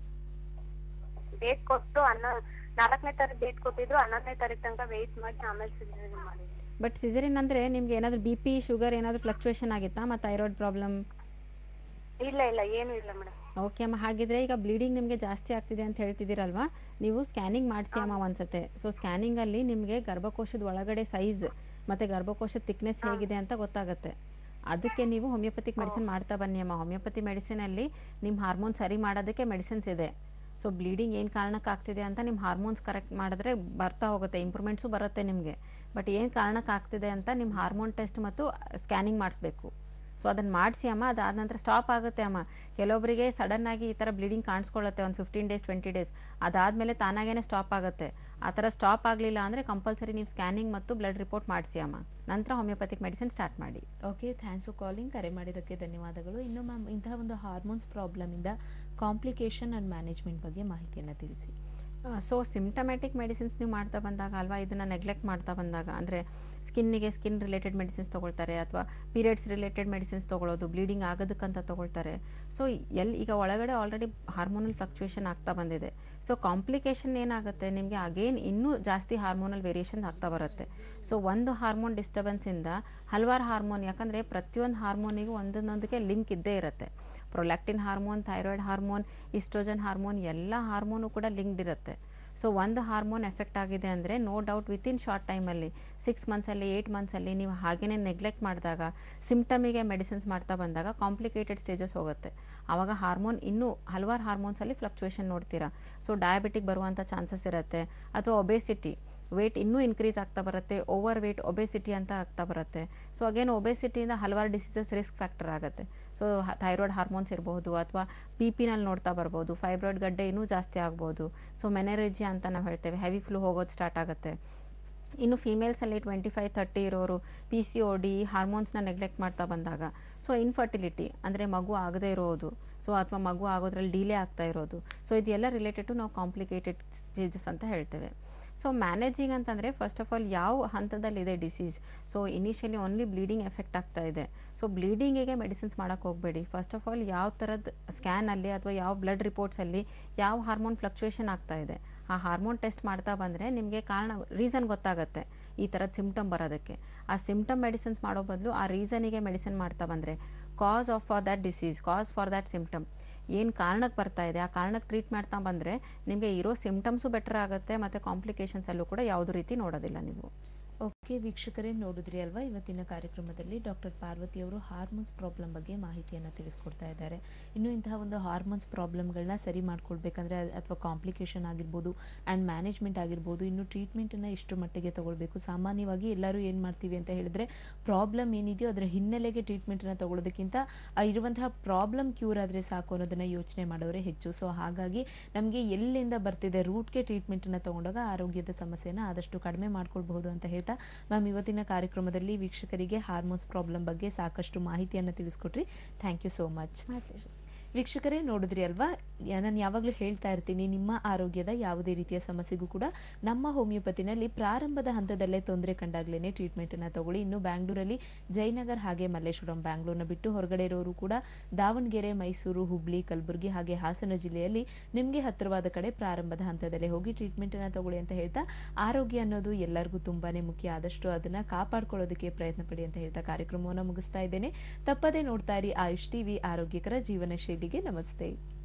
ಡೇಟ್ ಕೊಟ್ಟು ಹನ್ನ ನಾಲ್ಕನೇ ತಾರೀಕು ಡೇಟ್ ಕೊಟ್ಟಿದ್ರು ಹನ್ನೊಂದನೇ ತಾರೀಕು ತನಕ ವೆಯ್ಟ್ ಮಾಡಿ ಆಮೇಲೆ ಸಿಸೇರಿಯನ್ ಮಾಡಿ ಬಟ್ ಸಿಸೇರಿಯನ್ ಅಂದರೆ ನಿಮ್ಗೆ ಏನಾದರೂ ಬಿ ಪಿ ಶುಗರ್ ಏನಾದರೂ ಫ್ಲಕ್ಚುಯೇಷನ್ ಆಗಿತ್ತಾ ಮತ್ತು ಥೈರಾಯ್ಡ್ ಪ್ರಾಬ್ಲಮ್ ಇಲ್ಲ ಇಲ್ಲ ಏನು ಇಲ್ಲ ಮೇಡಮ್ ಓಕೆ ಅಮ್ಮ ಹಾಗಿದ್ರೆ ಈಗ ಬ್ಲೀಡಿಂಗ್ ನಿಮಗೆ ಜಾಸ್ತಿ ಆಗ್ತಿದೆ ಅಂತ ಹೇಳ್ತಿದ್ದೀರಲ್ವಾ ನೀವು ಸ್ಕ್ಯಾನಿಂಗ್ ಮಾಡಿಸಿ ಅಮ್ಮ ಒಂದ್ಸತೆ ಸೊ ಸ್ಕ್ಯಾನಿಂಗಲ್ಲಿ ನಿಮಗೆ ಗರ್ಭಕೋಶದ ಒಳಗಡೆ ಸೈಜ್ ಮತ್ತು ಗರ್ಭಕೋಶದ ಥಿಕ್ನೆಸ್ ಹೇಗಿದೆ ಅಂತ ಗೊತ್ತಾಗುತ್ತೆ ಅದಕ್ಕೆ ನೀವು ಹೋಮಿಯೋಪತಿಕ್ ಮೆಡಿಸಿನ್ ಮಾಡ್ತಾ ಬನ್ನಿ ಅಮ್ಮ ಹೋಮಿಯೋಪತಿ ಮೆಡಿಸಿನಲ್ಲಿ ನಿಮ್ಮ ಹಾರ್ಮೋನ್ ಸರಿ ಮಾಡೋದಕ್ಕೆ ಮೆಡಿಸಿನ್ಸ್ ಇದೆ ಸೊ ಬ್ಲೀಡಿಂಗ್ ಏನು ಕಾರಣಕ್ಕೆ ಆಗ್ತಿದೆ ಅಂತ ನಿಮ್ಮ ಹಾರ್ಮೋನ್ಸ್ ಕರೆಕ್ಟ್ ಮಾಡಿದ್ರೆ ಬರ್ತಾ ಹೋಗುತ್ತೆ ಇಂಪ್ರೂವ್ಮೆಂಟ್ಸು ಬರುತ್ತೆ ನಿಮಗೆ ಬಟ್ ಏನು ಕಾರಣಕ್ಕೆ ಆಗ್ತಿದೆ ಅಂತ ನಿಮ್ಮ ಹಾರ್ಮೋನ್ ಟೆಸ್ಟ್ ಮತ್ತು ಸ್ಕ್ಯಾನಿಂಗ್ ಮಾಡಿಸ್ಬೇಕು ಸೊ ಅದನ್ನು ಮಾಡಿಸಿ ಅಮ್ಮ ಅದಾದ ನಂತರ ಸ್ಟಾಪ್ ಆಗುತ್ತೆ ಅಮ್ಮ ಕೆಲವೊಬ್ಬರಿಗೆ ಸಡನ್ನಾಗಿ ಈ ಥರ ಬ್ಲೀಡಿಂಗ್ ಕಾಣಿಸ್ಕೊಳ್ಳುತ್ತೆ ಒಂದು ಫಿಫ್ಟೀನ್ ಡೇಸ್ ಟ್ವೆಂಟಿ ಡೇಸ್ ಅದಾದಮೇಲೆ ತಾನಾಗೇ ಸ್ಟಾಪ್ ಆಗುತ್ತೆ ಆ ಥರ ಸ್ಟಾಪ್ ಆಗಲಿಲ್ಲ ಅಂದರೆ ಕಂಪಲ್ಸರಿ ನೀವು ಸ್ಕ್ಯಾನಿಂಗ್ ಮತ್ತು ಬ್ಲಡ್ ರಿಪೋರ್ಟ್ ಮಾಡಿಸಿ ಅಮ್ಮ ನಂತರ ಹೋಮಿಯೋಪತಿಕ್ ಮೆಡಿಸಿನ್ ಸ್ಟಾರ್ಟ್ ಮಾಡಿ ಓಕೆ ಥ್ಯಾಂಕ್ಸ್ ಫಾರ್ ಕಾಲಿಂಗ್ ಕರೆ ಮಾಡಿದ್ದಕ್ಕೆ ಧನ್ಯವಾದಗಳು ಇನ್ನು ಮ್ಯಾಮ್ ಇಂತಹ ಒಂದು ಹಾರ್ಮೋನ್ಸ್ ಪ್ರಾಬ್ಲಮಿಂದ ಕಾಂಪ್ಲಿಕೇಶನ್ ಆ್ಯಂಡ್ ಮ್ಯಾನೇಜ್ಮೆಂಟ್ ಬಗ್ಗೆ ಮಾಹಿತಿಯನ್ನು ತಿಳಿಸಿ ಸೊ ಸಿಮ್ಟಮ್ಯಾಟಿಕ್ ಮೆಡಿಸಿನ್ಸ್ ನೀವು ಮಾಡ್ತಾ ಬಂದಾಗ ಅಲ್ವಾ ಇದನ್ನು ನೆಗ್ಲೆಕ್ಟ್ ಮಾಡ್ತಾ ಬಂದಾಗ ಅಂದರೆ ಸ್ಕಿನ್ನಿಗೆ ಸ್ಕಿನ್ ರಿಲೇಟೆಡ್ ಮೆಡಿಸಿನ್ಸ್ ತೊಗೊಳ್ತಾರೆ ಅಥವಾ ಪೀರಿಯಡ್ಸ್ ರಿಲೇಟೆಡ್ ಮೆಡಿಸಿನ್ಸ್ ತೊಗೊಳ್ಳೋದು ಬ್ಲೀಡಿಂಗ್ ಆಗೋದಕ್ಕಂತ ತೊಗೊಳ್ತಾರೆ ಸೊ ಎಲ್ಲಿ ಈಗ ಒಳಗಡೆ ಆಲ್ರೆಡಿ ಹಾರ್ಮೋನಲ್ ಫ್ಲಕ್ಚುಯೇಷನ್ ಆಗ್ತಾ ಬಂದಿದೆ ಸೊ ಕಾಂಪ್ಲಿಕೇಶನ್ ಏನಾಗುತ್ತೆ ನಿಮಗೆ ಅಗೇನ್ ಇನ್ನೂ ಜಾಸ್ತಿ ಹಾರ್ಮೋನಲ್ ವೇರಿಯೇಷನ್ ಆಗ್ತಾ ಬರುತ್ತೆ ಸೊ ಒಂದು ಹಾರ್ಮೋನ್ ಡಿಸ್ಟರ್ಬೆನ್ಸಿಂದ ಹಲವಾರು ಹಾರ್ಮೋನ್ ಯಾಕಂದರೆ ಪ್ರತಿಯೊಂದು ಹಾರ್ಮೋನಿಗೂ ಒಂದೊಂದೊಂದಕ್ಕೆ ಲಿಂಕ್ ಇದ್ದೇ ಇರುತ್ತೆ prolactin hormone thyroid hormone estrogen hormone ಎಲ್ಲ ಹಾರ್ಮೋನು ಕೂಡ ಲಿಂಕ್ಡ್ ಇರುತ್ತೆ ಸೊ ಒಂದು ಹಾರ್ಮೋನ್ ಎಫೆಕ್ಟ್ ಆಗಿದೆ ಅಂದರೆ ನೋ ಡೌಟ್ ವಿತಿನ್ ಶಾರ್ಟ್ ಟೈಮಲ್ಲಿ ಸಿಕ್ಸ್ ಮಂತ್ಸಲ್ಲಿ ಏಯ್ಟ್ ಮಂತ್ಸಲ್ಲಿ ನೀವು ಹಾಗೇ ನೆಗ್ಲೆಕ್ಟ್ ಮಾಡಿದಾಗ ಸಿಮ್ಟಮಿಗೆ ಮೆಡಿಸಿನ್ಸ್ ಮಾಡ್ತಾ ಬಂದಾಗ ಕಾಂಪ್ಲಿಕೇಟೆಡ್ ಸ್ಟೇಜಸ್ ಹೋಗುತ್ತೆ ಆವಾಗ ಹಾರ್ಮೋನ್ ಇನ್ನೂ ಹಲವಾರು ಹಾರ್ಮೋನ್ಸಲ್ಲಿ ಫ್ಲಕ್ಚುಯೇಷನ್ ನೋಡ್ತೀರಾ ಸೊ ಡಯಾಬಿಟಿಕ್ ಬರುವಂಥ ಚಾನ್ಸಸ್ ಇರುತ್ತೆ ಅಥವಾ ಒಬೆಸಿಟಿ ವೇಟ್ ಇನ್ನೂ ಇನ್ಕ್ರೀಸ್ ಆಗ್ತಾ ಬರುತ್ತೆ ಓವರ್ ವೇಟ್ ಒಬೆಸಿಟಿ ಅಂತ ಆಗ್ತಾ ಬರುತ್ತೆ ಸೊ ಅಗೇನ್ ಒಬೆಸಿಟಿಯಿಂದ ಹಲವಾರು ಡಿಸೀಸಸ್ ರಿಸ್ಕ್ ಫ್ಯಾಕ್ಟರ್ ಆಗುತ್ತೆ ಸೊ ಥೈರಾಯ್ಡ್ ಹಾರ್ಮೋನ್ಸ್ ಇರ್ಬೋದು ಅಥವಾ ಪಿ ಪಿನಲ್ಲಿ ನೋಡ್ತಾ ಬರ್ಬೋದು ಫೈಬ್ರಾಯ್ಡ್ ಗಡ್ಡೆ ಇನ್ನೂ ಜಾಸ್ತಿ ಆಗ್ಬೋದು ಸೊ ಮೆನೆರೆಜಿ ಅಂತ ನಾವು ಹೇಳ್ತೇವೆ ಹೆವಿ ಫ್ಲೂ ಹೋಗೋದು ಸ್ಟಾರ್ಟ್ ಆಗುತ್ತೆ ಇನ್ನು ಫೀಮೇಲ್ಸಲ್ಲಿ ಟ್ವೆಂಟಿ ಫೈವ್ ತರ್ಟಿ ಇರೋರು ಪಿ ಸಿ ಒ ಡಿ ಹಾರ್ಮೋನ್ಸ್ನ ನೆಗ್ಲೆಕ್ಟ್ ಮಾಡ್ತಾ ಬಂದಾಗ ಸೊ ಇನ್ಫರ್ಟಿಲಿಟಿ ಅಂದರೆ ಮಗು ಆಗದೇ ಇರೋದು ಸೊ ಅಥವಾ ಮಗು ಆಗೋದ್ರಲ್ಲಿ ಡಿಲೇ ಆಗ್ತಾ ಇರೋದು ಸೊ ಇದೆಲ್ಲ ರಿಲೇಟೆಡ್ ಟು ನಾವು ಕಾಂಪ್ಲಿಕೇಟೆಡ್ ಸ್ಟೇಜಸ್ ಅಂತ ಹೇಳ್ತೇವೆ ಸೊ ಮ್ಯಾನೇಜಿಂಗ್ ಅಂತಂದರೆ ಫಸ್ಟ್ ಆಫ್ ಆಲ್ ಯಾವ ಹಂತದಲ್ಲಿದೆ disease so initially only bleeding effect ಆಗ್ತಾ ಇದೆ ಸೊ ಬ್ಲೀಡಿಂಗಿಗೆ ಮೆಡಿಸಿನ್ಸ್ ಮಾಡೋಕ್ಕೆ ಹೋಗಬೇಡಿ ಫಸ್ಟ್ ಆಫ್ ಆಲ್ ಯಾವ ಥರದ ಸ್ಕ್ಯಾನಲ್ಲಿ ಅಥವಾ ಯಾವ ಬ್ಲಡ್ ರಿಪೋರ್ಟ್ಸಲ್ಲಿ ಯಾವ ಹಾರ್ಮೋನ್ ಫ್ಲಕ್ಚುಯೇಷನ್ ಆಗ್ತಾ ಇದೆ ಆ ಹಾರ್ಮೋನ್ ಟೆಸ್ಟ್ ಮಾಡ್ತಾ ಬಂದರೆ ನಿಮಗೆ ಕಾರಣ ರೀಸನ್ ಗೊತ್ತಾಗುತ್ತೆ ಈ ಥರದ ಸಿಮ್ಟಮ್ ಬರೋದಕ್ಕೆ ಆ ಸಿಮ್ಟಮ್ ಮೆಡಿಸಿನ್ಸ್ ಮಾಡೋ ಬದಲು ಆ ರೀಸನಿಗೆ ಮೆಡಿಸಿನ್ ಮಾಡ್ತಾ ಬಂದರೆ cause of for that disease cause for that symptom ಏನು ಕಾರಣಕ್ಕೆ ಬರ್ತಾ ಇದೆ ಆ ಕಾರಣಕ್ಕೆ ಟ್ರೀಟ್ ಮಾಡ್ತಾ ಬಂದರೆ ನಿಮಗೆ ಇರೋ ಸಿಮ್ಟಮ್ಸು ಬೆಟರ್ ಆಗುತ್ತೆ ಮತ್ತು ಕಾಂಪ್ಲಿಕೇಶನ್ಸಲ್ಲೂ ಕೂಡ ಯಾವುದೇ ರೀತಿ ನೋಡೋದಿಲ್ಲ ನೀವು ಓಕೆ ವೀಕ್ಷಕರೇ ನೋಡಿದ್ರಿ ಅಲ್ವಾ ಇವತ್ತಿನ ಕಾರ್ಯಕ್ರಮದಲ್ಲಿ ಡಾಕ್ಟರ್ ಪಾರ್ವತಿ ಅವರು ಹಾರ್ಮೋನ್ಸ್ ಪ್ರಾಬ್ಲಮ್ ಬಗ್ಗೆ ಮಾಹಿತಿಯನ್ನು ತಿಳಿಸ್ಕೊಡ್ತಾ ಇದ್ದಾರೆ ಇನ್ನು ಇಂತಹ ಒಂದು ಹಾರ್ಮೋನ್ಸ್ ಪ್ರಾಬ್ಲಮ್ಗಳನ್ನ ಸರಿ ಮಾಡ್ಕೊಳ್ಬೇಕಂದ್ರೆ ಅಥವಾ ಕಾಂಪ್ಲಿಕೇಶನ್ ಆಗಿರ್ಬೋದು ಆ್ಯಂಡ್ ಮ್ಯಾನೇಜ್ಮೆಂಟ್ ಆಗಿರ್ಬೋದು ಇನ್ನು ಟ್ರೀಟ್ಮೆಂಟನ್ನು ಎಷ್ಟು ಮಟ್ಟಿಗೆ ತಗೊಳ್ಬೇಕು ಸಾಮಾನ್ಯವಾಗಿ ಎಲ್ಲರೂ ಏನು ಮಾಡ್ತೀವಿ ಅಂತ ಹೇಳಿದ್ರೆ ಪ್ರಾಬ್ಲಮ್ ಏನಿದೆಯೋ ಅದರ ಹಿನ್ನೆಲೆಗೆ ಟ್ರೀಟ್ಮೆಂಟನ್ನು ತಗೊಳ್ಳೋದಕ್ಕಿಂತ ಆ ಇರುವಂತಹ ಪ್ರಾಬ್ಲಮ್ ಕ್ಯೂರ್ ಆದರೆ ಸಾಕು ಅನ್ನೋದನ್ನು ಯೋಚನೆ ಮಾಡೋರೇ ಹೆಚ್ಚು ಸೊ ಹಾಗಾಗಿ ನಮಗೆ ಎಲ್ಲಿಂದ ಬರ್ತಿದೆ ರೂಟ್ಗೆ ಟ್ರೀಟ್ಮೆಂಟನ್ನು ತಗೊಂಡಾಗ ಆರೋಗ್ಯದ ಸಮಸ್ಯೆನ ಆದಷ್ಟು ಕಡಿಮೆ ಮಾಡ್ಕೊಳ್ಬಹುದು ಅಂತ ಹೇಳ್ತಾ ಮ್ಯಾಮ್ ಇವತ್ತಿನ ಕಾರ್ಯಕ್ರಮದಲ್ಲಿ ವೀಕ್ಷಕರಿಗೆ ಹಾರ್ಮೋನ್ಸ್ ಪ್ರಾಬ್ಲಮ್ ಬಗ್ಗೆ ಸಾಕಷ್ಟು ಮಾಹಿತಿಯನ್ನು ತಿಳಿಸ್ಕೊಟ್ರಿ ಥ್ಯಾಂಕ್ ಯು ಸೋ ಮಚ್ ವೀಕ್ಷಕರೇ ನೋಡಿದ್ರಿ ಅಲ್ವಾ ನಾನು ಯಾವಾಗಲೂ ಹೇಳ್ತಾ ಇರ್ತೀನಿ ನಿಮ್ಮ ಆರೋಗ್ಯದ ಯಾವುದೇ ರೀತಿಯ ಸಮಸ್ಯೆಗೂ ಕೂಡ ನಮ್ಮ ಹೋಮಿಯೋಪತಿನಲ್ಲಿ ಪ್ರಾರಂಭದ ಹಂತದಲ್ಲೇ ತೊಂದರೆ ಕಂಡಾಗಲೇ ಟ್ರೀಟ್ಮೆಂಟನ್ನು ತಗೊಳ್ಳಿ ಇನ್ನು ಬ್ಯಾಂಗ್ಳೂರಲ್ಲಿ ಜಯನಗರ್ ಹಾಗೆ ಮಲ್ಲೇಶ್ವರಂ ಬ್ಯಾಂಗ್ಳೂರ್ನ ಬಿಟ್ಟು ಹೊರಗಡೆ ಇರೋರು ಕೂಡ ದಾವಣಗೆರೆ ಮೈಸೂರು ಹುಬ್ಳಿ ಕಲಬುರಗಿ ಹಾಗೆ ಹಾಸನ ಜಿಲ್ಲೆಯಲ್ಲಿ ನಿಮಗೆ ಹತ್ತಿರವಾದ ಕಡೆ ಪ್ರಾರಂಭದ ಹಂತದಲ್ಲೇ ಹೋಗಿ ಟ್ರೀಟ್ಮೆಂಟನ್ನು ತಗೊಳ್ಳಿ ಅಂತ ಹೇಳ್ತಾ ಆರೋಗ್ಯ ಅನ್ನೋದು ಎಲ್ಲರಿಗೂ ತುಂಬಾ ಮುಖ್ಯ ಆದಷ್ಟು ಅದನ್ನು ಕಾಪಾಡ್ಕೊಳ್ಳೋದಕ್ಕೆ ಪ್ರಯತ್ನ ಪಡಿ ಅಂತ ಹೇಳ್ತಾ ಕಾರ್ಯಕ್ರಮವನ್ನು ಮುಗಿಸ್ತಾ ಇದ್ದೇನೆ ತಪ್ಪದೇ ನೋಡ್ತಾ ಇರಿ ಆಯುಷ್ ಟಿವಿ ಆರೋಗ್ಯಕರ ಜೀವನ ಶೈಲಿಗೆ ನಮಸ್ತೆ